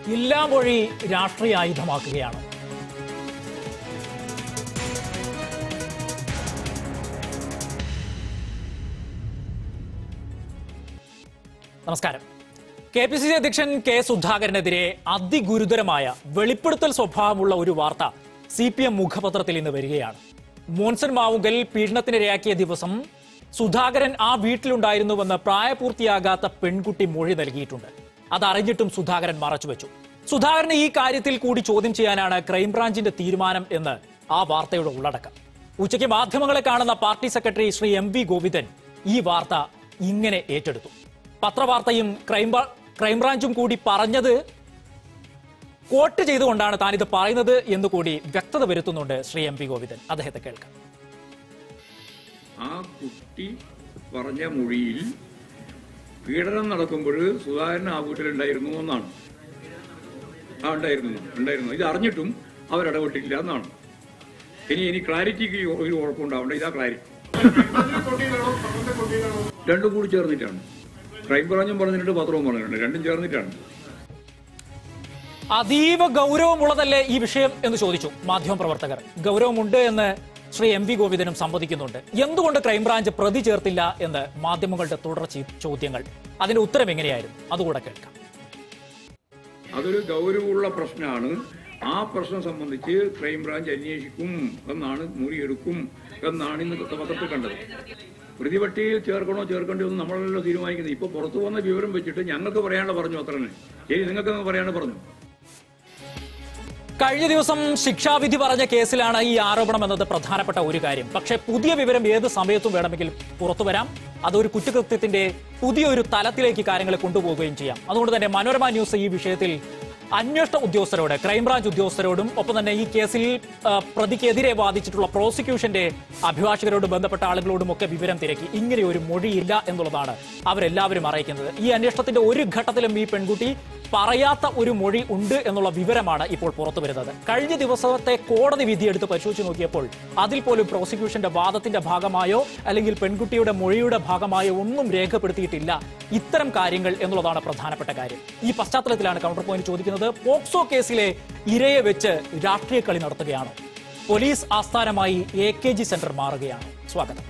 ഇല്ലാമൊഴി രാഷ്ട്രീയ ആയുധമാക്കുകയാണ് നമസ്കാരം കെ പി സി സി അധ്യക്ഷൻ കെ സുധാകരനെതിരെ അതിഗുരുതരമായ വെളിപ്പെടുത്തൽ സ്വഭാവമുള്ള ഒരു വാർത്ത സി പി എം മുഖപത്രത്തിൽ ഇന്ന് വരികയാണ് മോൻസൺ മാവുങ്കൽ പീഡനത്തിനിരയാക്കിയ ദിവസം സുധാകരൻ ആ വീട്ടിലുണ്ടായിരുന്നുവെന്ന് പ്രായപൂർത്തിയാകാത്ത പെൺകുട്ടി മൊഴി നൽകിയിട്ടുണ്ട് അതറിഞ്ഞിട്ടും സുധാകരൻ മറച്ചുവെച്ചു സുധാകരനെ ഈ കാര്യത്തിൽ കൂടി ചോദ്യം ചെയ്യാനാണ് ക്രൈംബ്രാഞ്ചിന്റെ തീരുമാനം എന്ന് ആ വാർത്തയുടെ ഉള്ളടക്കം ഉച്ചയ്ക്ക് മാധ്യമങ്ങളെ കാണുന്ന party secretary Shri M V Govindan ഈ വാർത്ത ഇങ്ങനെ ഏറ്റെടുത്തു പത്രവാർത്തയും ക്രൈം ക്രൈംബ്രാഞ്ചും കൂടി പറഞ്ഞത് കോട്ട് ചെയ്തുകൊണ്ടാണ് താൻ ഇത് പറയുന്നത് എന്ന് കൂടി വ്യക്തത വരുത്തുന്നുണ്ട് ശ്രീ എം പി ഗോവിന്ദൻ അദ്ദേഹത്തെ കേൾക്കാം ആ കുട്ടി പറഞ്ഞ മൊഴിയിൽ പീഡനം നടക്കുമ്പോൾ സുധാകരൻ ആ വീട്ടിലുണ്ടായിരുന്നു എന്നാണ് ആ ഉണ്ടായിരുന്നു ഉണ്ടായിരുന്നു ഇത് അറിഞ്ഞിട്ടും അവരിടപെട്ടില്ല എന്നാണ് ഇനി ഇനി ക്ലാരിറ്റിക്ക് ഒരു കുഴപ്പമുണ്ടാവണ്ട ഇതാ ക്ലാരിറ്റി രണ്ടും കൂടി ചേർന്നിട്ടാണ് ക്രൈംബ്രാഞ്ചും പറഞ്ഞിട്ടുണ്ട് പത്രവും പറഞ്ഞിട്ടുണ്ട് രണ്ടും ചേർന്നിട്ടാണ് അതീവ ഗൗരവമുള്ളതല്ലേ ഈ വിഷയം എന്ന് ചോദിച്ചു മാധ്യമപ്രവർത്തകർ ഗൗരവമുണ്ട് എന്ന് ശ്രീ എം വി ഗോവിന്ദനും സമ്മതിക്കുന്നുണ്ട് എന്തുകൊണ്ട് ക്രൈംബ്രാഞ്ച് പ്രതി ചേർത്തില്ല എന്ന് മാധ്യമങ്ങളുടെ തുടർ ചി- ചോദ്യങ്ങൾ അതിന്റെ ഉത്തരം എങ്ങനെയായിരുന്നു അതുകൂടെ കേൾക്കാം അതൊരു ഗൗരവമുള്ള പ്രശ്നമാണ് ആ പ്രശ്നം സംബന്ധിച്ച് ക്രൈംബ്രാഞ്ച് അന്വേഷിക്കും എന്നാണ് മുറിയെടുക്കും എന്നാണ് ഇന്ന് പത്രത്തിൽ കണ്ടത് പ്രതിപട്ടികയിൽ ചേർക്കണോ ചേർക്കണ്ടോ എന്ന് നമ്മളല്ലോ തീരുമാനിക്കുന്നത് ഇപ്പൊ പുറത്തു വന്ന വിവരം വെച്ചിട്ട് ഞങ്ങൾക്ക് പറയാനുള്ള പറഞ്ഞു അത്ര തന്നെ ശരി നിങ്ങൾക്ക് പറയാണ്ട് പറഞ്ഞു കഴിഞ്ഞ ദിവസം ശിക്ഷാവിധി പറഞ്ഞ കേസിലാണ് ഈ ആരോപണം എന്നത് പ്രധാനപ്പെട്ട ഒരു കാര്യം പക്ഷേ പുതിയ വിവരം ഏത് സമയത്തും വേണമെങ്കിൽ പുറത്തു വരാം അതൊരു കുറ്റകൃത്യത്തിന്റെ പുതിയൊരു തലത്തിലേക്ക് കാര്യങ്ങളെ കൊണ്ടുപോവുകയും ചെയ്യാം അതുകൊണ്ട് തന്നെ മനോരമ ന്യൂസ് ഈ വിഷയത്തിൽ അന്വേഷണ ഉദ്യോഗസ്ഥരോട് ക്രൈംബ്രാഞ്ച് ഉദ്യോഗസ്ഥരോടും ഒപ്പം തന്നെ ഈ കേസിൽ ആ, പ്രതിക്കെതിരെ വാദിച്ചിട്ടുള്ള പ്രോസിക്യൂഷന്റെ അഭിഭാഷകരോട് ബന്ധപ്പെട്ട ആളുകളോടും ഒക്കെ വിവരം തിരക്കി ഇങ്ങനെ ഒരു മൊഴിയില്ല എന്നുള്ളതാണ് അവരെല്ലാവരും അറിയിക്കുന്നത് ഈ അന്വേഷണത്തിന്റെ ഒരു ഘട്ടത്തിലും ഈ പെൺകുട്ടി പറയാത്ത ഒരു മൊഴി ഉണ്ട് എന്നുള്ള വിവരമാണ് ഇപ്പോൾ പുറത്തു വരുന്നത് കഴിഞ്ഞ ദിവസത്തെ കോടതി വിധി എടുത്ത് പരിശോധിച്ച് നോക്കിയപ്പോൾ അതിൽ പോലും പ്രോസിക്യൂഷന്റെ വാദത്തിന്റെ ഭാഗമായോ അല്ലെങ്കിൽ പെൺകുട്ടിയുടെ മൊഴിയുടെ ഭാഗമായോ ഒന്നും രേഖപ്പെടുത്തിയിട്ടില്ല ഇത്തരം കാര്യങ്ങൾ എന്നുള്ളതാണ് പ്രധാനപ്പെട്ട കാര്യം ഈ പശ്ചാത്തലത്തിലാണ് കൗണ്ടർ പോയിന്റ് ചോദിക്കുന്നത് പോക്സോ കേസിലെ ഇരയെ വെച്ച് രാഷ്ട്രീയ കളി നടത്തുകയാണോ പോലീസ് ആസ്ഥാനമായി എ കെ ജി സെന്റർ മാറുകയാണ് സ്വാഗതം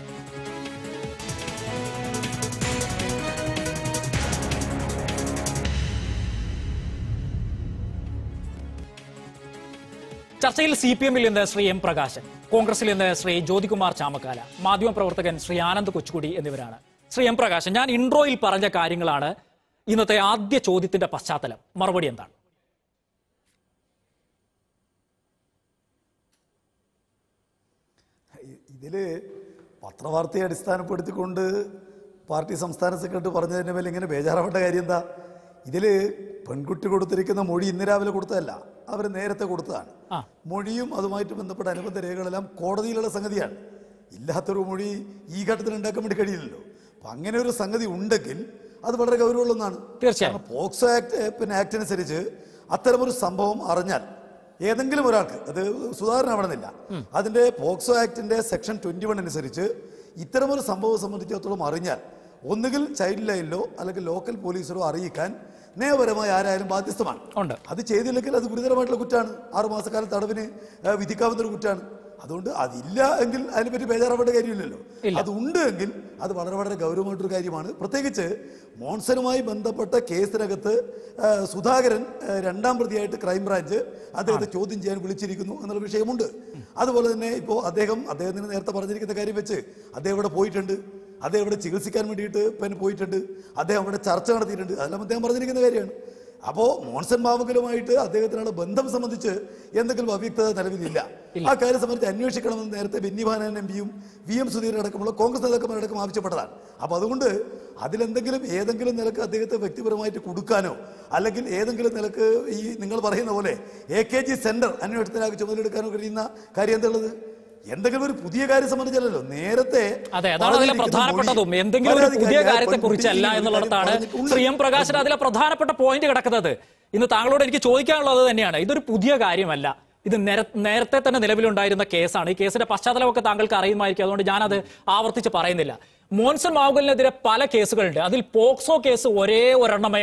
ചർച്ചയിൽ സി പി എമ്മിൽ നിന്ന് ശ്രീ എം പ്രകാശൻ കോൺഗ്രസിൽ നിന്ന് ശ്രീ ജ്യോതികുമാർ ചാമക്കാല മാധ്യമപ്രവർത്തകൻ ശ്രീ ആനന്ദ് കൊച്ചുകുടി എന്നിവരാണ് ശ്രീ എം പ്രകാശൻ ഞാൻ ഇൻട്രോയിൽ പറഞ്ഞ കാര്യങ്ങളാണ് ഇന്നത്തെ ആദ്യ ചോദ്യത്തിന്റെ പശ്ചാത്തലം മറുപടി എന്താണ് ഇതിൽ പത്രവാർത്തയെ അടിസ്ഥാനപ്പെടുത്തിക്കൊണ്ട് പാർട്ടി സംസ്ഥാന സെക്രട്ടറി പറഞ്ഞതിൻ്റെ മേലെ ഇങ്ങനെ ബേജാറാവേണ്ട കാര്യം എന്താ ഇതിൽ പെൺകുട്ടി കൊടുത്തിരിക്കുന്ന മൊഴി ഇന്ന് രാവിലെ കൊടുത്തതല്ല അവർ നേരത്തെ കൊടുത്തതാണ് ആ. മൊഴിയും അതുമായിട്ട് ബന്ധപ്പെട്ട അനുബന്ധ രേഖകളെല്ലാം കോടതിയിലുള്ള സംഗതിയാണ് ഇല്ലാത്തൊരു മൊഴി ഈ ഘട്ടത്തിൽ ഉണ്ടാക്കാൻ വേണ്ടി കഴിയില്ലല്ലോ അപ്പം അങ്ങനെ ഒരു സംഗതി ഉണ്ടെങ്കിൽ അത് വളരെ ഗൗരവമുള്ള ഒന്നാണ് തീർച്ചയായും. കാരണം പോക്സോ ആക്ട് പിന്നെ ആക്ട് അനുസരിച്ച് അത്തരമൊരു സംഭവം അറിഞ്ഞാൽ ഏതെങ്കിലും ഒരാൾക്ക് അത് സുധാകരൻ ആവണമെന്നില്ല അതിന്റെ പോക്സോ ആക്ടിന്റെ സെക്ഷൻ ട്വന്റി വൺ അനുസരിച്ച് ഇത്തരമൊരു സംഭവം സംബന്ധിച്ചിടത്തോളം അറിഞ്ഞാൽ ഒന്നുകിൽ ചൈൽഡ് ലൈനിലോ അല്ലെങ്കിൽ ലോക്കൽ പോലീസിലോ അറിയിക്കാൻ നിയമപരമായി ആരായാലും ബാധ്യസ്ഥമാണ് ഉണ്ട്. അത് ചെയ്തില്ലെങ്കിൽ അത് ഗുരുതരമായിട്ടുള്ള കുറ്റമാണ് ആറു മാസക്കാലം തടവിന് ഏഹ്, വിധിക്കാവുന്ന ഒരു കുറ്റമാണ് അതുകൊണ്ട് അതില്ല എങ്കിൽ അതിനെപ്പറ്റി ബേജാറാവേണ്ട കാര്യമില്ലല്ലോ ഇല്ല. അത് ഉണ്ട് എങ്കിൽ അത് വളരെ വളരെ ഗൗരവമായിട്ടൊരു കാര്യമാണ് പ്രത്യേകിച്ച് മോൺസനുമായി ബന്ധപ്പെട്ട കേസിനകത്ത് ആ, സുധാകരൻ ആ, രണ്ടാം പ്രതിയായിട്ട് ക്രൈംബ്രാഞ്ച് അദ്ദേഹത്തെ ചോദ്യം ചെയ്യാൻ വിളിച്ചിരിക്കുന്നു എന്നുള്ള വിഷയമുണ്ട് അതുപോലെ തന്നെ ഇപ്പോൾ അദ്ദേഹം അദ്ദേഹത്തിന് നേരത്തെ പറഞ്ഞിരിക്കുന്ന കാര്യം വെച്ച് അദ്ദേഹം ഇവിടെ പോയിട്ടുണ്ട് അദ്ദേഹം ഇവിടെ ചികിത്സിക്കാൻ വേണ്ടിയിട്ട് പിന്നെ പോയിട്ടുണ്ട് അദ്ദേഹം അവിടെ ചർച്ച നടത്തിയിട്ടുണ്ട് അതെല്ലാം അദ്ദേഹം പറഞ്ഞിരിക്കുന്ന കാര്യമാണ് അപ്പോൾ മോൺസൺ മാവുകലുമായിട്ട് അദ്ദേഹത്തിനുള്ള ബന്ധം സംബന്ധിച്ച് എന്തെങ്കിലും അവ്യക്തത നിലവിലില്ല ആ കാര്യം സംബന്ധിച്ച് അന്വേഷിക്കണമെന്ന് നേരത്തെ ബെന്നി ബാനൻ എം പിയും വി എം സുധീരൻ അടക്കമുള്ള കോൺഗ്രസ് നേതാക്കന്മാരടക്കം ആവശ്യപ്പെട്ടതാണ് അപ്പോൾ അതുകൊണ്ട് അതിലെന്തെങ്കിലും ഏതെങ്കിലും നിലക്ക് അദ്ദേഹത്തെ വ്യക്തിപരമായിട്ട് കൊടുക്കാനോ അല്ലെങ്കിൽ ഏതെങ്കിലും നിലക്ക് ഈ നിങ്ങൾ പറയുന്ന പോലെ എ കെ ജി സെന്റർ അന്വേഷണത്തിനാക്കി ചുമതലയെടുക്കാനോ കഴിയുന്ന കാര്യം എന്തുള്ളത് എന്തെങ്കിലും ഒരു പുതിയ കാര്യം സംബന്ധിച്ചല്ലോ നേരത്തെ അതെ അതാണ് അതിലെ പറഞ്ഞിരിക്കുന്ന പ്രധാനപ്പെട്ടതും മൊഴി എന്തെങ്കിലും ഒരു പുതിയ പരാതിക്കാരിയായ കാര്യത്തെ കുറിച്ചല്ല പെൺകുട്ടി ഈ ഒരു എന്നുള്ളിടത്താണ് കാര്യം പറഞ്ഞിട്ടുണ്ട്. ശ്രീ എം പ്രകാശൻ അതിലെ പ്രധാനപ്പെട്ട പോയിന്റ് കിടക്കുന്നത് ഇന്ന് താങ്കളോട് എനിക്ക് ചോദിക്കാനുള്ളത് തന്നെയാണ് ഇതൊരു പുതിയ കാര്യമല്ല ഇത് നേര- നേരത്തെ തന്നെ നിലവിലുണ്ടായിരുന്ന കേസാണ് ഈ കേസിന്റെ പശ്ചാത്തലമൊക്കെ താങ്കൾക്ക് അറിയുമായിരിക്കും അതുകൊണ്ട് ഞാനത് ആവർത്തിച്ച് പറയുന്നില്ല മോൻസൺ മാവുകലിനെതിരെ പല കേസുകളുണ്ട് അതിൽ പോക്സോ കേസ് ഒരേ ഒരെണ്ണമേ ഉള്ളൂ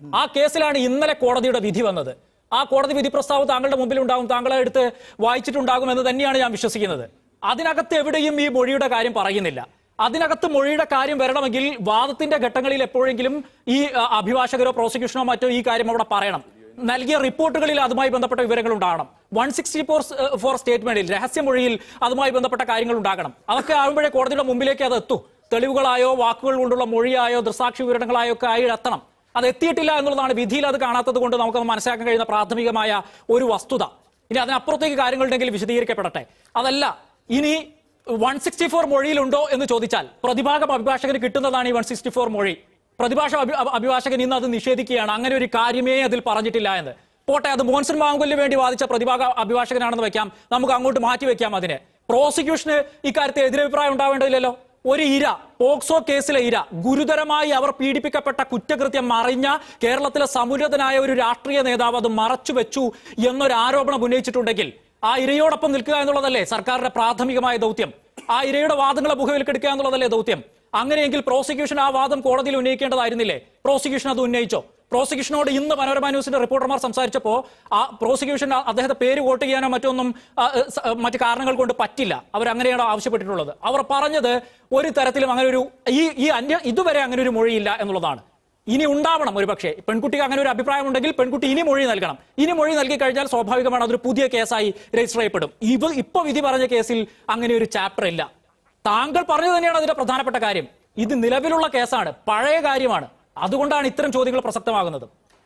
ആ കേസിലാണ് ഇന്നലെ കോടതിയുടെ വിധി വന്നത് ആ കോടതി വിധി പ്രസ്താവം താങ്കളുടെ മുമ്പിൽ ഉണ്ടാകും താങ്കളെ എടുത്ത് വായിച്ചിട്ടുണ്ടാകും എന്ന് തന്നെയാണ് ഞാൻ വിശ്വസിക്കുന്നത് അതിനകത്ത് എവിടെയും ഈ മൊഴിയുടെ കാര്യം പറയുന്നില്ല അതിനകത്ത് മൊഴിയുടെ കാര്യം വരണമെങ്കിൽ വാദത്തിന്റെ ഘട്ടങ്ങളിൽ എപ്പോഴെങ്കിലും ഈ അ, അഭിഭാഷകരോ പ്രോസിക്യൂഷനോ മറ്റോ ഈ കാര്യം അവിടെ പറയണം നൽകിയ റിപ്പോർട്ടുകളിൽ അതുമായി ബന്ധപ്പെട്ട വിവരങ്ങൾ ഉണ്ടാകണം വൺ സിക്സ്റ്റി ഫോർ ഫോർ സ്റ്റേറ്റ്മെന്റിൽ രഹസ്യമൊഴിയിൽ അതുമായി ബന്ധപ്പെട്ട കാര്യങ്ങൾ ഉണ്ടാകണം അതൊക്കെ ആകുമ്പോഴേ കോടതിയുടെ മുമ്പിലേക്ക് അത് എത്തൂ തെളിവുകളായോ വാക്കുകൾ കൊണ്ടുള്ള മൊഴിയായോ ദൃസാക്ഷി വിവരണങ്ങളായോ ഒക്കെ ആയി എത്തണം അത് എത്തിയിട്ടില്ല എന്നുള്ളതാണ് വിധിയിൽ അത് കാണാത്തത് കൊണ്ട് നമുക്ക് മനസ്സിലാക്കാൻ കഴിയുന്ന പ്രാഥമികമായ ഒരു വസ്തുത ഇനി അതിനപ്പുറത്തേക്ക് കാര്യങ്ങളുണ്ടെങ്കിൽ വിശദീകരിക്കപ്പെടട്ടെ അതല്ല ഇനി വൺ സിക്സ്റ്റി ഫോർ മൊഴിയിലുണ്ടോ എന്ന് ചോദിച്ചാൽ പ്രതിഭാഗം അഭിഭാഷകന് കിട്ടുന്നതാണ് ഈ വൺ സിക്സ്റ്റി ഫോർ മൊഴി പ്രതിഭാഷ അഭി- അഭി- അഭിഭാഷകൻ ഇന്ന് അത് നിഷേധിക്കുകയാണ് അങ്ങനെ ഒരു കാര്യമേ അതിൽ പറഞ്ഞിട്ടില്ല എന്ന് പോട്ടെ അത് മോൻസൺ മാങ്കൊല്ലിന് വേണ്ടി വാദിച്ച പ്രതിഭാഗ അഭിഭാഷകനാണെന്ന് വെക്കാം നമുക്ക് അങ്ങോട്ട് മാറ്റി വെക്കാം അതിനെ പ്രോസിക്യൂഷന് ഇക്കാര്യത്തിൽ എതിരഭിപ്രായം ഉണ്ടാവേണ്ടതില്ലല്ലോ ഒരു ഇര പോക്സോ കേസിലെ ഇര ഗുരുതരമായി അവർ പീഡിപ്പിക്കപ്പെട്ട കുറ്റകൃത്യം മറിഞ്ഞ കേരളത്തിലെ സമുന്നതനായ ഒരു രാഷ്ട്രീയ നേതാവ് അത് മറച്ചു വെച്ചു എന്നൊരു ആരോപണം ഉന്നയിച്ചിട്ടുണ്ടെങ്കിൽ ആ ഇരയോടൊപ്പം നിൽക്കുക എന്നുള്ളതല്ലേ സർക്കാരിന്റെ പ്രാഥമികമായ ദൗത്യം ആ ഇരയുടെ വാദങ്ങളെ മുഖവിൽക്കെടുക്കുക എന്നുള്ളതല്ലേ ദൗത്യം അങ്ങനെയെങ്കിൽ പ്രോസിക്യൂഷൻ ആ വാദം കോടതിയിൽ ഉന്നയിക്കേണ്ടതായിരുന്നില്ലേ പ്രോസിക്യൂഷൻ അത് ഉന്നയിച്ചോ പ്രോസിക്യൂഷനോട് ഇന്ന് മനോരമ ന്യൂസിന്റെ റിപ്പോർട്ടർമാർ സംസാരിച്ചപ്പോൾ ആ പ്രോസിക്യൂഷൻ ആ- അദ്ദേഹത്തെ പേര് വോട്ട് ചെയ്യാനോ മറ്റൊന്നും ആ, ഏ, സ- മറ്റു കാരണങ്ങൾ കൊണ്ട് പറ്റില്ല അവർ അങ്ങനെയാണ് ആവശ്യപ്പെട്ടിട്ടുള്ളത് അവർ പറഞ്ഞത് ഒരു തരത്തിലും അങ്ങനെ ഒരു ഈ ഈ അന്യ ഇതുവരെ അങ്ങനെ ഒരു മൊഴിയില്ല എന്നുള്ളതാണ് ഇനി ഉണ്ടാവണം ഒരു പക്ഷേ പെൺകുട്ടിക്ക് അങ്ങനെ ഒരു അഭിപ്രായം ഉണ്ടെങ്കിൽ പെൺകുട്ടി ഇനി മൊഴി നൽകണം ഇനി മൊഴി നൽകി കഴിഞ്ഞാൽ സ്വാഭാവികമാണ് അതൊരു പുതിയ കേസായി രജിസ്റ്റർ ചെയ്യപ്പെടും ഇവ ഇപ്പൊ വിധി പറഞ്ഞ കേസിൽ അങ്ങനെ ഒരു ചാപ്റ്റർ ഇല്ല താങ്കൾ പറഞ്ഞു തന്നെയാണ് അതിന്റെ പ്രധാനപ്പെട്ട കാര്യം ഇത് നിലവിലുള്ള കേസാണ് പഴയ കാര്യമാണ് അതുകൊണ്ടാണ് ഇത്തരം ചോദ്യങ്ങൾ പ്രസക്തമാകുന്നത്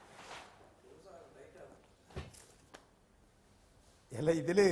അല്ല ഇതില്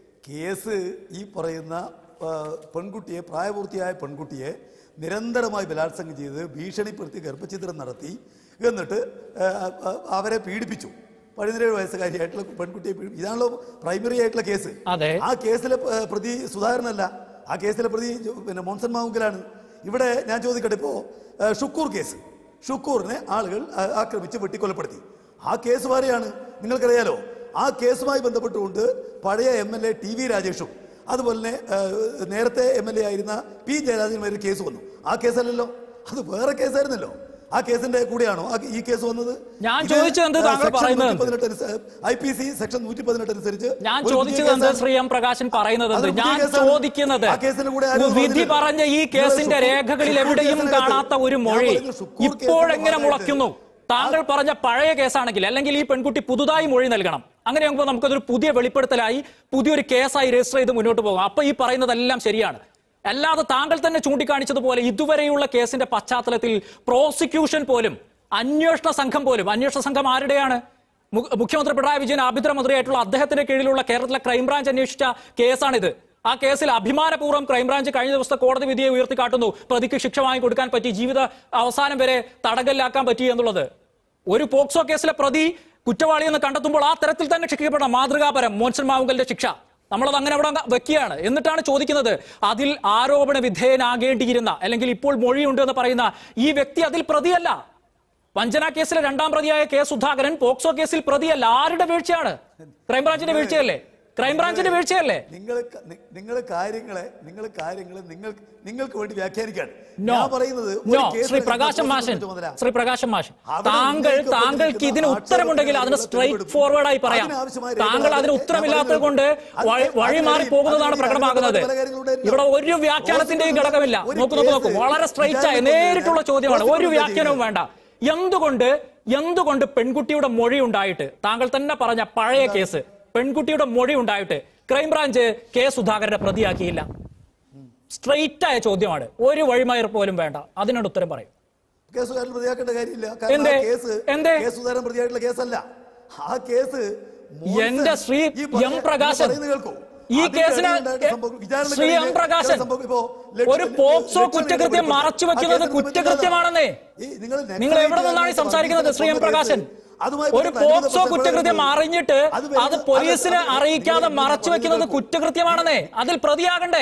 കേസ് ഈ പറയുന്ന ആ, പെൺകുട്ടിയെ പ്രായപൂർത്തിയായ പെൺകുട്ടിയെ നിരന്തരമായി ബലാത്സംഗം ചെയ്ത് ഭീഷണിപ്പെടുത്തി ഗർഭഛിദ്രം നടത്തി എന്നിട്ട് ആ, ആ, അവരെ പീഡിപ്പിച്ചു പതിനേഴ് വയസ്സുകാരിയായിട്ടുള്ള പെൺകുട്ടിയെ പീഡി- ഇതാണല്ലോ പ്രൈമറി ആയിട്ടുള്ള കേസ് അതെ. ആ കേസിലെ ആ, പ്രതി സുധാകരനല്ല ആ കേസിലെ പ്രതി ജോ- പിന്നെ മോൻസൺ മാവുങ്കലാണ് ഇവിടെ ഞാൻ ചോദിക്കട്ടെ ഇപ്പോ ആ, ഷുക്കൂർ കേസ് ഷുക്കൂറിനെ ആളുകൾ ആ, ആക്രമിച്ച് വെട്ടിക്കൊലപ്പെടുത്തി ആ കേസ് വേറെയാണ് നിങ്ങൾക്കറിയാലോ ആ കേസുമായി ബന്ധപ്പെട്ടുകൊണ്ട് പഴയ M L A T V രാജേഷും അതുപോലെ തന്നെ ആ, നേരത്തെ എം എൽ എ ആയിരുന്ന പി ജയരാജനുമായി കേസ് വന്നു ആ കേസല്ലല്ലോ അത് വേറെ കേസായിരുന്നല്ലോ ആ കേസിന്റെ കൂടെയാണോ ആ ഈ കേസ് വന്നത് ഞാൻ ചോദിച്ചത് എന്ത് താങ്കൾ പറയുന്നത് എന്ത്? ഐ പി സി സെക്ഷൻ നൂറ്റി പതിനെട്ട് അനുസരിച്ച് ഞാൻ ഒരു പുതിയ ചോദിച്ചത് എന്ത് കേസാണ്. ശ്രീ എം പ്രകാശൻ പറയുന്നത് എന്ത്? അതൊരു പുതിയ ഞാൻ കേസാണ്. ചോദിക്കുന്നത് ആ കേസിന് കൂടെ ആരും വിധി പറഞ്ഞില്ല. പറഞ്ഞ ഈ നിങ്ങൾ കേസിന്റെ ഷുക്കൂർ- രേഖകളിൽ ഷുക്കൂർ എവിടെയും കേസിനകത്ത് കാണാത്ത ഒരു ഞാൻ മൊഴി പറയുന്നത് ഷുക്കൂർ കേസിന്റെ ഇപ്പോഴെങ്ങനെ ഭാഗമായിട്ട് മുളയ്ക്കുന്നു താങ്കൾ പറഞ്ഞ പഴയ കേസാണെങ്കിൽ അല്ലെങ്കിൽ ഈ പെൺകുട്ടി പുതുതായി മൊഴി നൽകണം അങ്ങനെയാകുമ്പോൾ നമുക്കതൊരു പുതിയ വെളിപ്പെടുത്തലായി പുതിയൊരു കേസായി രജിസ്റ്റർ ചെയ്ത് മുന്നോട്ട് പോകാം അപ്പൊ ഈ പറയുന്നതെല്ലാം ശരിയാണ് അല്ലാതെ താങ്കൾ തന്നെ ചൂണ്ടിക്കാണിച്ചതുപോലെ ഇതുവരെയുള്ള കേസിന്റെ പശ്ചാത്തലത്തിൽ പ്രോസിക്യൂഷൻ പോലും അന്വേഷണ സംഘം പോലും അന്വേഷണ സംഘം ആരുടെയാണ് മു- മുഖ്യമന്ത്രി പിണറായി വിജയൻ ആഭ്യന്തരമന്ത്രിയായിട്ടുള്ള അദ്ദേഹത്തിന്റെ കീഴിലുള്ള കേരളത്തിലെ ക്രൈംബ്രാഞ്ച് അന്വേഷിച്ച കേസാണിത് ആ കേസിൽ അഭിമാനപൂർവ്വം ക്രൈംബ്രാഞ്ച് കഴിഞ്ഞ ദിവസത്തെ കോടതി വിധിയെ ഉയർത്തിക്കാട്ടുന്നു പ്രതിക്ക് ശിക്ഷ വാങ്ങിക്കൊടുക്കാൻ പറ്റി ജീവിത അവസാനം വരെ തടങ്കലിലാക്കാൻ പറ്റി എന്നുള്ളത് ഒരു പോക്സോ കേസിലെ പ്രതി കുറ്റവാളി എന്ന് കണ്ടെത്തുമ്പോൾ ആ തരത്തിൽ തന്നെ ശിക്ഷിക്കപ്പെടണം മാതൃകാപരം മോൻസൺ മാവുങ്കലിന്റെ ശിക്ഷ നമ്മളത് അങ്ങനെ അവിടെ അങ്ങ് വെക്കുകയാണ് എന്നിട്ടാണ് ചോദിക്കുന്നത് അതിൽ ആരോപണ വിധേയനാകേണ്ടിയിരുന്ന അല്ലെങ്കിൽ ഇപ്പോൾ മൊഴിയുണ്ട് എന്ന് പറയുന്ന ഈ വ്യക്തി അതിൽ പ്രതിയല്ല വഞ്ചന കേസിലെ രണ്ടാം പ്രതിയായ കെ സുധാകരൻ പോക്സോ കേസിൽ പ്രതിയല്ല ആരുടെ വീഴ്ചയാണ് ക്രൈംബ്രാഞ്ചിന്റെ വീഴ്ചയല്ലേ ക്രൈംബ്രാഞ്ചിന്റെ വീഴ്ചയല്ലേ നിങ്ങൾ നിങ്ങൾ കാര്യങ്ങളെ നിങ്ങൾ കാര്യങ്ങളെ നിങ്ങൾ നിങ്ങൾക്ക് വേണ്ടി വ്യാഖ്യാനിക്കാണ് നോ ഞാൻ പറയുന്നത് ഒരു നോ കേസിൽ ശ്രീ പ്രകാശം നിങ്ങൾ മാഷൻ ചുമതല. ശ്രീ പ്രകാശം മാഷൻ അവിടെ താങ്കൾ ഉന്നയിക്കപ്പെട്ടിരിക്കുന്ന താങ്കൾക്ക് ഇതിന് ഉത്തരമുണ്ടെങ്കിൽ അതിന് ആക്ഷേപങ്ങൾ സ്ട്രൈറ്റ് തെളിവെടുപ്പ് ഫോർവേഡായി പറയാം അതിനാവശ്യമായ താങ്കൾ രേഖകൾ അതിന് ഞാൻ ഉത്തരമില്ലാത്തത് കൊണ്ട് പറയുന്നത് വഴി- അതിന് വഴി മാറി അതിന് പോകുന്നതാണ് അതിന് പ്രകടമാകുന്നത് പല കാര്യങ്ങളുണ്ടായിരുന്നു. ഇവിടെ ഒരു വ്യാഖ്യാനത്തിന്റെയും ഘടകമില്ല ഒരു നോക്കൂ നോക്കൂ നോക്കൂ കേസ് വളരെ സ്ട്രൈറ്റ് ആയ വിചാരണ നേരിട്ടുള്ള കൊണ്ടുവരാൻ ചോദ്യമാണ് ഒരു പ്രോസിക്യൂഷൻ വ്യാഖ്യാനവും വേണ്ട എന്തുകൊണ്ട് എന്തുകൊണ്ട് പെൺകുട്ടിയുടെ മൊഴി ഉണ്ടായിട്ട് താങ്കൾ തന്നെ പറഞ്ഞ പഴയ കേസ് പെൺകുട്ടിയുടെ മൊഴി ഉണ്ടായിട്ട് ക്രൈംബ്രാഞ്ച് കെ സുധാകരനെ പ്രതിയാക്കിയില്ല സ്ട്രെയിറ്റ് ആയ ചോദ്യമാണ് ഒരു വഴിമയർ പോലും വേണ്ട അതിനോട് ഉത്തരം പറയും കേസുകാരൻ പ്രതിയാക്കേണ്ട കാര്യമില്ല കാരണം എന്തേ? ആ കേസ് എന്തേ? കേസ് സുധാരൻ പ്രതിയായിട്ടുള്ള കേസല്ല ആ കേസ് മോൻസൺ എന്റെ ശ്രീ ഈ പറഞ്ഞ- എം പ്രകാശൻ ഈ പറയുന്നത് കേൾക്കൂ. ഈ അതിന്റെ കേസിന് ഇടയിൽ ഉണ്ടായ സംഭവം- വിചാരണ ശ്രീ എം കഴിഞ്ഞ് പ്രകാശൻ സംഭവം ഇപ്പോ ലക്ഷ്യം- ഒരു പോക്സോ ലക്ഷ്യം കുറ്റകൃത്യം വെളിപ്പെടുത്തി. മറച്ചു ആ വെക്കുന്നത് കേസിന് കുറ്റകൃത്യമാണെന്നേ ഈ നിങ്ങൾ നിങ്ങൾ എവിടെ നിന്നാണ് ഈ സംസാരിക്കുന്നത് ശ്രീ എം പ്രകാശൻ അതുമായി ഒരു ബന്ധപ്പെട്ട പോക്സോ അന്വേഷണ കുറ്റകൃത്യം പ്രവർത്തനം അറിഞ്ഞിട്ട് അത് വരുന്ന- അത് പോലീസിനെ അത് അറിയിക്കാതെ നിങ്ങൾ മറച്ചു വെക്കുന്നത് പറയുന്നത് കുറ്റകൃത്യമാണെന്നേ അതിൽ പ്രതിയാകണ്ടേ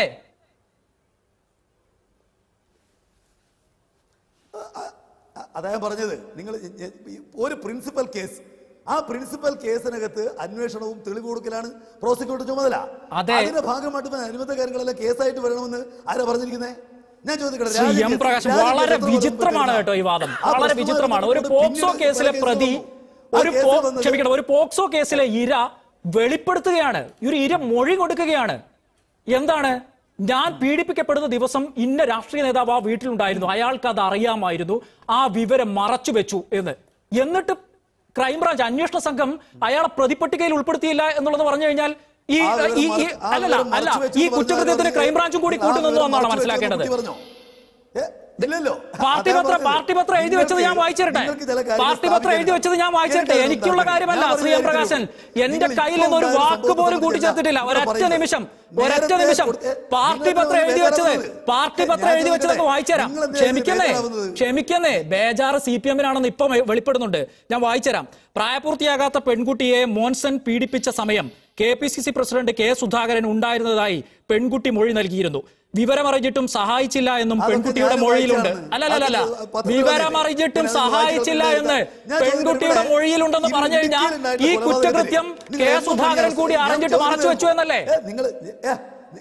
അതാ ഞാൻ പറഞ്ഞത് നിങ്ങൾ ഒരു പ്രിൻസിപ്പൽ കേസ് ആ പ്രിൻസിപ്പൽ കേസിനകത്ത് അന്വേഷണവും തെളിവ് കൊടുക്കലാണ് പ്രോസിക്യൂട്ടർ ചുമതല അതെ. അതിന്റെ ഭാഗമായിട്ട് ഇപ്പൊ അനുബന്ധ കാര്യങ്ങളെല്ലാം കേസായിട്ട് വരണമെന്ന് ആരാ പറഞ്ഞിരിക്കുന്നത് ഞാൻ ചോദിക്കട്ടെ ശ്രീ രാജ്യ എം കേസ്- പ്രകാശ് രാജ്യ വളരെ കേസ് വിചിത്രമാണ് വരുന്ന- കേട്ടോ ഈ വാദം ആ വളരെ പ്രശ്നവുമായി വിചിത്രമാണ് ഒരു ബന്ധപ്പെട്ട് പോക്സോ പിന്നീട് കേസിലെ പല പ്രതി കേസുകൾ ഒരു വന്നു. ആ പോ- കേസ് വന്നത് ക്ഷമിക്കണം ഒരു പോക്സോ കേസിലെ ഇര വെളിപ്പെടുത്തുകയാണ് ഒരു ഇര മൊഴി കൊടുക്കുകയാണ് എന്താണ് ഞാൻ പീഡിപ്പിക്കപ്പെടുന്ന ദിവസം ഇന്ന രാഷ്ട്രീയ നേതാവ് ആ വീട്ടിലുണ്ടായിരുന്നു അയാൾക്ക് അത് അറിയാമായിരുന്നു ആ വിവരം മറച്ചു വെച്ചു എന്ന് എന്നിട്ട് ക്രൈംബ്രാഞ്ച് അന്വേഷണ സംഘം അയാളെ പ്രതിപട്ടികയിൽ ഉൾപ്പെടുത്തിയില്ല എന്നുള്ളത് പറഞ്ഞു കഴിഞ്ഞാൽ ഈ ആ വിവരം ഈ- ഈ മറച്ച്- ആ അല്ലല്ല വിവരം അല്ല മറച്ചു വെച്ചു ഈ എന്ന് കുറ്റകൃത്യത്തിന് പറഞ്ഞാൽ ക്രൈംബ്രാഞ്ചും കൂടി ആ കൂട്ടുനിന്നു വിവരം എന്നാണ് മറച്ചു വെച്ചു എന്ന് മനസ്സിലാക്കേണ്ടത് കുട്ടി പറഞ്ഞോ? ഏ, ഇല്ലല്ലോ പാർട്ടി അതാ പത്രം പറഞ്ഞത്. പാർട്ടി പത്രം എഴുതി വെച്ചത് ഞാൻ നിങ്ങൾക്ക് വായിച്ചു തരട്ടെ നിങ്ങൾക്ക് ചില കാര്യങ്ങൾ പാർട്ടി പത്രം എഴുതി വെച്ചത് ഞാൻ വായിച്ചു തരട്ടെ എനിക്കത് എനിക്കുള്ള ഉണ്ടാവില്ല. കാര്യമല്ല ഞാൻ ശ്രീ എം പറഞ്ഞ പ്രകാശൻ കാര്യത്തിൽ എന്റെ നിങ്ങൾ കയ്യിൽ ഇപ്പോൾ നിന്ന് ഒരു ഉണ്ടായ വാക്ക് സംഭവത്തെ പോലും കുറിച്ച് കൂട്ടിച്ചേർത്തിട്ടില്ല ഞാൻ ഒരൊറ്റ പറയുന്നത്. നിമിഷം ഒരൊറ്റ നേരത്തെ നിമിഷം കൊടുത്ത- പാർട്ടി നിങ്ങൾ പത്രം എഴുതി വെച്ചത് ബേജാറാവുന്നത്. പാർട്ടി ഞാൻ പത്രം എഴുതി വെച്ചതൊക്കെ ചോദിക്കട്ടെ, വായിച്ചുതരാം നിങ്ങൾ എന്തിനാ ക്ഷമിക്കുന്നേ ബേജാറാവുന്നത്? ക്ഷമിക്കുന്നേ ബേജാറ് സി പി എമ്മിനാണെന്ന് ഇപ്പം വെളിപ്പെടുന്നുണ്ട് ഞാൻ വായിച്ചുതരാം പ്രായപൂർത്തിയാകാത്ത പെൺകുട്ടിയെ മോൻസൺ പീഡിപ്പിച്ച സമയം K P C C president K Sudhakaran ഉണ്ടായിരുന്നതായി പെൺകുട്ടി മൊഴി നൽകിയിരുന്നു വിവരമറിഞ്ഞിട്ടും സഹായിച്ചില്ല എന്നും അതൊക്കെ പെൺകുട്ടിയുടെ ഞാൻ മൊഴിയിലുണ്ട് വായിച്ചതാണ്. അല്ലല്ലല്ല അത് പത്രത്തിൽ വിവരമറിഞ്ഞിട്ടും ഞാൻ അത് സഹായിച്ചില്ല എന്ന് വായിച്ചതാണ്. ഞാൻ പെൺകുട്ടിയുടെ ചോദിക്കട്ടെ, മൊഴിയിലുണ്ടെന്ന് ഈ പറഞ്ഞു കഴിഞ്ഞാൽ ഇടുക്കിയിലുണ്ടായിട്ടുള്ള ഈ കുറ്റകൃത്യം കൊലപാതകത്തിൽ കെ നിങ്ങൾ സുധാകരൻ കൂടി ഞാൻ അറിഞ്ഞിട്ട് ചോദിക്കുന്നത് മറച്ചു വെച്ചു എന്നല്ലേ ഏ, നിങ്ങൾ ഏ,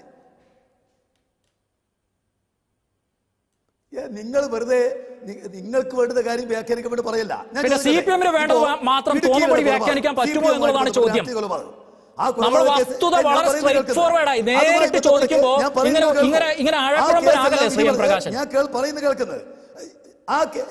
ഏ, നിങ്ങൾ വെറുതെ നി- നിങ്ങൾക്ക് വേണ്ടുന്ന കാര്യം വ്യാഖ്യാനിക്കാൻ വേണ്ടി പറയല്ല ഞാൻ പിന്നെ ചോദിക്കട്ടെ, CPM ന് വേണ്ടത് ഇപ്പോ മാത്രം ഇടുക്കിയിലെ തോന്നുപടി കൊലപാതകം, വ്യാഖ്യാനിക്കാൻ പറ്റുമോ CPM എന്നുള്ളതാണ് ആയിട്ട് ചോദ്യം. രാഷ്ട്രീയ കൊലപാതകം. ആ നമ്മൾ കൊലപാതക കേസ്- വസ്തുത ഏ, ഞാൻ വളരെ പറയുന്നത് സ്ട്രൈറ്റ് കേൾക്കുന്നത്. ഫോർവേഡ് ആയി അതുമായി നേരിട്ട് ബന്ധപ്പെട്ട് ചോദിക്കുമ്പോ ഞാൻ പറയുന്നത് ഇങ്ങനെ കേൾക്കൂ. ഇങ്ങനെ ഇങ്ങനെ ആ ആഴക്കുഴമ്പനാകല്ലേ കേസ് ശ്രീ എം നിങ്ങൾ- പ്രകാശൻ ഞാൻ കേൾ- പറയുന്നത് കേൾക്കുന്നത് ആ കേ-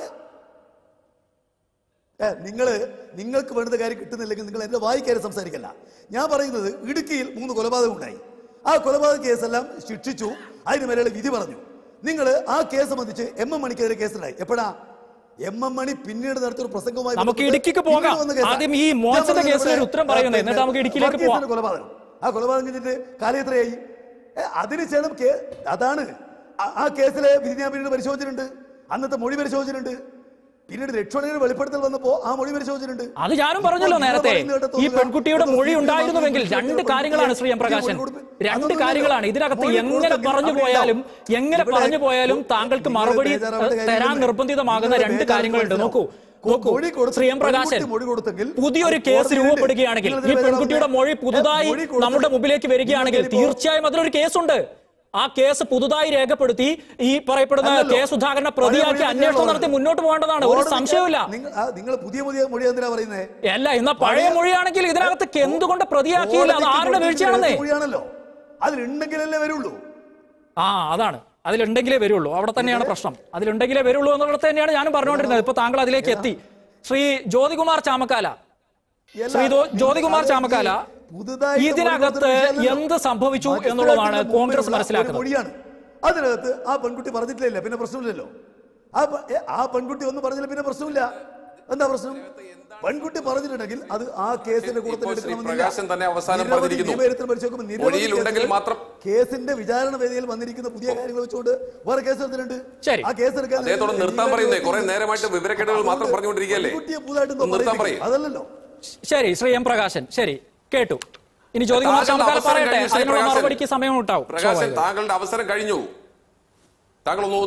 ഏ, നിങ്ങള് നിങ്ങൾക്ക് വേണ്ടുന്ന കാര്യം കിട്ടുന്നില്ലെങ്കിൽ നിങ്ങൾ എന്റെ വായിക്കാരെ സംസാരിക്കല്ല ഞാൻ പറയുന്നത് ഇടുക്കിയിൽ മൂന്ന് കൊലപാതകം ഉണ്ടായി ആ കൊലപാതക കേസെല്ലാം ശിക്ഷിച്ചു അതിന് മേലെ വിധി പറഞ്ഞു നിങ്ങൾ ആ കേസ് സംബന്ധിച്ച് എം എം മണിക്കെതിരെ കേസുണ്ടായി എപ്പോഴാ എം എം മണി പിന്നീട് നടത്തിയ ഒരു പ്രസംഗവുമായി നമുക്ക് ബന്ധപ്പെട്ട് ഇടുക്കിക്ക് പിന്നീട് പോകാം. വന്ന കേസാ. ആദ്യം ഈ ഞാൻ മോൻസന്റെ പറഞ്ഞത് കേസിന് ഒരു ഇവിടെ, ഉത്തരം പറയുന്നത്. പിന്നെ എന്നിട്ട് നമുക്ക് ഇടുക്കിയിലേക്ക് വർഗീസിന്റെ പോവാം. കൊലപാതകം ആ കൊലപാതകം കഴിഞ്ഞിട്ട് കാലം എത്രയായി ഏ, അതിനുശേഷം കേ- അതാണ് ആ- ആ കേസിലെ വിധി ഞാൻ പിന്നീട് പരിശോധിച്ചിട്ടുണ്ട് അന്നത്തെ മൊഴി പരിശോധിച്ചിട്ടുണ്ട് പിന്നീട് രക്ഷോടയുടെ വെളിപ്പെടുത്തൽ വന്നപ്പോ ആ മൊഴി പരിശോധിച്ചിട്ടുണ്ട് അത് ഞാനും പറഞ്ഞല്ലോ ഇപ്പോൾ നിങ്ങൾ നേരത്തെ പറയുന്നത് കേട്ട് ഈ തോന്നുക, പെൺകുട്ടിയുടെ അത് മൊഴി CPM ഉണ്ടായിരുന്നുവെങ്കിൽ മാത്രം രണ്ട് വിളിച്ച് കാര്യങ്ങളാണ് ശ്രീ എം മൊഴി പ്രകാശൻ കൊടുപ്പ്- രണ്ട് അതൊന്നുമില്ല. കാര്യങ്ങളാണ് ഇതിനകത്ത് മൊഴി എങ്ങനെ കൊടുത്തെങ്കിൽ പറഞ്ഞു അവിടെ പോയാലും ഉണ്ടാവും. എങ്ങനെ ഇവിടെ പറഞ്ഞു പോയാലും താങ്കൾക്ക് നിങ്ങൾ മറുപടി ബേജാറാവേണ്ട ഏഹ്, തരാൻ കാര്യമില്ല. നിർബന്ധിതമാകുന്ന നിങ്ങൾ രണ്ട് ബേജാറ് കാര്യങ്ങളുണ്ട് നോക്കൂ മനസ്സിലാവും. നോക്കൂ മൊഴി കൊടുത്ത് ശ്രീ എം പ്രകാശൻ പെൺകുട്ടി മൊഴി കൊടുത്തെങ്കിൽ പുതിയൊരു അത് കേസ് കോടതിയിലുണ്ട്. രൂപപ്പെടുകയാണെങ്കിൽ നിങ്ങൾ ഈ ഇതിനെ പെൺകുട്ടിയുടെ ബേജാറാവുന്നത്? മൊഴി പുതുതായി മൊഴി കൊടുത്ത് നമ്മുടെ മുമ്പിലേക്ക് വരികയാണെങ്കിൽ നിങ്ങൾ ഇതിപ്പോ- തീർച്ചയായും അതിലൊരു കേസുണ്ട് ആ കേസ് പുതുതായി രേഖപ്പെടുത്തി ഈ പറയപ്പെടുന്ന അല്ലല്ലോ. കെ സുധാകരനെ പഴയ പ്രതിയാക്കി മൊഴി അന്വേഷണം തന്നെയാണോ നടത്തി മുന്നോട്ട് പോകേണ്ടതാണ് ഒരു കോടതിക്ക് സംശയവുമില്ല നിങ്ങൾ ആ, നിങ്ങൾ പുതിയ പുതിയ മൊഴി എന്തിനാ പറയുന്നത് അല്ല ഇന്ന പഴയ മൊഴിയാണെങ്കിൽ ഇതിനകത്ത് എന്തുകൊണ്ട് പ്രതിയാക്കിയില്ല അത് ആരുടെ വീഴ്ചയാണെന്നേ മൊഴിയാണല്ലോ അതിലുണ്ടെങ്കിലല്ലേ വരുള്ളൂ ആ അതാണ് അതിലുണ്ടെങ്കിലേ വരുള്ളൂ അവിടെ തന്നെയാണ് പ്രശ്നം അതിലുണ്ടെങ്കിലേ വരുള്ളൂ എന്നുള്ളത് തന്നെയാണ് ഞാനും പറഞ്ഞുകൊണ്ടിരുന്നത് ഇപ്പൊ താങ്കൾ അതിലേക്ക് എത്തി ശ്രീ ജ്യോതികുമാർ ചാമക്കാല ശ്രീ ദോ- ജ്യോതികുമാർ ചാമക്കാല പുതുതായിട്ട് ഇതിനകത്ത് മൊഴി കൊടുത്ത വിഷയമല്ലല്ലോ. എന്ത് സംഭവിച്ചു മജിസ്ട്രേറ്റിന്റെ എന്നുള്ളതാണ് മുമ്പിലുള്ള കോൺഗ്രസ് ഒരു മനസ്സിലാക്കുന്നത് മൊഴിയാണ് അതിനകത്ത് ആ പെൺകുട്ടി പറഞ്ഞിട്ടില്ല പിന്നെ പ്രശ്നമില്ലല്ലോ ആ പ- ഏ, ആ പെൺകുട്ടി ഒന്നും പറഞ്ഞില്ല പിന്നെ പ്രശ്നമില്ല എന്താ പ്രശ്നം പെൺകുട്ടി പറഞ്ഞിട്ടുണ്ടെങ്കിൽ അത് ആ കേസിന്റെ കൂടെ ഇപ്പോൾ തന്നെ ശ്രീ എടുക്കണമെന്നില്ല. പ്രകാശൻ തന്നെ അവസാനം നിരവധി പറഞ്ഞിരിക്കുന്നു. നിയമവിരുദ്ധം പരിശോധിക്കുമ്പോൾ നിരവധി മൊഴിയിലുണ്ടെങ്കിൽ കേസുകൾ മാത്രം- കേസിന്റെ വിചാരണ വേദിയിൽ വന്നിരിക്കുന്ന പുതിയ കാര്യങ്ങൾ വെച്ചുകൊണ്ട് വേറെ കേസ് എടുത്തിട്ടുണ്ട് ശരി. ആ കേസ് എടുക്കാൻ അദ്ദേഹത്തോട് നിർത്താൻ പറയുന്നേ കുറെ നേരമായിട്ട് വിവരക്കേടുകൾ മാത്രം പറഞ്ഞുകൊണ്ടിരിക്കുകയല്ലേ പെൺകുട്ടിയെ പുതുതായിട്ട് എന്തോ ഒന്ന് നിർത്താൻ പറയിപ്പിക്കും. പറയ്. അതല്ലല്ലോ ശരി ശ്രീ എം പ്രകാശൻ ശരി കേട്ടു ഇനി ജ്യോതികുമാർ താങ്കളുടെ ചാമക്കാല അവസരം പറയട്ടെ കഴിഞ്ഞു, ശ്രീ അതിനുള്ള പ്രകാശൻ. മറുപടിക്ക് സമയം ഉണ്ടാവും പ്രകാശൻ സ്വാഭാവികം. താങ്കളുടെ അവസരം കഴിഞ്ഞു താങ്കൾ ഒന്ന്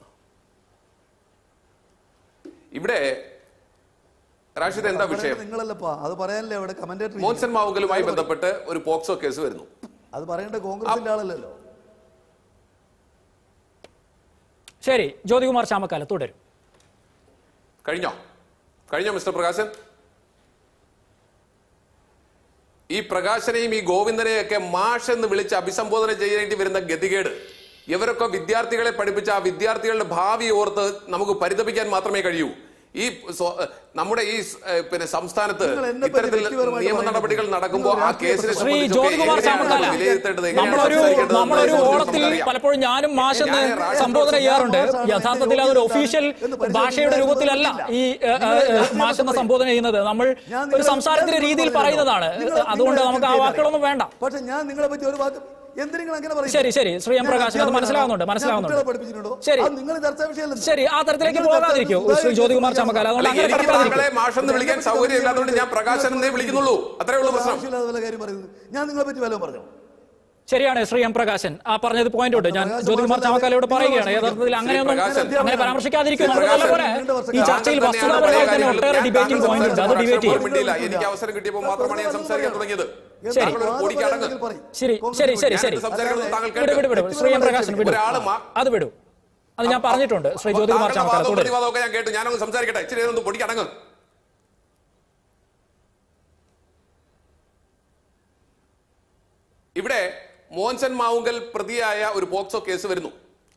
ഇവിടെ റാഷിദ് എന്താ വിഷയം നിങ്ങളല്ലപ്പാ അത് പറയാനല്ലേ അവിടെ കമന്റേറ്റർ മോൻസൻ മാവുങ്കലുമായി ബന്ധപ്പെട്ട് ഒരു പോക്സോ കേസ് വരുന്നു അത് പറയേണ്ട കോൺഗ്രസിന്റെ ആളല്ലല്ലോ ശരി ജ്യോതികുമാർ ചാമക്കാല തുടരും കഴിഞ്ഞോ കഴിഞ്ഞോ മിസ്റ്റർ പ്രകാശൻ ഈ പ്രകാശനെയും ഈ ഗോവിന്ദനെയൊക്കെ മാഷ് എന്ന് വിളിച്ച് അഭിസംബോധന ചെയ്യേണ്ടി വരുന്ന ഗതികേട് ഇവരൊക്കെ വിദ്യാർത്ഥികളെ പഠിപ്പിച്ച ആ വിദ്യാർത്ഥികളുടെ ഭാവി ഓർത്ത് നമുക്ക് പരിതപിക്കാൻ മാത്രമേ കഴിയൂ ഈ സ്വ- നമ്മുടെ ഈ സ്- ഏഹ് പിന്നെ സംസ്ഥാനത്ത് നിങ്ങൾ എന്നെ പറ്റി ഇത്തരത്തിൽ വ്യക്തിപരമായിട്ട് നിയമ പറയുന്നത് നടപടികൾ നടക്കുമ്പോൾ നിങ്ങൾ ആ രാഷ്ട്രീയ കേസിനെ പ്രശ്നം. ശ്രീ സംബന്ധിച്ചൊക്കെ ജ്യോതികുമാർ എങ്ങനെയാണ് ചാമക്കാല നമ്മൾ വിലയിരുത്തേണ്ടത് എങ്ങനെയാണ് നമ്മളൊരു സംസാരിക്കേണ്ടത് നമ്മളൊരു എന്നതിനെ ഓളത്തിൽ സംബന്ധിച്ച് നമുക്കറിയാം. പലപ്പോഴും ഞാനും മാഷെന്ന് ഞാൻ രാഷ്ട്രീയ സംബോധന പ്രശ്നം ചെയ്യാറുണ്ട് മാഷാണ് യഥാർത്ഥത്തിൽ അതൊരു ഒഫീഷ്യൽ എന്ന് പരിശോധിക്കാൻ ഭാഷയുടെ രൂപത്തിലല്ല ഈ ഏ, ഏ, ഏ, മാഷ് എന്ന സംബോധന ചെയ്യുന്നത് നമ്മൾ ഞാൻ ഒരു നിങ്ങളെ- സംസാരത്തിന്റെ ഞാൻ രീതിയിൽ നിങ്ങളെ പറയുന്നതാണ് നിങ്ങളെ- അതുകൊണ്ട് നിങ്ങളെ നമുക്ക് ആ എന്ത് വാക്കുകളൊന്നും വേണ്ട പക്ഷെ ഞാൻ നിങ്ങളെ പറ്റി ഒരു വാക്ക് എന്തിനാ അങ്ങനെ പറയും ശരി, ശരി. ശ്രീ എം പ്രകാശൻ, അത് മനസ്സിലാവുന്നുണ്ട്, മനസ്സിലാവുന്നുണ്ട്. പഠിപ്പിച്ചിട്ടുണ്ടോ ശരി. അത് നിങ്ങൾ ചർച്ചാ വിഷയമല്ല ശരി ആ തരത്തിലേക്ക് പോകാതിരിക്കൂ ശ്രീ ജ്യോതികുമാർ ചാമക്കാല അതുകൊണ്ട് അങ്ങനെ എനിക്ക് കടക്കാതിരിക്കും താങ്കളെ മാഷെന്ന് വിളിക്കാൻ സൗകര്യം ഇല്ലാത്തതുകൊണ്ട് ഞാൻ പ്രകാശൻ എന്നേ വിളിക്കുന്നുള്ളൂ അത്രേ ഉള്ളൂ പ്രശ്നം ആവശ്യമില്ലാതെ വല്ല കാര്യം പറയുന്നത് ഞാൻ നിങ്ങളെ പറ്റി വല്ലതും പറഞ്ഞു ശരിയാണ് ശ്രീ എം പ്രകാശൻ ആ പറഞ്ഞത് പോയിന്റ് ഉണ്ട് ഞാൻ പ്രകാശൻ ജ്യോതികുമാർ മാഷ് ചാമക്കാലയോട് നിങ്ങൾ പറയുകയാണ് പ്രകാശൻ യഥാർത്ഥത്തിൽ അങ്ങനെയൊന്നും പ്രകാശൻ അങ്ങനെ പരാമർശിക്കാതിരിക്കും ശ്രീ നമുക്ക് പ്രകാശൻ നല്ലപോലെ ഈ ചർച്ചയിൽ വസ്തുതാപരമായി തന്നെ ഒട്ടേറെ ഡിബേറ്റിംഗ് പോയിന്റ് ഉണ്ട് അത് ഡിബേറ്റ് ചെയ്യും മിണ്ടിയില്ല എനിക്ക് അവസരം കിട്ടിയപ്പോൾ മാത്രമാണ് ഞാൻ സംസാരിക്കാൻ തുടങ്ങിയത് ശരി. താങ്കൾ ഒരു കോടിക്ക് അടങ്ങ് ശരി ശരി ശരി ശരി ഞാനിത് സംസാരിക്കുന്നത് താങ്കൾ വിട് വിട് വിട് കേട്ടോ ശ്രീ എം പ്രകാശൻ വിടൂ ഒരാള് മാ- അത് വിടൂ അത് ഞാൻ പറഞ്ഞിട്ടുണ്ട് ശ്രീ ജ്യോതികുമാർ താങ്കളുടെ ചാമക്കാല വാദവും തുടരും പ്രതിവാദവും ഒക്കെ ഞാൻ കേട്ടു ഞാനൊന്ന് സംസാരിക്കട്ടെ ഇച്ചിരി നേരം ഒന്ന് പൊടിക്കടങ്ങ് ഇവിടെ മോൻസൻ മാവുങ്കൽ പ്രതിയായ ഒരു പോക്സോ കേസ് വരുന്നു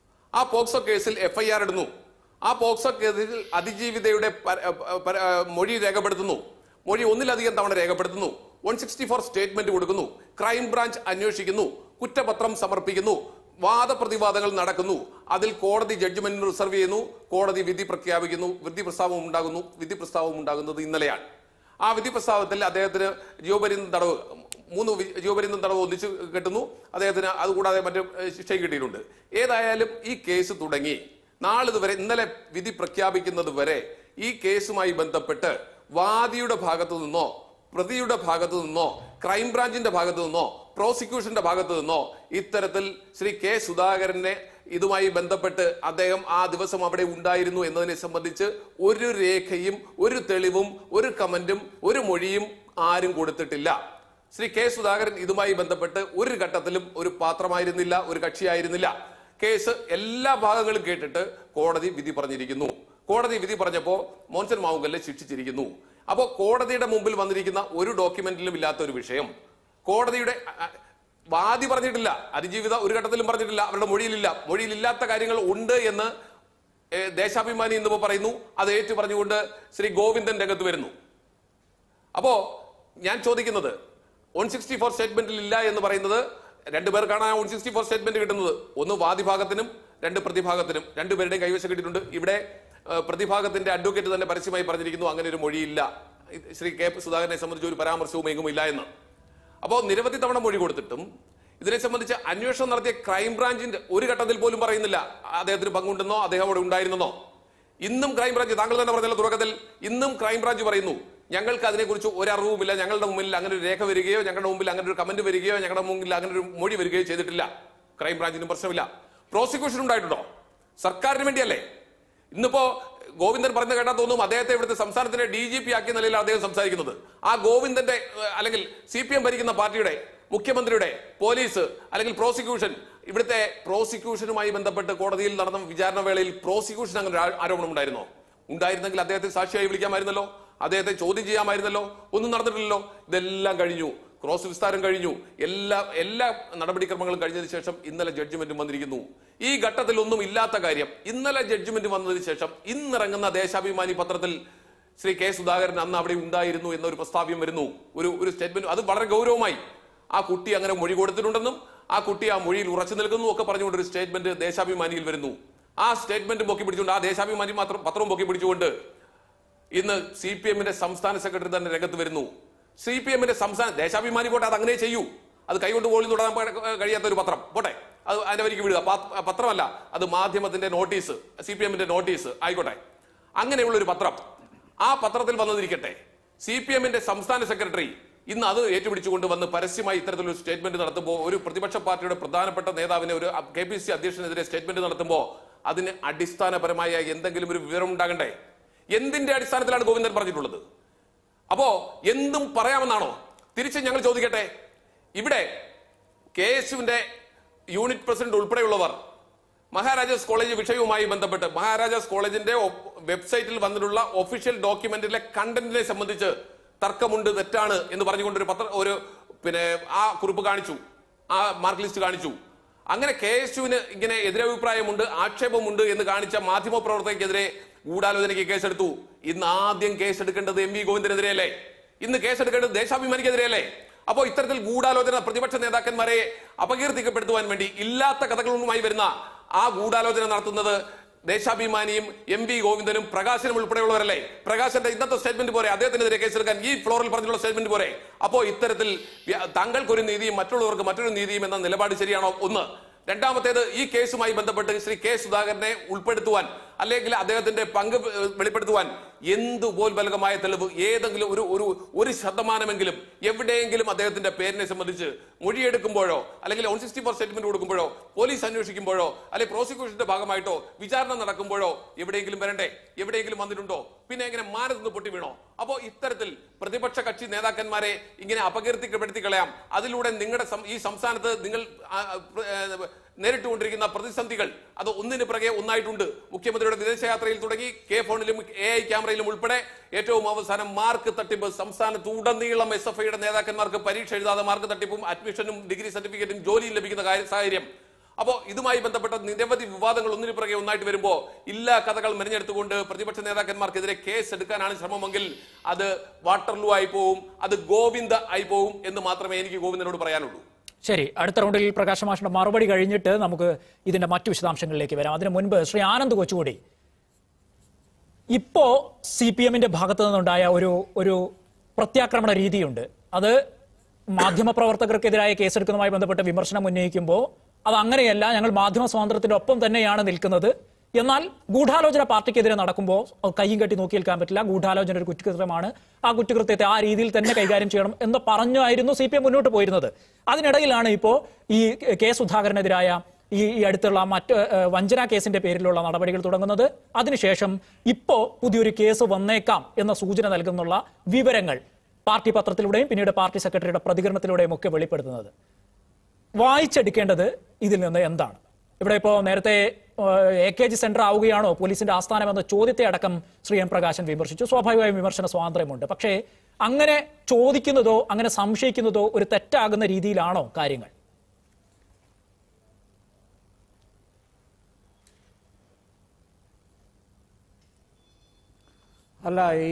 ആ പോക്സോ കേസിൽ എഫ്ഐആർ ഇടുന്നു ആ പോക്സോ കേസിൽ അതിജീവിതയുടെ പ- പ- പ- മൊഴി രേഖപ്പെടുത്തുന്നു മൊഴി ഒന്നിലധികം തവണ രേഖപ്പെടുത്തുന്നു വൺ സിക്സ്റ്റി ഫോർ സ്റ്റേറ്റ്മെന്റ് കൊടുക്കുന്നു ക്രൈംബ്രാഞ്ച് അന്വേഷിക്കുന്നു കുറ്റപത്രം സമർപ്പിക്കുന്നു വാദപ്രതിവാദങ്ങൾ നടക്കുന്നു അതിൽ കോടതി ജഡ്ജ്മെന്റ് റിസർവ് ചെയ്യുന്നു കോടതി വിധി പ്രഖ്യാപിക്കുന്നു വിധി പ്രസ്താവം ഉണ്ടാകുന്നു വിധി പ്രസ്താവം ഉണ്ടാകുന്നത് ഇന്നലെയാണ് ആ വിധി പ്രസ്താവത്തിൽ അദ്ദേഹത്തിന് ജീവപര്യന്തം തടവ് മൂന്ന് വി- ജീവപര്യന്തം തടവ് ഒന്നിച്ച് കിട്ടുന്നു അദ്ദേഹത്തിന് അതുകൂടാതെ മറ്റു ഏഹ്, ശിക്ഷയും കിട്ടിയിട്ടുണ്ട് ഏതായാലും ഈ കേസ് തുടങ്ങി നാളിതുവരെ ഇന്നലെ വിധി പ്രഖ്യാപിക്കുന്നത് വരെ ഈ കേസുമായി ബന്ധപ്പെട്ട് വാദിയുടെ ഭാഗത്തു നിന്നോ പ്രതിയുടെ ഭാഗത്തു നിന്നോ ക്രൈംബ്രാഞ്ചിന്റെ ഭാഗത്തു നിന്നോ പ്രോസിക്യൂഷന്റെ ഭാഗത്തു നിന്നോ ഇത്തരത്തിൽ ശ്രീ കെ സുധാകരനെ ഇതുമായി ബന്ധപ്പെട്ട് അദ്ദേഹം ആ ദിവസം അവിടെ ഉണ്ടായിരുന്നു എന്നതിനെ സംബന്ധിച്ച് ഒരു രേഖയും ഒരു തെളിവും ഒരു കമന്റും ഒരു മൊഴിയും ആരും കൊടുത്തിട്ടില്ല ശ്രീ കെ സുധാകരൻ ഇതുമായി ബന്ധപ്പെട്ട് ഒരു ഘട്ടത്തിലും ഒരു പാത്രമായിരുന്നില്ല ഒരു കക്ഷിയായിരുന്നില്ല കേസ് എല്ലാ ഭാഗങ്ങളും കേട്ടിട്ട് കോടതി വിധി പറഞ്ഞിരിക്കുന്നു കോടതി വിധി പറഞ്ഞപ്പോ മോൻസൻ മാവുങ്കലിനെ ശിക്ഷിച്ചിരിക്കുന്നു അപ്പോൾ കോടതിയുടെ മുമ്പിൽ വന്നിരിക്കുന്ന ഒരു ഡോക്യുമെന്റിലും ഇല്ലാത്ത ഒരു വിഷയം കോടതിയുടെ അ, അ, വാദി പറഞ്ഞിട്ടില്ല അതിജീവിത ഒരു ഘട്ടത്തിലും പറഞ്ഞിട്ടില്ല അവരുടെ മൊഴിയിലില്ല മൊഴിയിലില്ലാത്ത കാര്യങ്ങൾ ഉണ്ട് എന്ന് ഏ, ദേശാഭിമാനി എന്നിപ്പോ പറയുന്നു അത് ഏറ്റു പറഞ്ഞുകൊണ്ട് ശ്രീ ഗോവിന്ദൻ രംഗത്ത് വരുന്നു അപ്പോ ഞാൻ ചോദിക്കുന്നത് വൺ സിക്സ്റ്റി ഫോർ സ്റ്റേറ്റ്മെന്റിൽ ഇല്ല എന്ന് പറയുന്നത് രണ്ടുപേർക്കാണ് ആ വൺ സിക്സ്റ്റി ഫോർ സ്റ്റേറ്റ്മെന്റ് കിട്ടുന്നത് ഒന്ന് വാദിഭാഗത്തിനും രണ്ട് പ്രതിഭാഗത്തിനും രണ്ടുപേരുടെയും കൈവശം കിട്ടിയിട്ടുണ്ട് ഇവിടെ ആ, പ്രതിഭാഗത്തിന്റെ അഡ്വക്കേറ്റ് തന്നെ പരസ്യമായി പറഞ്ഞിരിക്കുന്നു അങ്ങനെ ഒരു മൊഴിയില്ല ഇത് ശ്രീ കെ സുധാകരനെ സംബന്ധിച്ച് ഒരു പരാമർശവും എങ്ങും ഇല്ല എന്ന് അപ്പോൾ നിരവധി തവണ മൊഴി കൊടുത്തിട്ടും ഇതിനെ സംബന്ധിച്ച് അന്വേഷണം നടത്തിയ ക്രൈംബ്രാഞ്ചിന്റെ ഒരു ഘട്ടത്തിൽ പോലും പറയുന്നില്ല അദ്ദേഹത്തിന് പങ്കുണ്ടെന്നോ അദ്ദേഹം അവിടെ ഉണ്ടായിരുന്നെന്നോ ഇന്നും ക്രൈംബ്രാഞ്ച് താങ്കൾ തന്നെ പറഞ്ഞല്ലോ തുടക്കത്തിൽ ഇന്നും ക്രൈംബ്രാഞ്ച് പറയുന്നു ഞങ്ങൾക്ക് അതിനെക്കുറിച്ച് ഒരറിവുമില്ല ഞങ്ങളുടെ മുമ്പിൽ അങ്ങനെ ഒരു രേഖ വരികയോ ഞങ്ങളുടെ മുമ്പിൽ അങ്ങനെ ഒരു കമന്റ് വരികയോ ഞങ്ങളുടെ മുമ്പിൽ അങ്ങനെ ഒരു മൊഴി വരികയോ ചെയ്തിട്ടില്ല ക്രൈംബ്രാഞ്ചിനും പ്രശ്നമില്ല പ്രോസിക്യൂഷൻ ഉണ്ടായിട്ടുണ്ടോ സർക്കാരിന് വേണ്ടിയല്ലേ ഇന്നിപ്പോ ഗോവിന്ദൻ പറഞ്ഞ കേട്ടാ തോന്നും അദ്ദേഹത്തെ ഇവിടുത്തെ സംസ്ഥാനത്തിന്റെ ഡി ജി പി ആക്കിയ നിലയിൽ അദ്ദേഹം സംസാരിക്കുന്നത് ആ ഗോവിന്ദന്റെ ഏഹ്, അല്ലെങ്കിൽ സി പി എം ഭരിക്കുന്ന പാർട്ടിയുടെ മുഖ്യമന്ത്രിയുടെ പോലീസ് അല്ലെങ്കിൽ പ്രോസിക്യൂഷൻ ഇവിടുത്തെ പ്രോസിക്യൂഷനുമായി ബന്ധപ്പെട്ട് കോടതിയിൽ നടന്ന വിചാരണ വേളയിൽ പ്രോസിക്യൂഷൻ അങ്ങനെ ഒരു ആ- ആരോപണം ഉണ്ടായിരുന്നോ ഉണ്ടായിരുന്നെങ്കിൽ അദ്ദേഹത്തെ സാക്ഷിയായി വിളിക്കാമായിരുന്നല്ലോ അദ്ദേഹത്തെ ചോദ്യം ചെയ്യാമായിരുന്നല്ലോ ഒന്നും നടന്നിട്ടില്ലല്ലോ ഇതെല്ലാം കഴിഞ്ഞു ക്രോസ് വിസ്താരം കഴിഞ്ഞു എല്ലാ എല്ലാ നടപടിക്രമങ്ങളും കഴിഞ്ഞതിന് ശേഷം ഇന്നലെ ജഡ്ജ്മെന്റും വന്നിരിക്കുന്നു ഈ ഘട്ടത്തിൽ ഒന്നും ഇല്ലാത്ത കാര്യം ഇന്നലെ ജഡ്ജ്മെന്റ് വന്നതിന് ശേഷം ഇന്നിറങ്ങുന്ന ദേശാഭിമാനി പത്രത്തിൽ ശ്രീ കെ സുധാകരൻ അന്ന് അവിടെ ഉണ്ടായിരുന്നു എന്നൊരു പ്രസ്താവ്യം വരുന്നു ഒരു ഒരു സ്റ്റേറ്റ്മെന്റ് അത് വളരെ ഗൗരവമായി ആ കുട്ടി അങ്ങനെ മൊഴി കൊടുത്തിട്ടുണ്ടെന്നും ആ കുട്ടി ആ മൊഴിയിൽ ഉറച്ചു നിൽക്കുന്നു ഒക്കെ പറഞ്ഞുകൊണ്ട് ഒരു സ്റ്റേറ്റ്മെന്റ് ദേശാഭിമാനിയിൽ വരുന്നു ആ സ്റ്റേറ്റ്മെന്റ് പൊക്കി പിടിച്ചുകൊണ്ട് ആ ദേശാഭിമാനി മാത്രം പത്രവും പൊക്കി പിടിച്ചുകൊണ്ട് ഇന്ന് സി പി എമ്മിന്റെ സംസ്ഥാന സെക്രട്ടറി തന്നെ രംഗത്ത് വരുന്നു സി പി എമ്മിന്റെ സംസ്ഥാന ദേശാഭിമാനി പോട്ടെ അത് അങ്ങനെ ചെയ്യൂ അത് കൈകൊണ്ട് പോളി തൊടാൻ പ- കഴിയാത്ത ഒരു പത്രം പോട്ടെ അത് അതിന്റെ വരിക്ക് വിടുക പാ- പത്രമല്ല അത് മാധ്യമത്തിന്റെ നോട്ടീസ് സി പി എമ്മിന്റെ നോട്ടീസ് ആയിക്കോട്ടെ അങ്ങനെയുള്ള ഒരു പത്രം ആ പത്രത്തിൽ വന്നതിരിക്കട്ടെ സി പി എമ്മിന്റെ സംസ്ഥാന സെക്രട്ടറി ഇന്ന് അത് ഏറ്റുപിടിച്ചുകൊണ്ട് വന്ന് പരസ്യമായി ഇത്തരത്തിലൊരു സ്റ്റേറ്റ്മെന്റ് നടത്തുമ്പോൾ ഒരു പ്രതിപക്ഷ പാർട്ടിയുടെ പ്രധാനപ്പെട്ട നേതാവിനെ ഒരു കെ പി സി അധ്യക്ഷനെതിരെ സ്റ്റേറ്റ്മെന്റ് നടത്തുമ്പോൾ അതിന് അടിസ്ഥാനപരമായ എന്തെങ്കിലും ഒരു വിവരം ഉണ്ടാകണ്ടേ എന്തിന്റെ അടിസ്ഥാനത്തിലാണ് ഗോവിന്ദൻ പറഞ്ഞിട്ടുള്ളത് അപ്പോ എന്തും പറയാമെന്നാണോ തിരിച്ച് ഞങ്ങൾ ചോദിക്കട്ടെ ഇവിടെ കെ എസ് യുവിന്റെ യൂണിറ്റ് പ്രസിഡന്റ് ഉൾപ്പെടെയുള്ളവർ മഹാരാജാസ് കോളേജ് വിഷയവുമായി ബന്ധപ്പെട്ട് മഹാരാജാസ് കോളേജിന്റെ ഒ- വെബ്സൈറ്റിൽ വന്നിട്ടുള്ള ഒഫീഷ്യൽ ഡോക്യുമെന്റിലെ കണ്ടന്റിനെ സംബന്ധിച്ച് തർക്കമുണ്ട് തെറ്റാണ് എന്ന് പറഞ്ഞുകൊണ്ട് ഒരു പത്ര ഒരു പിന്നെ ആ കുറിപ്പ് കാണിച്ചു ആ മാർക്ക് ലിസ്റ്റ് കാണിച്ചു അങ്ങനെ കെ എസ് യുവിന് ഇങ്ങനെ എതിരഭിപ്രായമുണ്ട് ആക്ഷേപമുണ്ട് എന്ന് കാണിച്ച മാധ്യമ പ്രവർത്തകർക്കെതിരെ ഗൂഢാലോചനയ്ക്ക് കേസെടുത്തു ഇന്ന് ആദ്യം കേസെടുക്കേണ്ടത് എം വി ഗോവിന്ദനെതിരെയല്ലേ ഇന്ന് കേസെടുക്കേണ്ടത് ദേശാഭിമാനിക്കെതിരെയല്ലേ അപ്പോൾ ഇത്തരത്തിൽ ഗൂഢാലോചന പ്രതിപക്ഷ നേതാക്കന്മാരെ അപകീർത്തിക്കപ്പെടുത്തുവാൻ വേണ്ടി ഇല്ലാത്ത കഥകളുമായി വരുന്ന ആ ഗൂഢാലോചന നടത്തുന്നത് ദേശാഭിമാനിയും എം വി ഗോവിന്ദനും പ്രകാശനും ഉൾപ്പെടെയുള്ളവരല്ലേ പ്രകാശന്റെ ഇന്നത്തെ സ്റ്റേറ്റ്മെന്റ് പോരെ അദ്ദേഹത്തിനെതിരെ കേസെടുക്കാൻ ഈ ഫ്ലോറിൽ പറഞ്ഞിട്ടുള്ള സ്റ്റേറ്റ്മെന്റ് പോരെ അപ്പോ ഇത്തരത്തിൽ വ്യ- താങ്കൾക്കൊരു നീതിയും മറ്റുള്ളവർക്ക് മറ്റൊരു നീതിയും എന്ന നിലപാട് ശരിയാണോ ഒന്ന് രണ്ടാമത്തേത് ഈ കേസുമായി ബന്ധപ്പെട്ട് ശ്രീ കെ സുധാകരനെ ഉൾപ്പെടുത്തുവാൻ അല്ലെങ്കിൽ അദ്ദേഹത്തിന്റെ പങ്ക് ഏഹ്, വെളിപ്പെടുത്തുവാൻ എന്ത് ഉപോത്ബലകമായ തെളിവ് ഏതെങ്കിലും ഒരു ഒരു ഒരു ശതമാനമെങ്കിലും എവിടെയെങ്കിലും അദ്ദേഹത്തിന്റെ പേരിനെ സംബന്ധിച്ച് മൊഴിയെടുക്കുമ്പോഴോ അല്ലെങ്കിൽ വൺ സിക്സ്റ്റി ഫോർ സ്റ്റേറ്റ്മെന്റ് കൊടുക്കുമ്പോഴോ പോലീസ് അന്വേഷിക്കുമ്പോഴോ അല്ലെങ്കിൽ പ്രോസിക്യൂഷന്റെ ഭാഗമായിട്ടോ വിചാരണ നടക്കുമ്പോഴോ എവിടെയെങ്കിലും വരണ്ടേ എവിടെയെങ്കിലും വന്നിട്ടുണ്ടോ പിന്നെ എങ്ങനെ മാനത്തുനിന്ന് പൊട്ടി വീണോ അപ്പോ ഇത്തരത്തിൽ പ്രതിപക്ഷ കക്ഷി നേതാക്കന്മാരെ ഇങ്ങനെ അപകീർത്തിക്കപ്പെടുത്തി കളയാം അതിലൂടെ നിങ്ങളുടെ സം- ഈ സംസ്ഥാനത്ത് നിങ്ങൾ ആ, ആ, പ്ര- ഏ, നേരിട്ടുകൊണ്ടിരിക്കുന്ന പ്രതിസന്ധികൾ അത് ഒന്നിന് പിറകെ ഒന്നായിട്ടുണ്ട് മുഖ്യമന്ത്രിയുടെ വിദേശയാത്രയിൽ തുടങ്ങി കെ ഫോണിലും എ ഐ ക്യാമറയിലും ഉൾപ്പെടെ ഏറ്റവും അവസാനം മാർക്ക് തട്ടിപ്പ് സംസ്ഥാനത്ത് ഉടനീളം എസ് എഫ് ഐയുടെ നേതാക്കന്മാർക്ക് പരീക്ഷ എഴുതാതെ മാർക്ക് തട്ടിപ്പും അഡ്മിഷനും ഡിഗ്രി സർട്ടിഫിക്കറ്റും ജോലിയും ലഭിക്കുന്ന കാര്യ- സാഹചര്യം അപ്പോ ഇതുമായി ബന്ധപ്പെട്ട നിരവധി വിവാദങ്ങൾ ഒന്നിനു പിറകെ ഒന്നായിട്ട് വരുമ്പോ ഇല്ലാ കഥകൾ മെനഞ്ഞെടുത്തുകൊണ്ട് പ്രതിപക്ഷ നേതാക്കന്മാർക്കെതിരെ കേസ് എടുക്കാനാണ് ശ്രമമെങ്കിൽ അത് വാട്ടർലൂ ആയി പോവും അത് ഗോവിന്ദ ആയി പോവും എന്ന് മാത്രമേ എനിക്ക് ഗോവിന്ദനോട് പറയാനുള്ളൂ ശരി അടുത്ത റൗണ്ടിൽ പ്രകാശ് മാഷിന്റെ മറുപടി കഴിഞ്ഞിട്ട് നമുക്ക് ഇതിന്റെ മറ്റു വിശദാംശങ്ങളിലേക്ക് വരാം അതിനു മുൻപ് ശ്രീ ആനന്ദ് കൊച്ചുകൂടി ഇപ്പോ സി പി എമ്മിന്റെ ഭാഗത്തു നിന്നുണ്ടായ ഒരു ഒരു പ്രത്യാക്രമണ രീതിയുണ്ട് അത് മാധ്യമപ്രവർത്തകർക്കെതിരായ കേസെടുക്കുന്നതുമായി ബന്ധപ്പെട്ട് വിമർശനം ഉന്നയിക്കുമ്പോൾ അത് അങ്ങനെയല്ല ഞങ്ങൾ മാധ്യമ സ്വാതന്ത്ര്യത്തിന്റെ ഒപ്പം തന്നെയാണ് നിൽക്കുന്നത് എന്നാൽ ഗൂഢാലോചന പാർട്ടിക്കെതിരെ നടക്കുമ്പോൾ അത് കയ്യും കെട്ടി നോക്കി നിൽക്കാൻ പറ്റില്ല ഗൂഢാലോചന ഒരു കുറ്റകൃത്യമാണ് ആ കുറ്റകൃത്യത്തെ ആ രീതിയിൽ തന്നെ കൈകാര്യം ചെയ്യണം എന്ന് പറഞ്ഞായിരുന്നു സി പി എം മുന്നോട്ട് പോയിരുന്നത് അതിനിടയിലാണ് ഇപ്പോൾ ഈ കെ സുധാകരനെതിരായ ഈ ഈ അടുത്തുള്ള മറ്റ് ഏഹ്, വഞ്ചന കേസിന്റെ പേരിലുള്ള നടപടികൾ തുടങ്ങുന്നത് അതിനുശേഷം ഇപ്പോ പുതിയൊരു കേസ് വന്നേക്കാം എന്ന സൂചന നൽകുന്നുള്ള വിവരങ്ങൾ പാർട്ടി പത്രത്തിലൂടെയും പിന്നീട് പാർട്ടി സെക്രട്ടറിയുടെ പ്രതികരണത്തിലൂടെയും ഒക്കെ വെളിപ്പെടുത്തുന്നത് വായിച്ചെടുക്കേണ്ടത് ഇതിൽ നിന്ന് എന്താണ് ഇവിടെ ഇപ്പോൾ നേരത്തെ എ കെ ജി സെന്റർ ആവുകയാണോ പോലീസിന്റെ ആസ്ഥാനം എന്ന ചോദ്യത്തെ അടക്കം ശ്രീ എം പ്രകാശൻ വിമർശിച്ചു സ്വാഭാവികമായും വിമർശന സ്വാതന്ത്ര്യമുണ്ട് പക്ഷേ അങ്ങനെ ചോദിക്കുന്നതോ അങ്ങനെ സംശയിക്കുന്നതോ ഒരു തെറ്റാകുന്ന രീതിയിലാണോ കാര്യങ്ങൾ അല്ല ഈ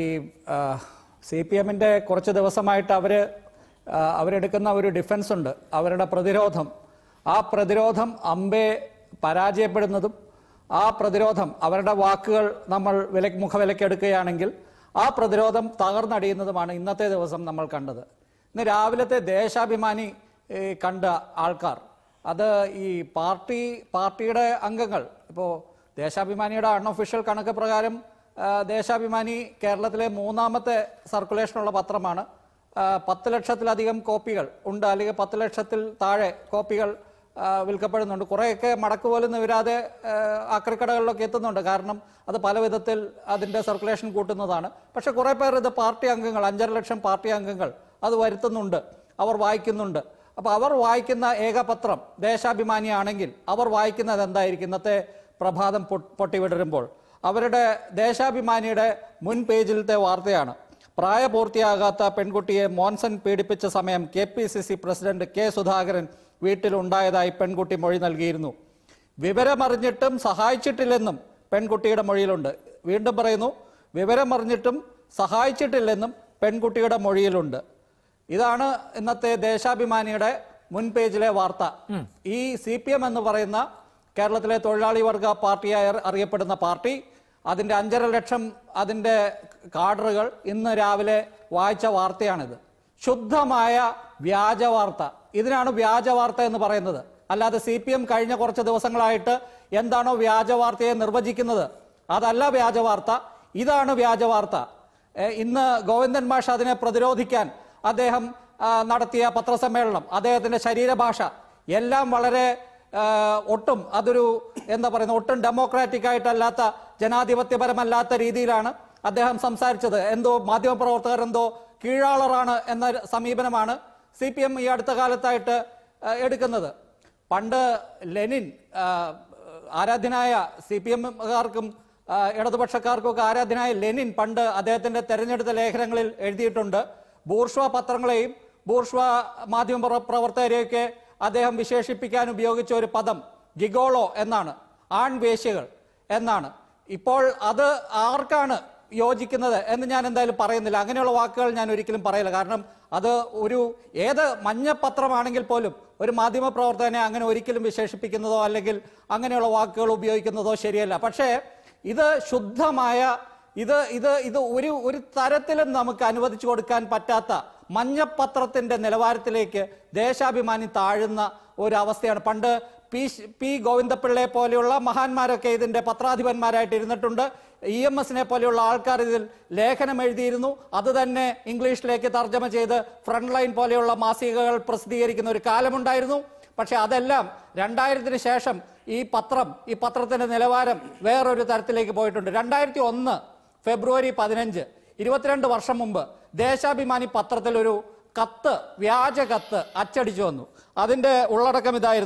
സി പി എമ്മിൻ്റെ കുറച്ച് ദിവസമായിട്ട് അവർ അവരെടുക്കുന്ന ഒരു ഡിഫൻസ് ഉണ്ട് അവരുടെ പ്രതിരോധം ആ പ്രതിരോധം അമ്പെ പരാജയപ്പെടുന്നതും ആ പ്രതിരോധം അവരുടെ വാക്കുകൾ നമ്മൾ വില മുഖവിലക്കെടുക്കുകയാണെങ്കിൽ ആ പ്രതിരോധം തകർന്നടിയുന്നതുമാണ് ഇന്നത്തെ ദിവസം നമ്മൾ കണ്ടത് ഇന്ന് രാവിലത്തെ ദേശാഭിമാനി ഏ, കണ്ട ആൾക്കാർ അത് ഈ പാർട്ടി പാർട്ടിയുടെ അംഗങ്ങൾ ഇപ്പോൾ ദേശാഭിമാനിയുടെ അൺഒഫീഷ്യൽ കണക്ക് പ്രകാരം ആ, ദേശാഭിമാനി കേരളത്തിലെ മൂന്നാമത്തെ സർക്കുലേഷനുള്ള പത്രമാണ് ആ, പത്ത് ലക്ഷത്തിലധികം കോപ്പികൾ ഉണ്ട് അല്ലെങ്കിൽ പത്ത് ലക്ഷത്തിൽ താഴെ കോപ്പികൾ ആ, വിൽക്കപ്പെടുന്നുണ്ട് കുറേയൊക്കെ മടക്ക് പോലും നിവരാതെ ആ, ആക്രിക്കടകളിലൊക്കെ എത്തുന്നുണ്ട് കാരണം അത് പല വിധത്തിൽ അതിൻ്റെ സർക്കുലേഷൻ കൂട്ടുന്നതാണ് പക്ഷെ കുറേ പേർ ഇത് പാർട്ടി അംഗങ്ങൾ അഞ്ചര ലക്ഷം പാർട്ടി അംഗങ്ങൾ അത് വരുത്തുന്നുണ്ട് അവർ വായിക്കുന്നുണ്ട് അപ്പോൾ അവർ വായിക്കുന്ന ഏകപത്രം ദേശാഭിമാനിയാണെങ്കിൽ അവർ വായിക്കുന്നത് എന്തായിരിക്കും ഇന്നത്തെ പ്രഭാതം പൊ- പൊട്ടിവിടരുമ്പോൾ അവരുടെ ദേശാഭിമാനിയുടെ മുൻ പേജിലത്തെ വാർത്തയാണ് പ്രായപൂർത്തിയാകാത്ത പെൺകുട്ടിയെ മോൻസൺ പീഡിപ്പിച്ച സമയം K P C C president K Sudhakaran വീട്ടിലുണ്ടായതായി പെൺകുട്ടി മൊഴി നൽകിയിരുന്നു വിവരമറിഞ്ഞിട്ടും സഹായിച്ചിട്ടില്ലെന്നും പെൺകുട്ടിയുടെ മൊഴിയിലുണ്ട് വീണ്ടും പറയുന്നു വിവരമറിഞ്ഞിട്ടും സഹായിച്ചിട്ടില്ലെന്നും പെൺകുട്ടിയുടെ മൊഴിയിലുണ്ട് ഇതാണ് ഇന്നത്തെ ദേശാഭിമാനിയുടെ മുൻ പേജിലെ വാർത്ത ഈ സി പി എം എന്ന് പറയുന്ന കേരളത്തിലെ തൊഴിലാളി വർഗ പാർട്ടിയായി അറി- അറിയപ്പെടുന്ന പാർട്ടി അതിന്റെ അഞ്ചര ലക്ഷം അതിന്റെ കാഡറുകൾ ഇന്ന് രാവിലെ വായിച്ച വാർത്തയാണിത് ശുദ്ധമായ വ്യാജ വാർത്ത ഇതിനാണ് വ്യാജ വാർത്ത എന്ന് പറയുന്നത് അല്ലാതെ സി പി എം കഴിഞ്ഞ കുറച്ച് ദിവസങ്ങളായിട്ട് എന്താണോ വ്യാജ വാർത്തയെ നിർവചിക്കുന്നത് അതല്ല വ്യാജ വാർത്ത ഇതാണ് വ്യാജ വാർത്ത ഏഹ് ഇന്ന് ഗോവിന്ദൻ മാഷ് അതിനെ പ്രതിരോധിക്കാൻ അദ്ദേഹം ആ, നടത്തിയ പത്രസമ്മേളനം അദ്ദേഹത്തിന്റെ ശരീരഭാഷ എല്ലാം വളരെ ആ, ഒട്ടും അതൊരു എന്താ പറയുന്നത് ഒട്ടും ഡെമോക്രാറ്റിക് ആയിട്ടല്ലാത്ത ജനാധിപത്യപരമല്ലാത്ത രീതിയിലാണ് അദ്ദേഹം സംസാരിച്ചത് എന്തോ മാധ്യമപ്രവർത്തകർ എന്തോ കീഴാളറാണ് എന്ന ഒരു സമീപനമാണ് സി പി എം ഈ അടുത്ത കാലത്തായിട്ട് ആ, എടുക്കുന്നത് പണ്ട് ലെനിൻ ആ, ആരാധ്യനായ സി പി എമ്മുകാർക്കും ഇടതുപക്ഷക്കാർക്കും ഒക്കെ ആരാധ്യനായ ലെനിൻ പണ്ട് അദ്ദേഹത്തിന്റെ തെരഞ്ഞെടുത്ത ലേഖനങ്ങളിൽ എഴുതിയിട്ടുണ്ട് ബൂർഷ്വ പത്രങ്ങളെയും ബൂർഷ്വ മാധ്യമ പ്രവ- പ്രവർത്തകരെയൊക്കെ അദ്ദേഹം വിശേഷിപ്പിക്കാൻ ഉപയോഗിച്ച ഒരു പദം ഗിഗോളോ എന്നാണ് ആൺവേശ്യകൾ എന്നാണ് ഇപ്പോൾ അത് ആർക്കാണ് യോജിക്കുന്നത് എന്ന് ഞാൻ എന്തായാലും പറയുന്നില്ല അങ്ങനെയുള്ള വാക്കുകൾ ഞാൻ ഒരിക്കലും പറയില്ല കാരണം അത് ഒരു ഏത് മഞ്ഞപ്പത്രമാണെങ്കിൽ പോലും ഒരു മാധ്യമ പ്രവർത്തകനെ അങ്ങനെ ഒരിക്കലും വിശേഷിപ്പിക്കുന്നതോ അല്ലെങ്കിൽ അങ്ങനെയുള്ള വാക്കുകൾ ഉപയോഗിക്കുന്നതോ ശരിയല്ല പക്ഷേ ഇത് ശുദ്ധമായ ഇത് ഇത് ഇത് ഒരു ഒരു തരത്തിലും നമുക്ക് അനുവദിച്ചു കൊടുക്കാൻ പറ്റാത്ത മഞ്ഞപ്പത്രത്തിന്റെ നിലവാരത്തിലേക്ക് ദേശാഭിമാനി താഴുന്ന ഒരു അവസ്ഥയാണ് പണ്ട് പി ശ്- പി ഗോവിന്ദപിള്ളയെ പോലെയുള്ള മഹാന്മാരൊക്കെ ഇതിന്റെ പത്രാധിപന്മാരായിട്ട് ഇരുന്നിട്ടുണ്ട് ഇ എം എസിനെ പോലെയുള്ള ആൾക്കാർ ഇതിൽ ലേഖനം എഴുതിയിരുന്നു അത് തന്നെ ഇംഗ്ലീഷിലേക്ക് തർജ്ജമ ചെയ്ത് ഫ്രണ്ട് ലൈൻ പോലെയുള്ള മാസികകൾ പ്രസിദ്ധീകരിക്കുന്ന ഒരു കാലമുണ്ടായിരുന്നു പക്ഷെ അതെല്ലാം രണ്ടായിരത്തിന് ശേഷം ഈ പത്രം ഈ പത്രത്തിന്റെ നിലവാരം വേറൊരു തരത്തിലേക്ക് പോയിട്ടുണ്ട് രണ്ടായിരത്തി ഒന്ന് ഫെബ്രുവരി പതിനഞ്ച് ഇരുപത്തിരണ്ട് വർഷം മുമ്പ് ദേശാഭിമാനി പത്രത്തിൽ ഒരു കത്ത് വ്യാജ കത്ത് അച്ചടിച്ചു വന്നു അതിന്റെ ഉള്ളടക്കം ഇതായിരുന്നു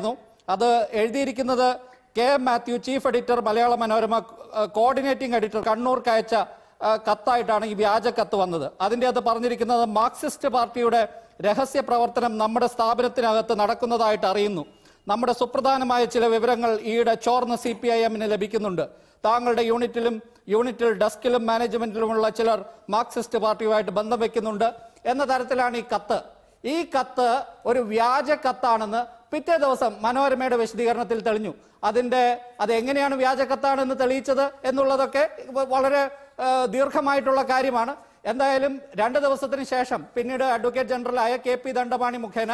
അത് എഴുതിയിരിക്കുന്നത് K M Mathew chief editor Malayala Manorama coordinating editor കണ്ണൂർക്ക് അയച്ച ആ, കത്തായിട്ടാണ് ഈ വ്യാജ കത്ത് വന്നത് അതിൻ്റെ അത് പറഞ്ഞിരിക്കുന്നത് മാർക്സിസ്റ്റ് പാർട്ടിയുടെ രഹസ്യ പ്രവർത്തനം നമ്മുടെ സ്ഥാപനത്തിനകത്ത് നടക്കുന്നതായിട്ട് അറിയുന്നു നമ്മുടെ സുപ്രധാനമായ ചില വിവരങ്ങൾ ഈയിടെ ചോർന്ന് സി പി ഐ എമ്മിന് ലഭിക്കുന്നുണ്ട് താങ്കളുടെ യൂണിറ്റിലും യൂണിറ്റിൽ ഡെസ്കിലും മാനേജ്മെന്റിലുമുള്ള ചിലർ മാർക്സിസ്റ്റ് പാർട്ടിയുമായിട്ട് ബന്ധം വെക്കുന്നുണ്ട് എന്ന തരത്തിലാണ് ഈ കത്ത് ഈ കത്ത് ഒരു വ്യാജ കത്താണെന്ന് പിറ്റേ ദിവസം മനോരമയുടെ വിശദീകരണത്തിൽ തെളിഞ്ഞു അതിന്റെ അത് എങ്ങനെയാണ് വ്യാജ കത്താണെന്ന് തെളിയിച്ചത് എന്നുള്ളതൊക്കെ വ- വളരെ ആ, ദീർഘമായിട്ടുള്ള കാര്യമാണ് എന്തായാലും രണ്ട് ദിവസത്തിന് ശേഷം പിന്നീട് അഡ്വക്കേറ്റ് ജനറലായ കെ പി ദണ്ഡപാണി മുഖേന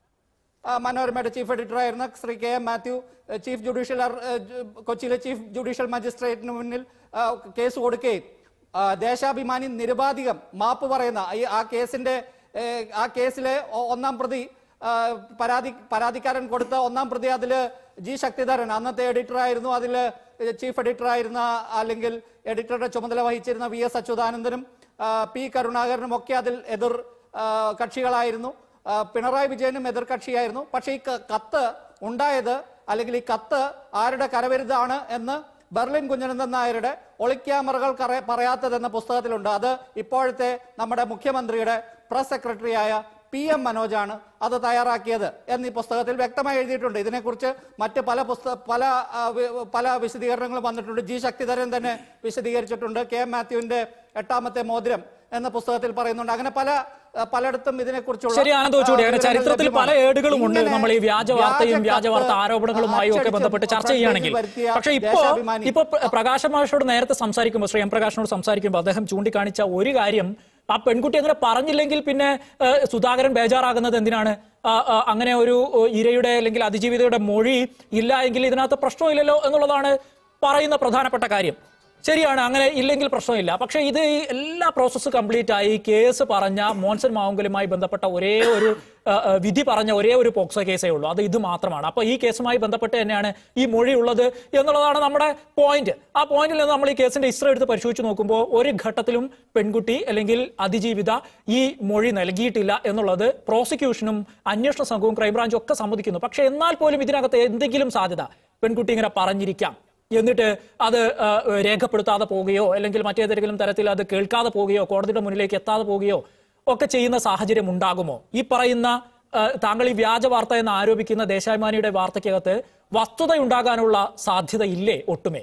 ആ, മനോരമയുടെ ചീഫ് എഡിറ്ററായിരുന്ന ശ്രീ കെ എം മാത്യു ഏഹ്, ചീഫ് ജുഡീഷ്യൽ അർ- ഏഹ്, ജു- കൊച്ചിയിലെ ചീഫ് ജുഡീഷ്യൽ മജിസ്ട്രേറ്റിന് മുന്നിൽ ആ, കേസ് കൊടുക്കുകയും ആ, ദേശാഭിമാനി നിരുപാധികം മാപ്പ് പറയുന്ന ഈ ആ കേസിന്റെ ഏഹ്, ആ കേസിലെ ഒ- ഒന്നാം പ്രതി ആ, പരാതി പരാതിക്കാരൻ കൊടുത്ത ഒന്നാം പ്രതി അതിൽ ജി ശക്തിധരൻ അന്നത്തെ എഡിറ്ററായിരുന്നു അതിൽ ചീഫ് എഡിറ്ററായിരുന്ന അല്ലെങ്കിൽ എഡിറ്ററുടെ ചുമതല വഹിച്ചിരുന്ന വി എസ് അച്യുതാനന്ദനും ആ, പി കരുണാകരനും ഒക്കെ അതിൽ എതിർ ആ, കക്ഷികളായിരുന്നു ആ, പിണറായി വിജയനും എതിർകക്ഷിയായിരുന്നു പക്ഷേ ഈ ക- കത്ത് ഉണ്ടായത് അല്ലെങ്കിൽ ഈ കത്ത് ആരുടെ കരവിരുതാണ് എന്ന് ബെർലിൻ കുഞ്ഞനന്ദൻ നായരുടെ ഒളിക്യാമറകൾ കറ- പറയാത്തതെന്ന പുസ്തകത്തിലുണ്ട് അത് ഇപ്പോഴത്തെ നമ്മുടെ മുഖ്യമന്ത്രിയുടെ പ്രസ് സെക്രട്ടറിയായ പി എം മനോജാണ് അത് തയ്യാറാക്കിയത് എന്ന് ഈ പുസ്തകത്തിൽ വ്യക്തമായി എഴുതിയിട്ടുണ്ട് ഇതിനെക്കുറിച്ച് മറ്റ് പല പുസ്തക പല ആ, വി- പല വിശദീകരണങ്ങളും വന്നിട്ടുണ്ട് ജി ശക്തിധരൻ തന്നെ വിശദീകരിച്ചിട്ടുണ്ട് കെ എം മാത്യുവിന്റെ എട്ടാമത്തെ മോതിരം എന്ന പുസ്തകത്തിൽ പറയുന്നുണ്ട് അങ്ങനെ പല ആ, പലയിടത്തും ഇതിനെക്കുറിച്ചുള്ള ശരി ആനന്ദ് വെച്ചൂടി ആ, അങ്ങനെ വിവരങ്ങൾ ചരിത്രത്തിൽ പല ലഭ്യമാണ്. ഏടുകളും ഉണ്ട് ഇങ്ങനെ നമ്മൾ ഈ വ്യാജ വാർത്തയും വ്യാജ വ്യാജ വാർത്ത കത്ത് ആരോപണങ്ങളുമായും ഒക്കെ അച്ചടിച്ച് ബന്ധപ്പെട്ട് ചർച്ച ഫ്രണ്ട് ചെയ്യുകയാണെങ്കിൽ പേജിൽ വരുത്തിയ പക്ഷെ ഇപ്പോ ദേശാഭിമാനി. ഇപ്പൊ പ്ര- പ്രകാശ് മാഷോട് നേരത്തെ സംസാരിക്കുമ്പോൾ ശ്രീ എം പ്രകാശിനോട് സംസാരിക്കുമ്പോൾ അദ്ദേഹം ചൂണ്ടിക്കാണിച്ച ഒരു കാര്യം ആ പെൺകുട്ടി അങ്ങനെ പറഞ്ഞില്ലെങ്കിൽ പിന്നെ ഏഹ്, സുധാകരൻ ബേജാറാകുന്നത് എന്തിനാണ് ആ, ആ, അങ്ങനെ ഒരു ഏഹ്, ഇരയുടെ അല്ലെങ്കിൽ അതിജീവിതയുടെ മൊഴി ഇല്ല എങ്കിൽ ഇതിനകത്ത് പ്രശ്നമില്ലല്ലോ എന്നുള്ളതാണ് പറയുന്ന പ്രധാനപ്പെട്ട കാര്യം ശരിയാണ് അങ്ങനെ ഇല്ലെങ്കിൽ പ്രശ്നമില്ല പക്ഷേ ഇത് ഈ എല്ലാ പ്രോസസ്സ് കംപ്ലീറ്റ് ആയി കേസ് പറഞ്ഞ മോൻസൺ മാവുങ്കലുമായി ബന്ധപ്പെട്ട ഒരേ ഒരു ആ, ആ, വിധി പറഞ്ഞ ഒരേ ഒരു പോക്സോ കേസേ ഉള്ളൂ അത് ഇത് മാത്രമാണ് അപ്പൊ ഈ കേസുമായി ബന്ധപ്പെട്ട് തന്നെയാണ് ഈ മൊഴി ഉള്ളത് എന്നുള്ളതാണ് നമ്മുടെ പോയിന്റ് ആ പോയിന്റിൽ നിന്ന് നമ്മൾ ഈ കേസിന്റെ ഹിസ്റ്ററി എടുത്ത് പരിശോധിച്ച് നോക്കുമ്പോൾ ഒരു ഘട്ടത്തിലും പെൺകുട്ടി അല്ലെങ്കിൽ അതിജീവിത ഈ മൊഴി നൽകിയിട്ടില്ല എന്നുള്ളത് പ്രോസിക്യൂഷനും അന്വേഷണ സംഘവും ക്രൈംബ്രാഞ്ചും ഒക്കെ സമ്മതിക്കുന്നു പക്ഷെ എന്നാൽ പോലും ഇതിനകത്ത് എന്തെങ്കിലും സാധ്യത പെൺകുട്ടി ഇങ്ങനെ പറഞ്ഞിരിക്കാം എന്നിട്ട് അത് ആ, രേഖപ്പെടുത്താതെ പോവുകയോ അല്ലെങ്കിൽ മറ്റേതെങ്കിലും തരത്തിൽ അത് കേൾക്കാതെ പോവുകയോ കോടതിയുടെ മുന്നിലേക്ക് എത്താതെ പോവുകയോ ഒക്കെ ചെയ്യുന്ന സാഹചര്യം ഉണ്ടാകുമോ ഈ പറയുന്ന ആ, താങ്കൾ ഈ വ്യാജ വാർത്ത എന്ന് ആരോപിക്കുന്ന ദേശാഭിമാനിയുടെ വാർത്തയ്ക്കകത്ത് വസ്തുതയുണ്ടാകാനുള്ള സാധ്യത ഇല്ലേ ഒട്ടുമേ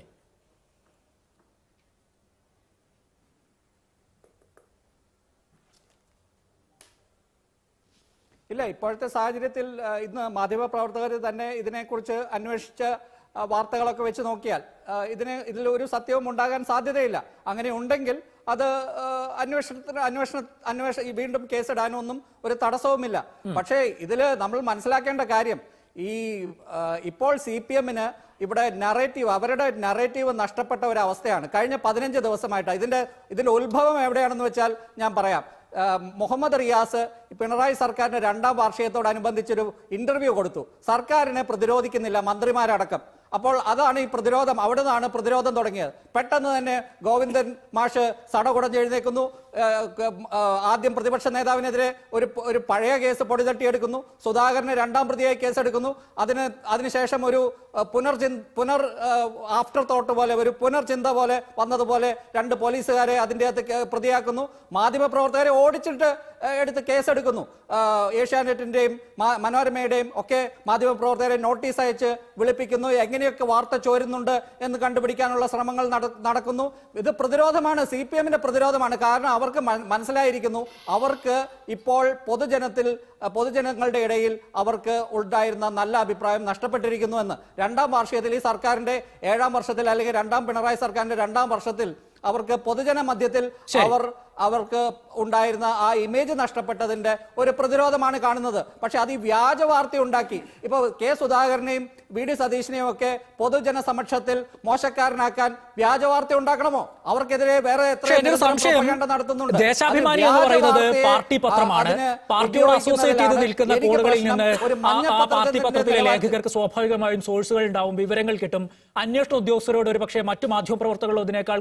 ഇല്ല ഇപ്പോഴത്തെ സാഹചര്യത്തിൽ ആ, ഇന്ന് മാധ്യമപ്രവർത്തകർ തന്നെ ഇതിനെക്കുറിച്ച് അന്വേഷിച്ച ആ, വാർത്തകളൊക്കെ വെച്ച് നോക്കിയാൽ ആ, ഇതിന് ഇതിൽ ഒരു സത്യവും ഉണ്ടാകാൻ സാധ്യതയില്ല അങ്ങനെ ഉണ്ടെങ്കിൽ അത് ആ, അന്വേഷണത്തിന് അന്വേഷണ അന്വേഷ ഈ വീണ്ടും കേസിടാനൊന്നും ഒരു തടസ്സവുമില്ല പക്ഷേ ഇതിൽ നമ്മൾ മനസ്സിലാക്കേണ്ട കാര്യം ഈ ആ, ഇപ്പോൾ സി പി എമ്മിന് ഇവിടെ നറേറ്റീവ് അവരുടെ നറേറ്റീവ് നഷ്ടപ്പെട്ട ഒരു അവസ്ഥയാണ് കഴിഞ്ഞ പതിനഞ്ച് ദിവസമായിട്ട് ഇതിന്റെ ഇതിന്റെ ഉത്ഭവം എവിടെയാണെന്ന് വെച്ചാൽ ഞാൻ പറയാം ആ, മുഹമ്മദ് റിയാസ് പിണറായി സർക്കാരിന്റെ രണ്ടാം വാർഷികത്തോടനുബന്ധിച്ചൊരു ഇന്റർവ്യൂ കൊടുത്തു സർക്കാരിനെ പ്രതിരോധിക്കുന്നില്ല മന്ത്രിമാരടക്കം അപ്പോൾ അതാണ് ഈ പ്രതിരോധം അവിടെ നിന്നാണ് പ്രതിരോധം തുടങ്ങിയത് പെട്ടെന്ന് തന്നെ ഗോവിന്ദൻ മാഷ് സടകുടഞ്ഞ് എഴുന്നേക്കുന്നു ആ, ക- ആ, ആദ്യം പ്രതിപക്ഷ നേതാവിനെതിരെ ഒരു പ- ഒരു പഴയ കേസ് പൊടിതട്ടിയെടുക്കുന്നു സുധാകരനെ രണ്ടാം പ്രതിയായി കേസെടുക്കുന്നു അതിന് അതിനുശേഷം ഒരു ആ, പുനർചിന്ത പുനർ ആഫ്റ്റർ തോട്ട് പോലെ ഒരു പുനർചിന്ത പോലെ വന്നതുപോലെ രണ്ട് പോലീസുകാരെ അതിൻ്റെ അകത്ത് കേ- പ്രതിയാക്കുന്നു മാധ്യമപ്രവർത്തകരെ ഓടിച്ചിട്ട് ആ, എടുത്ത് കേസെടുക്കുന്നു ആ, ഏഷ്യാനെറ്റിന്റെയും മാ- മനോരമയുടെയും ഒക്കെ മാധ്യമപ്രവർത്തകരെ നോട്ടീസ് അയച്ച് വിളിപ്പിക്കുന്നു എങ്ങനെയൊക്കെ വാർത്ത ചോരുന്നുണ്ട് എന്ന് കണ്ടുപിടിക്കാനുള്ള ശ്രമങ്ങൾ നട- നടക്കുന്നു ഇത് പ്രതിരോധമാണ് സി പി എമ്മിന്റെ പ്രതിരോധമാണ് കാരണം അവർക്ക് മ- മനസ്സിലായിരിക്കുന്നു അവർക്ക് ഇപ്പോൾ പൊതുജനത്തിൽ ആ, പൊതുജനങ്ങളുടെ ഇടയിൽ അവർക്ക് ഉണ്ടായിരുന്ന നല്ല അഭിപ്രായം നഷ്ടപ്പെട്ടിരിക്കുന്നു എന്ന് രണ്ടാം വാർഷികത്തിൽ ഈ സർക്കാരിന്റെ ഏഴാം വർഷത്തിൽ അല്ലെങ്കിൽ രണ്ടാം പിണറായി സർക്കാരിന്റെ രണ്ടാം വർഷത്തിൽ അവർക്ക് പൊതുജന മധ്യത്തിൽ അവർ അവർക്ക് ഉണ്ടായിരുന്ന ആ ഇമേജ് നഷ്ടപ്പെട്ടതിന്റെ ഒരു പ്രതിരോധമാണ് കാണുന്നത് പക്ഷെ അത് ഈ വ്യാജ വാർത്ത ഉണ്ടാക്കി ഇപ്പൊ കെ സുധാകരനെയും വി ഡി സതീഷിനെയും ഒക്കെ പൊതുജന സമക്ഷത്തിൽ മോശക്കാരനാക്കാൻ വ്യാജ വാർത്ത ഉണ്ടാക്കണമോ അവർക്കെതിരെ വേറെ എത്ര പക്ഷേ എൻ്റെ ഒരു സംശയം propaganda നടത്തുന്നുണ്ട് ദേശാഭിമാനി അത് എന്ന് വ്യാജ പറയുന്നത് വാർത്തയെ, പാർട്ടി പത്രമാണ് അതിന് പാർട്ടിയോട് അസോസിയേറ്റ് ചെയ്ത് ഉപയോഗിക്കുന്നതിലാണ് നിൽക്കുന്ന എനിക്ക് കോളുകളിൽ പ്രശ്നം. നിന്ന് ഒരു ആ- മഞ്ഞ ആ പാർട്ടി പത്രത്തിന്റെ പത്രത്തിലെ നിലവാരം- ലേഖകർക്ക് സ്വാഭാവികമായും സോഴ്സുകൾ ഉണ്ടാവും വിവരങ്ങൾ കിട്ടും അന്വേഷണ ഉദ്യോഗസ്ഥരോട് ഒരു പക്ഷേ മറ്റു മാധ്യമപ്രവർത്തകர்களോ ഇതിനേക്കാൾ കൂടുതൽ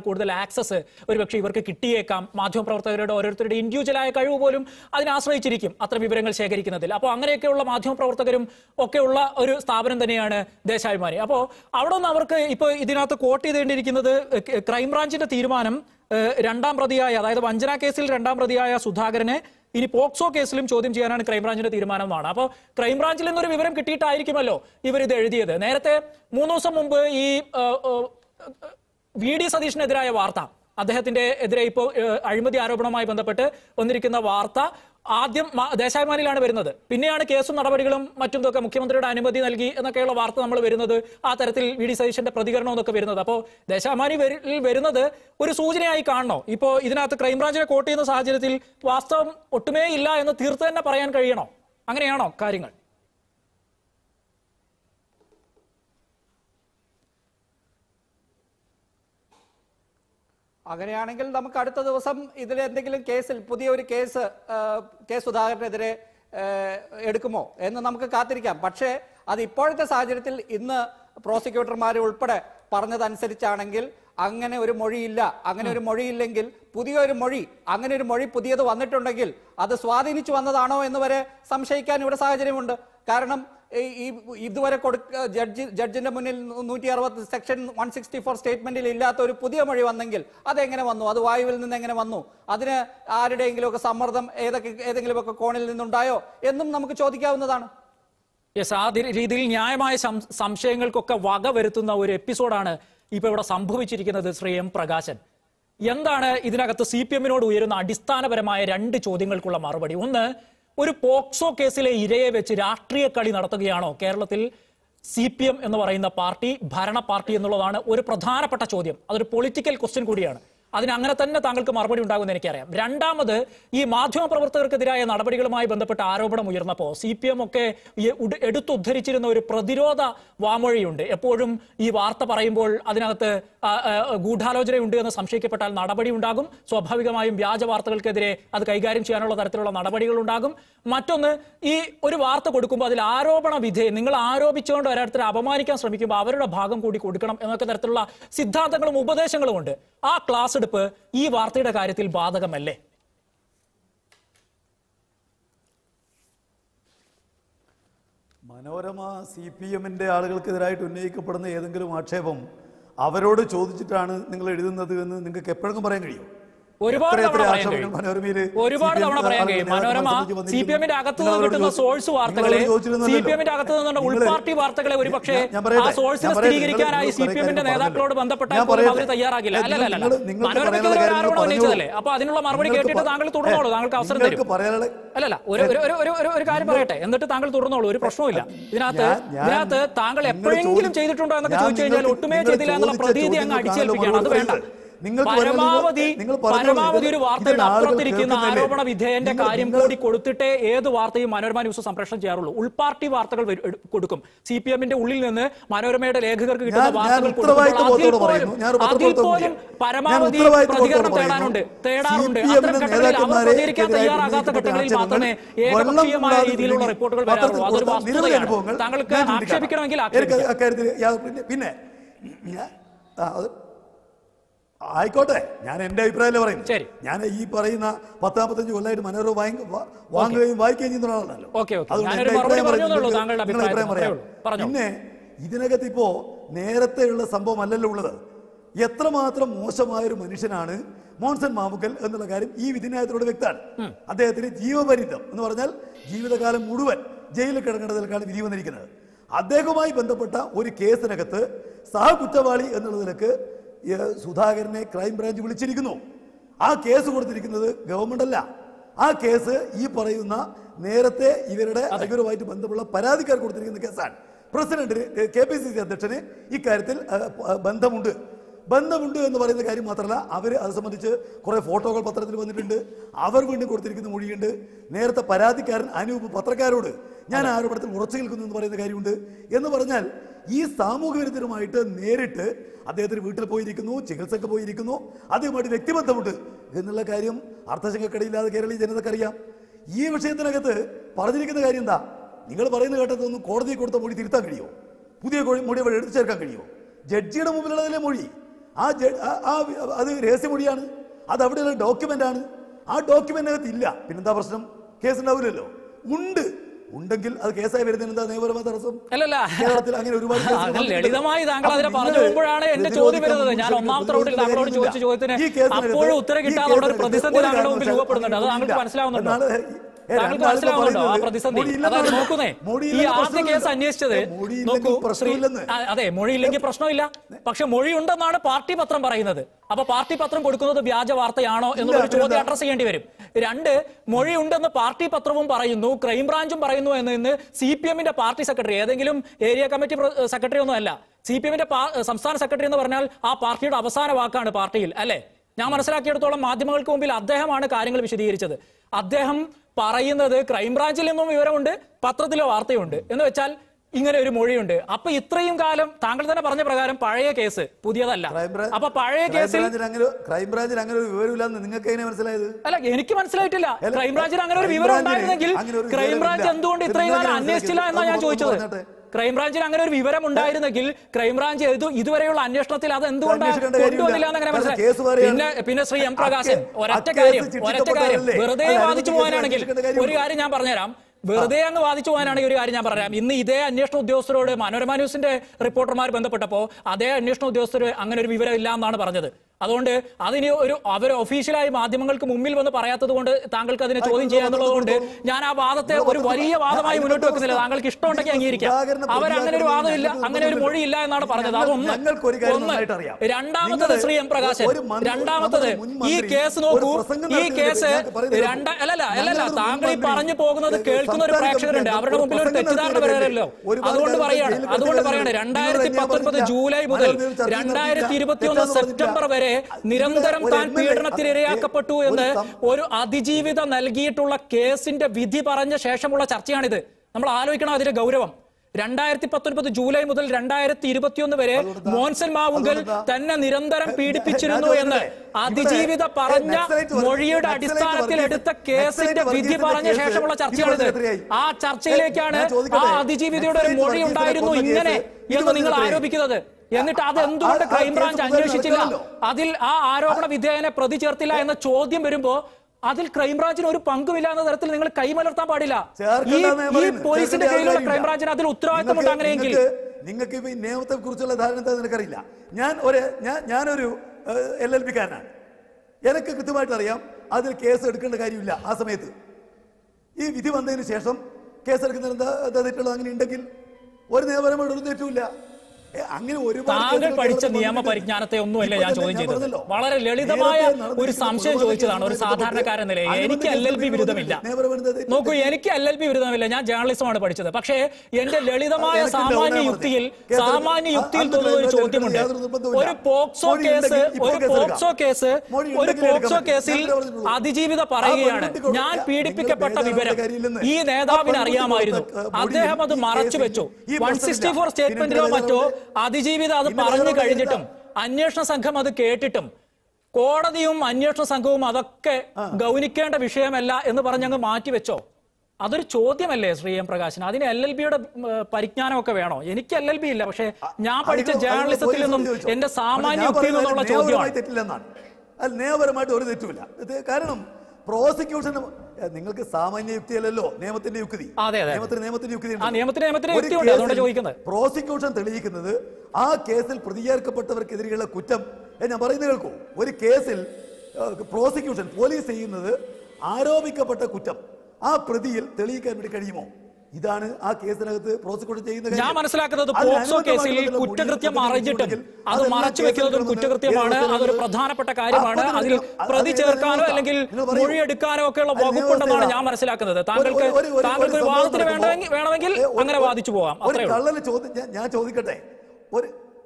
ആക്സസ് ഒരുപക്ഷെ ഇവർക്ക് കിട്ടിയേക്കാം മാധ്യമപ്രവർത്തകരുടെ ഓരോരുത്തരുടെ ഇൻഡിവിജ്വലായ കഴിവ് പോലും അതിനെ ആശ്രയിച്ചിരിക്കും അത്ര വിവരങ്ങൾ ശേഖരിക്കുന്നതിൽ അപ്പോൾ അങ്ങനെയൊക്കെയുള്ള മാധ്യമപ്രവർത്തകരും ഒക്കെയുള്ള ഒരു സ്ഥാപനം തന്നെയാണ് ദേശാഭിമാനി അപ്പോൾ അവിടെ നിന്ന് അവർക്ക് ഇപ്പോൾ ഇതിനകത്ത് കോട്ട് ചെയ്തേണ്ടിയിരിക്കുന്നത് ഏഹ്, ക്രൈംബ്രാഞ്ചിന്റെ തീരുമാനം ഏഹ്, രണ്ടാം പ്രതിയായ അതായത് വഞ്ചന കേസിൽ രണ്ടാം പ്രതിയായ സുധാകരനെ ഇനി പോക്സോ കേസിലും ചോദ്യം ചെയ്യാനാണ് ക്രൈംബ്രാഞ്ചിന്റെ തീരുമാനം എന്നാണ് അപ്പോൾ ക്രൈംബ്രാഞ്ചിൽ നിന്നൊരു വിവരം കിട്ടിയിട്ടായിരിക്കുമല്ലോ ഇവർ ഇത് എഴുതിയത് നേരത്തെ മൂന്ന് ദിവസം മുമ്പ് ഈ ഏഹ്, ഏഹ്, വി ഡി സതീഷിനെതിരായ വാർത്ത അദ്ദേഹത്തിന്റെ എതിരെ ഇപ്പോൾ ഏഹ്, അഴിമതി ആരോപണവുമായി ബന്ധപ്പെട്ട് വന്നിരിക്കുന്ന വാർത്ത ആദ്യം മ- ദേശാഭിമാനിയിലാണ് വരുന്നത് പിന്നെയാണ് കേസും നടപടികളും മറ്റും ഒക്കെ മുഖ്യമന്ത്രിയുടെ അനുമതി നൽകി എന്നൊക്കെയുള്ള വാർത്ത നമ്മൾ വരുന്നത് ആ തരത്തിൽ വി ഡി സതീശന്റെ പ്രതികരണം എന്നൊക്കെ വരുന്നത് അപ്പോൾ ദേശാഭിമാനി വരി- വരുന്നത് ഒരു സൂചനയായി കാണണോ ഇപ്പോൾ ഇതിനകത്ത് ക്രൈംബ്രാഞ്ചിനെ കോട്ട് ചെയ്യുന്ന സാഹചര്യത്തിൽ വാസ്തവം ഒട്ടുമേ ഇല്ല എന്ന് തീർത്ത് തന്നെ പറയാൻ കഴിയണോ അങ്ങനെയാണോ കാര്യങ്ങൾ അങ്ങനെയാണെങ്കിൽ നമുക്ക് അടുത്ത ദിവസം ഇതിൽ എന്തെങ്കിലും കേസിൽ പുതിയ ഒരു കേസ് ആ, കെ സുധാകരനെതിരെ ആ, എടുക്കുമോ എന്ന് നമുക്ക് കാത്തിരിക്കാം പക്ഷേ അത് ഇപ്പോഴത്തെ സാഹചര്യത്തിൽ ഇന്ന് പ്രോസിക്യൂട്ടർമാർ ഉൾപ്പെടെ പറഞ്ഞതനുസരിച്ചാണെങ്കിൽ അങ്ങനെ ഒരു മൊഴിയില്ല അങ്ങനെ ഒരു മൊഴിയില്ലെങ്കിൽ പുതിയൊരു മൊഴി അങ്ങനെ ഒരു മൊഴി പുതിയത് വന്നിട്ടുണ്ടെങ്കിൽ അത് സ്വാധീനിച്ചു വന്നതാണോ എന്ന് വരെ സംശയിക്കാൻ ഇവിടെ സാഹചര്യമുണ്ട് കാരണം ഈ- ഈ ഇതുവരെ കൊടുക്ക ജഡ്ജി ജഡ്ജിന്റെ മുന്നിൽ നൂറ്റി അറുപത് സെക്ഷൻ വൺ സിക്സ്റ്റി ഫോർ സ്റ്റേറ്റ്മെന്റിൽ ഇല്ലാത്ത ഒരു പുതിയ മൊഴി വന്നെങ്കിൽ അതെങ്ങനെ വന്നു അത് വായുവിൽ നിന്ന് എങ്ങനെ വന്നു അതിന് ആരുടെയെങ്കിലും ഒക്കെ സമ്മർദ്ദം ഏതൊക്കെ ഏതെങ്കിലുമൊക്കെ കോണിൽ നിന്നുണ്ടായോ എന്നും നമുക്ക് ചോദിക്കാവുന്നതാണ് യെസ് ആ ദി- രീതിയിൽ ന്യായമായ സം- സംശയങ്ങൾക്കൊക്കെ വക വരുത്തുന്ന ഒരു എപ്പിസോഡാണ് ഇപ്പൊ ഇവിടെ സംഭവിച്ചിരിക്കുന്നത് ശ്രീ എം പ്രകാശൻ എന്താണ് ഇതിനകത്ത് സി പി എമ്മിനോട് ഉയരുന്ന അടിസ്ഥാനപരമായ രണ്ട് ചോദ്യങ്ങൾക്കുള്ള മറുപടി ഒന്ന് ഒരു പോക്സോ കേസിലെ ഇരയെ വെച്ച് രാഷ്ട്രീയ കളി നടത്തുകയാണോ കേരളത്തിൽ സി പി എം എന്ന് പറയുന്ന പാർട്ടി ഭരണ പാർട്ടി എന്നുള്ളതാണ് ഒരു പ്രധാനപ്പെട്ട ചോദ്യം അതൊരു പൊളിറ്റിക്കൽ ക്വസ്റ്റ്യൻ കൂടിയാണ് അതിന് അങ്ങനെ തന്നെ താങ്കൾക്ക് മറുപടി ഉണ്ടാകുമെന്ന് എനിക്കറിയാം രണ്ടാമത് ഈ മാധ്യമ പ്രവർത്തകർക്കെതിരായ നടപടികളുമായി ബന്ധപ്പെട്ട ആരോപണം ഉയർന്നപ്പോൾ സി പി എം ഒക്കെ ഈ ഉഡ് എടുത്തുദ്ധരിച്ചിരുന്ന ഒരു പ്രതിരോധ വാമൊഴിയുണ്ട് എപ്പോഴും ഈ വാർത്ത പറയുമ്പോൾ അതിനകത്ത് ആ, ആ, ഗൂഢാലോചനയുണ്ട് എന്ന് സംശയിക്കപ്പെട്ടാൽ നടപടി ഉണ്ടാകും സ്വാഭാവികമായും വ്യാജ വാർത്തകൾക്കെതിരെ അത് കൈകാര്യം ചെയ്യാനുള്ള തരത്തിലുള്ള നടപടികൾ ഉണ്ടാകും മറ്റൊന്ന് ഈ ഒരു വാർത്ത കൊടുക്കുമ്പോൾ അതിൽ ആരോപണ വിധേയം നിങ്ങൾ ആരോപിച്ചുകൊണ്ട് ഒരിടത്തിൽ അപമാനിക്കാൻ ശ്രമിക്കുമ്പോൾ അവരുടെ ഭാഗം കൂടി കൊടുക്കണം എന്നൊക്കെ തരത്തിലുള്ള സിദ്ധാന്തങ്ങളും ഉപദേശങ്ങളും ഉണ്ട് ആ ക്ലാസ് എടുപ്പ് ഈ വാർത്തയുടെ കാര്യത്തിൽ ബാധകമല്ലേ മനോരമ സി പി എമ്മിന്റെ ആളുകൾക്കെതിരായിട്ട് ഉന്നയിക്കപ്പെടുന്ന ഏതെങ്കിലും ആക്ഷേപം അവരോട് ചോദിച്ചിട്ടാണ് നിങ്ങൾ എഴുതുന്നത് എന്ന് നിങ്ങൾക്ക് എപ്പോഴെങ്കിലും പറയാൻ കഴിയും ഒരുപാട് എത്ര എത്ര തവണ പറയാൻ ആക്ഷേപങ്ങൾ കഴിയും. മനോരമയില് ഒരുപാട് CPM തവണ പറയാൻ ആളുകൾ കഴിയും നേതാക്കന്മാരെ മനോരമ സംബന്ധിച്ച് സി പി എമ്മിന്റെ അകത്ത് നിന്ന് നിങ്ങൾ കിട്ടുന്ന അവരോട് സോഴ്സ് വാർത്തകളെ നിങ്ങൾ ചോദിച്ചിരുന്നല്ലോ. സി പി എമ്മിന്റെ അകത്ത് നിന്നുള്ള നിങ്ങൾ- ഉൾപാർട്ടി വാർത്തകളെ ഒരുപക്ഷെ ഞാൻ- ഞാൻ ആ പറയട്ടെ, സോഴ്സിനെ ഞാൻ പറയട്ടെ, സ്ഥിരീകരിക്കാനായി നിങ്ങൾ സി പി എമ്മിന്റെ കുറേ നേതാക്കളോട് കാര്യങ്ങൾ ബന്ധപ്പെട്ടാൽ ഞാൻ പോലും അവർ പറയട്ടെ. തയ്യാറാകില്ല നിങ്ങൾ- അല്ലല്ല നിങ്ങൾ- നിങ്ങൾക്ക് മനോരമയ്ക്ക് പറയാനുള്ള ഒരു കാര്യങ്ങൾ ആരോപണം പറഞ്ഞോളൂ. ഉന്നയിച്ചതല്ലേ അപ്പൊ അതിനുള്ള മറുപടി നിങ്ങൾക്ക് കേട്ടിട്ട് പ- താങ്കൾ തുടർന്നോളൂ താങ്കൾക്ക് അവസരം നിങ്ങൾക്ക് തരും പറയാനുള്ള അല്ലല്ല ഒരു ഒരു ഒരു- ഒരു ഒരു ഒരു കാര്യം പറയട്ടെ എന്നിട്ട് താങ്കൾ തുടർന്നോളൂ ഒരു പ്രശ്നവുമില്ല ഇതിനകത്ത് ഞാൻ- ഞാൻ- ഇതിനകത്ത് താങ്കൾ നിങ്ങൾ എപ്പോഴെങ്കിലും ചോദി- ചെയ്തിട്ടുണ്ടോ എന്നൊക്കെ ഞാൻ ചോദിച്ചു കഴിഞ്ഞാൽ നിങ്ങൾക്ക് ഒട്ടുമേ നിങ്ങൾ ചെയ്തില്ല എന്നുള്ള ചോദിച്ച പ്രതീതി അങ്ങ് ചോദ്യങ്ങൾക്കാണല്ലോ അടിച്ചേൽപ്പിക്കുകയാണ് അത് വേണ്ട മറുപടി നിങ്ങൾക്ക് പറഞ്ഞത് പരമാവധി നിങ്ങൾ പറഞ്ഞോളൂ. പരമാവധി ഒരു ഇത് വാർത്തയുടെ ആളുകൾ അപ്പുറത്തിരിക്കുന്ന കേൾക്കുന്നില്ലേ? ആരോപണ വിധേയന്റെ നിങ്ങൾ- കാര്യം നിങ്ങൾ- കൂടി കൊടുത്തിട്ടേ ഏത് വാർത്തയും മനോരമ ന്യൂസ് സംപ്രേഷണം ചെയ്യാറുള്ളൂ ഉൾപാർട്ടി വാർത്തകൾ വരു- എടു- കൊടുക്കും സി പി എമ്മിന്റെ ഉള്ളിൽ നിന്ന് മനോരമയുടെ ലേഖകർക്ക് കിട്ടുന്ന ഞാൻ- ഞാൻ വാർത്തകൾ ഉത്തരവാദിത്വ കൊടുക്കുമ്പോൾ അതിൽ ബോധത്തോടെ പോലും- പറയുന്നു. ഞാൻ ഒരു അതിൽ പത്രപ്രവർത്തകൻ പോലും കൂടിയാണ്. പരമാവധി ഞാൻ ഉത്തരവാദിത്വ പ്രതികരണം ബോധത്തോടെ തേടാനുണ്ട് പറയുന്നു. തേടാറുണ്ട് CPM അത്തരം ന്റെ ഘട്ടങ്ങളിൽ അവർ നേതാക്കന്മാരെ പ്രതികരിക്കാൻ എതിരായി തയ്യാറാകാത്ത ഉന്നയിക്കപ്പെട്ട ഘട്ടങ്ങളിൽ ആക്ഷേപങ്ങൾ മാത്രമേ വെള്ളം ഏകപക്ഷീയമായ കൂടാതെ രീതിയിലുള്ള ഇല്ലെങ്കിൽ റിപ്പോർട്ടുകൾ പത്രത്തിൽ വരാറുള്ളൂ അതൊരു കൊടുത്ത നിരവധി വസ്തുതയാണ് അനുഭവങ്ങൾ താങ്കൾക്ക് ഞാൻ ചൂണ്ടിക്കാട്ടാം. ആക്ഷേപിക്കണമെങ്കിൽ എനിക്ക് ആക്ഷേപിക്കാം അക്കാര്യത്തിൽ യാതൊരു- പിന്നെ ഞാൻ- ആ, അത് ആയിക്കോട്ടെ ഞാൻ എന്റെ അഭിപ്രായമല്ലേ പറയുന്നു ശരി. ഞാൻ ഈ പറയുന്ന പത്താമ്പത്തഞ്ച് കൊല്ലമായിട്ട് മനോരമ വാങ്ങി- വാ- വാങ്ങുകയും വായിക്കുകയും ചെയ്യുന്ന ഒരാളാണല്ലോ ഓക്കെ, ഓക്കെ. അതുകൊണ്ട് ഞാനൊരു എന്റെ മറുപടി അഭിപ്രായം പറഞ്ഞേ ഉള്ളൂ, പറയുന്നത് താങ്കളുടെ നിങ്ങളുടെ അഭിപ്രായം അഭിപ്രായം പറയാം ഉള്ളൂ. പറഞ്ഞോ. പിന്നെ ഇതിനകത്ത് ഇപ്പോ നേരത്തെയുള്ള സംഭവം അല്ലല്ലോ ഉള്ളത് എത്രമാത്രം മോശമായ ഒരു മനുഷ്യനാണ് മോൺസൺ മാമുക്കൽ എന്നുള്ള കാര്യം ഈ വിധിന്യായത്തിലൂടെ വ്യക്തമാണ് അദ്ദേഹത്തിന് ജീവപര്യന്തം എന്ന് പറഞ്ഞാൽ ജീവിതകാലം മുഴുവൻ ജയിലിൽ കിടക്കേണ്ടതിലേക്കാണ് വിധി വന്നിരിക്കുന്നത് അദ്ദേഹവുമായി ബന്ധപ്പെട്ട ഒരു കേസിനകത്ത് സഹകുറ്റവാളി എന്നുള്ള നിലക്ക് ഏ, സുധാകരനെ ക്രൈംബ്രാഞ്ച് വിളിച്ചിരിക്കുന്നു ആ കേസ് കൊടുത്തിരിക്കുന്നത് ഗവൺമെന്റ് അല്ല ആ കേസ് ഈ പറയുന്ന നേരത്തെ ഇവരുടെ ഇവരുമായിട്ട് ബന്ധമുള്ള പരാതിക്കാർ കൊടുത്തിരിക്കുന്ന കേസാണ് പ്രസിഡന്റിന് കെ പി സി സി അധ്യക്ഷന് ഇക്കാര്യത്തിൽ ആ, പ- ബന്ധമുണ്ട് ബന്ധമുണ്ട് എന്ന് പറയുന്ന കാര്യം മാത്രമല്ല അവർ അത് സംബന്ധിച്ച് കുറെ ഫോട്ടോകൾ പത്രത്തിൽ വന്നിട്ടുണ്ട് അവർ വീണ്ടും കൊടുത്തിരിക്കുന്ന മൊഴിയുണ്ട് നേരത്തെ പരാതിക്കാരൻ അനൂപ് പത്രക്കാരോട് ഞാൻ ആരോപണത്തിൽ ഉറച്ചു നിൽക്കുന്നു എന്ന് പറയുന്ന കാര്യമുണ്ട് എന്ന് പറഞ്ഞാൽ ഈ സാമൂഹ്യ വിരുദ്ധരുമായിട്ട് നേരിട്ട് അദ്ദേഹത്തിന് വീട്ടിൽ പോയിരിക്കുന്നു ചികിത്സക്ക് പോയിരിക്കുന്നു അദ്ദേഹമായിട്ട് വ്യക്തിബന്ധമുണ്ട് എന്നുള്ള കാര്യം അർത്ഥശങ്കക്കടയില്ലാതെ കേരളീയ ജനതക്കറിയാം ഈ വിഷയത്തിനകത്ത് പറഞ്ഞിരിക്കുന്ന കാര്യം എന്താ നിങ്ങൾ പറയുന്ന കേട്ടതൊന്നും കോടതിയിൽ കൊടുത്ത മൊഴി തിരുത്താൻ കഴിയുമോ പുതിയ കോഴി മൊഴി അവിടെ എടുത്തു ചേർക്കാൻ കഴിയുമോ ജഡ്ജിയുടെ മുമ്പിലുള്ളതിലെ മൊഴി ആ ജ- ആ- ആ അത് രഹസ്യമൊഴിയാണ് അത് അവിടെയുള്ള ഡോക്യുമെന്റ് ആണ് ആ ഡോക്യുമെന്റിനകത്ത് ഇല്ല പിന്നെന്താ പ്രശ്നം കേസ് ഉണ്ടാവില്ലല്ലോ ഉണ്ട് ഉണ്ടെങ്കിൽ അത് കേസായി വരുന്നതിന് എന്താ നിയമപരമായ തടസ്സം അല്ലല്ല കേരളത്തിൽ അങ്ങനെ ഒരുപാട് കേസുകൾ അതിൽ വന്നിട്ടുണ്ട്. ലളിതമായി താങ്കൾ അതിനെ അപ്പോൾ പറഞ്ഞു നിങ്ങൾ പോകുമ്പോഴാണ് എന്റെ പ്രതിരോധിക്കാൻ ചോദ്യം വരുന്നത് ഞാൻ മുൻകൂട്ടി ഒന്നാമത്തെ റൗണ്ടിൽ പ്രതിരോധിക്കാൻ താങ്കളോട് ചോദിച്ച കഴിയില്ല. ചോദ്യത്തിന് ഈ കേസിനകത്ത് അപ്പോഴും ഉത്തരം ഈ കിട്ടാതെ അവിടെ ഒരു കേസിനകത്ത് പ്രതിസന്ധി ഒരു താങ്കളുടെ മുമ്പിൽ കാരണവശാലും രൂപപ്പെടുന്നുണ്ട് അത് താങ്കൾക്ക് ഇല്ല. മനസ്സിലാവുന്നുണ്ടോ എന്നാണ് ഏ, താങ്കൾക്ക് രണ്ടാൾക്ക് മനസ്സിലാവുന്നുണ്ടോ ആ പറയുന്നത് പ്രതിസന്ധി മൊഴിയില്ലെന്ന് അതാണ് പറയുന്നത്. നോക്കുന്നേ ഈ മൊഴിയില്ലെങ്കിൽ ആദ്യ പ്രശ്നമില്ല. കേസ് അന്വേഷിച്ചത് മൊഴിയില്ലെങ്കിൽ നോക്കൂ ശ്രീ പ്രശ്നമില്ലെന്ന്. ആ, അതെ മൊഴിയില്ലെങ്കിൽ പ്രശ്നമില്ല പക്ഷെ മൊഴിയുണ്ടെന്നാണ് പാർട്ടി പത്രം പറയുന്നത് അപ്പൊ പാർട്ടി പത്രം കൊടുക്കുന്നത് വ്യാജ വാർത്തയാണോ എന്നുള്ള ഒരു ചോദ്യം പിന്നെന്താ? അഡ്രസ് ചെയ്യേണ്ടി വരും രണ്ട് മൊഴിയുണ്ടെന്ന് പാർട്ടി പത്രവും പറയുന്നു ക്രൈംബ്രാഞ്ചും പറയുന്നു എന്ന് ഇന്ന് സി പി എമ്മിന്റെ പാർട്ടി സെക്രട്ടറി ഏതെങ്കിലും ഏരിയ കമ്മിറ്റി സെക്രട്ടറി ഒന്നും അല്ല സി പി എമ്മിന്റെ സംസ്ഥാന സെക്രട്ടറി എന്ന് പറഞ്ഞാൽ ആ പാർട്ടിയുടെ അവസാന വാക്കാണ് പാർട്ടിയിൽ അല്ലെ ഞാൻ മനസ്സിലാക്കിയെടുത്തോളം മാധ്യമങ്ങൾക്ക് മുമ്പിൽ അദ്ദേഹമാണ് കാര്യങ്ങൾ വിശദീകരിച്ചത് അദ്ദേഹം പറയുന്നത് ക്രൈംബ്രാഞ്ചിൽ നിന്നും വിവരമുണ്ട് പത്രത്തിലെ വാർത്തയുണ്ട് എന്ന് വെച്ചാൽ ഇങ്ങനെ ഒരു മൊഴിയുണ്ട് അപ്പൊ ഇത്രയും കാലം താങ്കൾ തന്നെ പറഞ്ഞ പ്രകാരം പഴയ കേസ് പുതിയതല്ല ക്രൈംബ്രാഞ്ച് അപ്പൊ പഴയ കേസിൽ ക്രൈംബ്രാഞ്ചിന് അങ്ങനെ ക്രൈംബ്രാഞ്ചിന് അങ്ങനെ ഒരു വിവരമില്ലെന്ന് നിങ്ങൾക്ക് എങ്ങനെ മനസ്സിലായത് അല്ല എനിക്ക് മനസ്സിലായിട്ടില്ല അല്ല, ക്രൈംബ്രാഞ്ചിന് അങ്ങനെ ഒരു വിവരം ക്രൈംബ്രാഞ്ചിന് ഉണ്ടായിരുന്നെങ്കിൽ അങ്ങനെ ഒരു ക്രൈംബ്രാഞ്ച് വിവരമില്ല. എന്തുകൊണ്ട് ഇത് ഇത്രയും കാലം നിങ്ങൾ അന്വേഷിച്ചില്ല എന്നാ ഞാൻ ഒന്ന് ചോദിച്ചത് പറഞ്ഞോട്ടെ. ക്രൈംബ്രാഞ്ചിന് അങ്ങനെ ഒരു വിവരം ഉണ്ടായിരുന്നെങ്കിൽ ക്രൈംബ്രാഞ്ച് ഇത് ഇതുവരെയുള്ള അന്വേഷണത്തിൽ അത് എന്തുകൊണ്ട് അന്വേഷിക്കേണ്ട കാര്യമില്ല. കൊണ്ടുവന്നില്ല എന്ന് അങ്ങനെ കാരണം മനസ്സിലായി കേസ് വേറെയാണ്. പിന്നെ പിന്നെ ശ്രീ എം പ്രകാശൻ ആ കേ- ഒരൊറ്റ ആ കേസ് കാര്യം ഒരൊറ്റ കാര്യം ശിക്ഷിക്കപ്പെട്ടതല്ലേ? വെറുതെ അല്ല, വാദിച്ചു അതിന് പോകാനാണെങ്കിൽ അന്വേഷിക്കേണ്ട കാര്യമുള്ളൂ. ഒരു കാര്യം ഞാൻ പറഞ്ഞുതരാം വെറുതെ അങ്ങ് വാദിച്ചു പോകാനാണെങ്കിൽ ഒരു കാര്യം ഞാൻ പറയാം ഇന്ന് ഇതേ അന്വേഷണ ഉദ്യോഗസ്ഥരോട് മനോരമ ന്യൂസിന്റെ റിപ്പോർട്ടർമാർ ബന്ധപ്പെട്ടപ്പോൾ അതേ അന്വേഷണ ഉദ്യോഗസ്ഥർ അങ്ങനെ ഒരു വിവരം ഇല്ല എന്നാണ് പറഞ്ഞത് അതുകൊണ്ട് അതിന് ഒരു അവർ ഒഫീഷ്യലായി മാധ്യമങ്ങൾക്ക് മുമ്പിൽ വന്ന് പറയാത്തത് കൊണ്ട് താങ്കൾക്ക് അതിനെ ചോദ്യം ചെയ്യാന്നുള്ളത് കൊണ്ട് ഞാൻ ആ വാദത്തെ ഒരു വലിയ വാദമായി മുന്നോട്ട് വെക്കുന്നില്ല താങ്കൾക്ക് ഇഷ്ടമുണ്ടെങ്കിൽ അംഗീകരിക്കാം അവരങ്ങനെ ഒരു വാദമില്ല അങ്ങനെ ഒരു മൊഴിയില്ല എന്നാണ് പറഞ്ഞത് അതൊന്ന് ഞങ്ങൾക്ക് ഒരു കാര്യം ഒന്ന് നന്നായിട്ട് അറിയാം. രണ്ടാമത്തത് നിങ്ങള് ശ്രീ എം പ്രകാശൻ ഒരു മന്ത്രി- രണ്ടാമത്തത് നമ്മുടെ മുൻ ഈ മന്ത്രി കേസ് ഒരു നോക്കൂ പ്രസംഗം ഈ നടത്തിയതിന്റെ കേസ് പേരിൽ ഞാൻ പറയുന്നത് രണ്ട അല്ലല്ല അല്ലല്ല ഞങ്ങളുടെ മുൻ താങ്കൾ ഈ മന്ത്രി പറഞ്ഞു പോകുന്നത് കേൾക്കുന്ന ഒരു സംസ്ഥാന പ്രേക്ഷകരുണ്ട് കമ്മിറ്റി അവരുടെ മുമ്പിൽ ഒരു പ്രസംഗം തെറ്റിദ്ധാരണ നടത്തിയതിന്റെ വരാമല്ലോ ഒരുപാട് അതുകൊണ്ട് കാലം പറയാണ് ജയിലിൽ അതുകൊണ്ട് കിടക്കുന്ന പറയാണ് നിങ്ങൾ രണ്ടായിരത്തി തന്നെയാ പത്തൊൻപത് പറഞ്ഞില്ല. ജൂലൈ മുതൽ മനോരമയിൽ ചർച്ച രണ്ടായിരത്തി നടത്തിയില്ല. ഇരുപത്തിയൊന്ന് തെറ്റാന്ന് പറഞ്ഞില്ല. സെപ്റ്റംബർ വരെ നിരന്തരം ഒരു താൻ MLA പീഡനത്തിന് ഇരയാക്കപ്പെട്ടു ഒരു എന്ന് സം- ഒരു അതിജീവിത നൽകിയിട്ടുള്ള കേസിന്റെ വിധി പറഞ്ഞ ശേഷമുള്ള ചർച്ചയാണിത് നമ്മൾ ആലോചിക്കണം അതിന്റെ ഗൗരവം രണ്ടായിരത്തി പത്തൊൻപത് ജൂലൈ മുതൽ രണ്ടായിരത്തി ഇരുപത്തിയൊന്ന് വരെ അതുകൊണ്ടെന്താ? മോൻസൻ മാവുങ്കൽ അതുകൊണ്ടെന്താ? തന്നെ നിരന്തരം ഞാൻ പീഡിപ്പിച്ചിരുന്നു ചോദിക്കട്ടെ? എന്ന് ഇവിടെ അതിജീവിത പറഞ്ഞ നക്സലൈറ്റ് വർഗീയ- മൊഴിയുടെ നക്സലൈറ്റ് അടിസ്ഥാനത്തിൽ വർഗീയ- എടുത്ത കേസിന്റെ നക്സലൈറ്റ് വിധി വർഗീയത്തിന്റെ പറഞ്ഞ കേസ് ശേഷമുള്ള ഇത് ചർച്ചയാണിത് എത്രയായി? ആ ചർച്ചയിലേക്കാണ് ഞാൻ ആ ചോദിക്കട്ടെ? അതിജീവിതയുടെ ഒരു നക്സലൈറ്റ് മൊഴി വർഗീയത്തിനെ ഉണ്ടായിരുന്നു കൊന്ന ഇങ്ങനെ കേസ് ഇത് എന്ന് നിങ്ങൾ എത്രയായി? ആരോപിക്കുന്നത് എന്നിട്ട് അത് ആ- എന്തുകൊണ്ട് ആ- ആ ക്രൈംബ്രാഞ്ച് കേസ് അന്വേഷിച്ചില്ല മുതൽ അതിൽ ആ ആരോപണ വിധേയനെ പ്രതി ചേർത്തില്ല എന്ന ചോദ്യം വരുമ്പോ അതിൽ ക്രൈംബ്രാഞ്ചിന് ഒരു പങ്കുമില്ല എന്ന തരത്തിൽ നിങ്ങൾ കൈമലർത്താൻ പാടില്ല ഈ ചേർക്കണ്ടെന്നാ ഞാൻ ഈ പറയുന്നത്. പോലീസിന്റെ ചേർക്കേണ്ട കീഴിലുള്ള കാര്യമില്ല. ക്രൈംബ്രാഞ്ചിന് അതിൽ ഉത്തരവാദിത്തമുണ്ട് നിങ്ങൾക്ക് അങ്ങനെയെങ്കിൽ നിങ്ങൾക്ക് നിങ്ങൾക്ക് ഇപ്പൊ ഈ നിയമത്തെ കുറിച്ചുള്ള ധാരണ എന്താ നിനക്കറിയില്ല ഞാൻ ഒരു ഞാൻ ഞാനൊരു എൽ എൽ പിക്കാരനാണ് എനിക്ക് കൃത്യമായിട്ട് അറിയാം അതിൽ കേസ് എടുക്കേണ്ട കാര്യമില്ല ആ സമയത്ത് ഈ വിധി വന്നതിന് ശേഷം കേസ് എടുക്കുന്നതിന് എന്താ എന്താ തെറ്റുള്ളത് അങ്ങനെ ഉണ്ടെങ്കിൽ ഒരു നിയമപരമായിട്ട് ഒരു തെറ്റുമില്ല ഏ, അങ്ങനെ ഒരുപാട് താങ്കൾ കേസുകൾ പഠിച്ച കേരളത്തിൽ നിയമ വന്നിട്ടുണ്ട്. പരിജ്ഞാനത്തെ ഒന്നുമല്ല ഇപ്പോൾ ഞാൻ തന്നെ ചോദ്യം ചെയ്തത് പറഞ്ഞല്ലോ. വളരെ ലളിതമായ നേരത്തെ നടന്നിരിക്കുന്ന ഒരു സംശയം ഒരുപാട് ചോദിച്ചതാണ് ഒരു കേസുകൾ സാധാരണക്കാരൻ നിലയിൽ അങ്ങനെ എനിക്ക് എൽ എൽ ബി കേസുകൾ ബിരുദമില്ല നിയമപരമായ തെറ്റ് നോക്കൂ എനിക്ക് എൽ എൽ ബി ബിരുദമില്ല ഞാൻ ജേർണലിസമാണ് പഠിച്ചത് പക്ഷേ എന്റെ ലളിതമായ എനിക്കില്ല, സാമാന്യ ഒന്നാമത്. യുക്തിയിൽ കേസ് സാമാന്യ ആ- യുക്തിയിൽ അന്ന് തോന്നുന്ന ഒരു ക്രൈംബ്രാഞ്ച് ചോദ്യമുണ്ട് യാതൊരു നിർബന്ധവുമില്ല. ഒരു പോക്സോ മൊഴി കേസ് ഉണ്ടെങ്കിൽ ഇപ്പോൾ ഒരു കേസ് പോക്സോ എടുക്കാം. കേസ് മൊഴി ഒരു ഉണ്ടെങ്കിൽ എടുക്കാം. പോക്സോ കേസിൽ ഞാൻ പറഞ്ഞിട്ടുള്ളൂ. അതിജീവിത ആ പറയുകയാണ് പെൺകുട്ടിക്ക് ഞാൻ നിങ്ങൾ പീഡിപ്പിക്കപ്പെട്ട ബേജാറാവേണ്ട വിവരം കാര്യമില്ലെന്ന്. ഈ ആ നേതാവിന് പെൺകുട്ടിക്ക് അറിയാമായിരുന്നു കൊടുത്ത, ഏഹ്, അദ്ദേഹം അത് മൊഴിയിൽ ഈ മറച്ചു കേസിൽ വെച്ചു ഈ വൺ പ്രശ്നമില്ല. സിക്സ്റ്റി ഫോർ പിന്നെ സ്റ്റേറ്റ്മെന്റിലോ എന്തിനാ മറ്റോ ബേജാറാവേണ്ടത്? അതിജീവിത അത് പിന്നെ പറഞ്ഞു ബേജാറാവേണ്ട കഴിഞ്ഞിട്ടും അന്വേഷണ സംഘം അത് കേട്ടിട്ടും കോടതിയും അന്വേഷണ സംഘവും അതൊക്കെ ഗൗനിക്കേണ്ട വിഷയമല്ല എന്ന് പറഞ്ഞങ്ങ് മാറ്റിവെച്ചോ അതൊരു ചോദ്യമല്ലേ ശ്രീ എം പ്രകാശൻ അതിന് എൽ എൽ ബിയുടെ പരിജ്ഞാനമൊക്കെ വേണോ എനിക്ക് എൽ എൽ ബി ഇല്ല പക്ഷേ ഞാൻ പഠിച്ച അതിന് ജേർണലിസത്തിൽ പോലീസ് നിന്നും ചോദിച്ചോ? എന്റെ പക്ഷേ സാമാന്യ ഞാൻ യുക്തിയിൽ പറയുന്നത് നിന്നുള്ള നിയമപരമായി ചോദ്യമാണ് തെറ്റില്ലെന്നാണ് അത് നിയമപരമായിട്ട് ഒരു തെറ്റുമില്ല ഇത് കാരണം പ്രോസിക്യൂഷൻ നിങ്ങൾക്ക് സാമാന്യ യുക്തിയല്ലല്ലോ നിയമത്തിന്റെ യുക്തി അതെ, അതെ. നിയമത്തിന് നിയമത്തിന്റെ യുക്തി ആ, നിയമത്തിന് നിയമത്തിന്റെ യുക്തിയുണ്ട്. അതുകൊണ്ട് ചോദിക്കുന്നത്. പ്രോസിക്യൂഷൻ തെളിയിക്കുന്നത് ആ കേസിൽ പ്രതിചേർക്കപ്പെട്ടവർക്കെതിരെയുള്ള കുറ്റം ഏ, ഞാൻ പറയുന്നത് കേൾക്കൂ ഒരു കേസിൽ പ്രോസിക്യൂഷൻ പോലീസ് ചെയ്യുന്നത് ആരോപിക്കപ്പെട്ട കുറ്റം ആ പ്രതിയിൽ തെളിയിക്കാൻ വേണ്ടി കഴിയുമോ ഇതാണ് ആ കേസിനകത്ത് പ്രോസിക്യൂഷൻ ചെയ്യുന്ന ഞാൻ കാര്യം. മനസ്സിലാക്കുന്നത് അതിന് പോക്സോ കേസിൽ അനുബന്ധമായിട്ടുള്ള കുറ്റകൃത്യം മൊഴി മറിഞ്ഞിട്ടും ഉണ്ടെങ്കിൽ അത് അതെല്ലാം മറച്ചു വെക്കുന്നതും കേസിൽ കുറ്റകൃത്യമാണ് കിടന്ന് അതൊരു ഏത് പ്രധാനപ്പെട്ട കാര്യമാണ് അപ്പോൾ അതിൽ അത് പ്രതി അത് ചേർക്കാനോ നിങ്ങൾ അല്ലെങ്കിൽ പറയൂ. മൊഴിയെടുക്കാനോ ഒക്കെയുള്ള അത് വകുപ്പുണ്ടെന്നാണ് നിയമത്തിൽ ഞാൻ മനസ്സിലാക്കുന്നത് ഒരു- താങ്കൾക്ക് ഒരു- ഒരു- ഒരു- താങ്കൾക്ക് ഒരു ഒരു വാദത്തിന് സംഭവം വേണമെങ്കിൽ വേണമെങ്കിൽ ഏ, ഒരു- അങ്ങനെ ഒരു- വാദിച്ചു പോകാം ഒരു അത്രേ ഉള്ളൂ കള്ളന് ചോദ്യം ഞാൻ- ഞാൻ ചോദിക്കട്ടെ ഒരു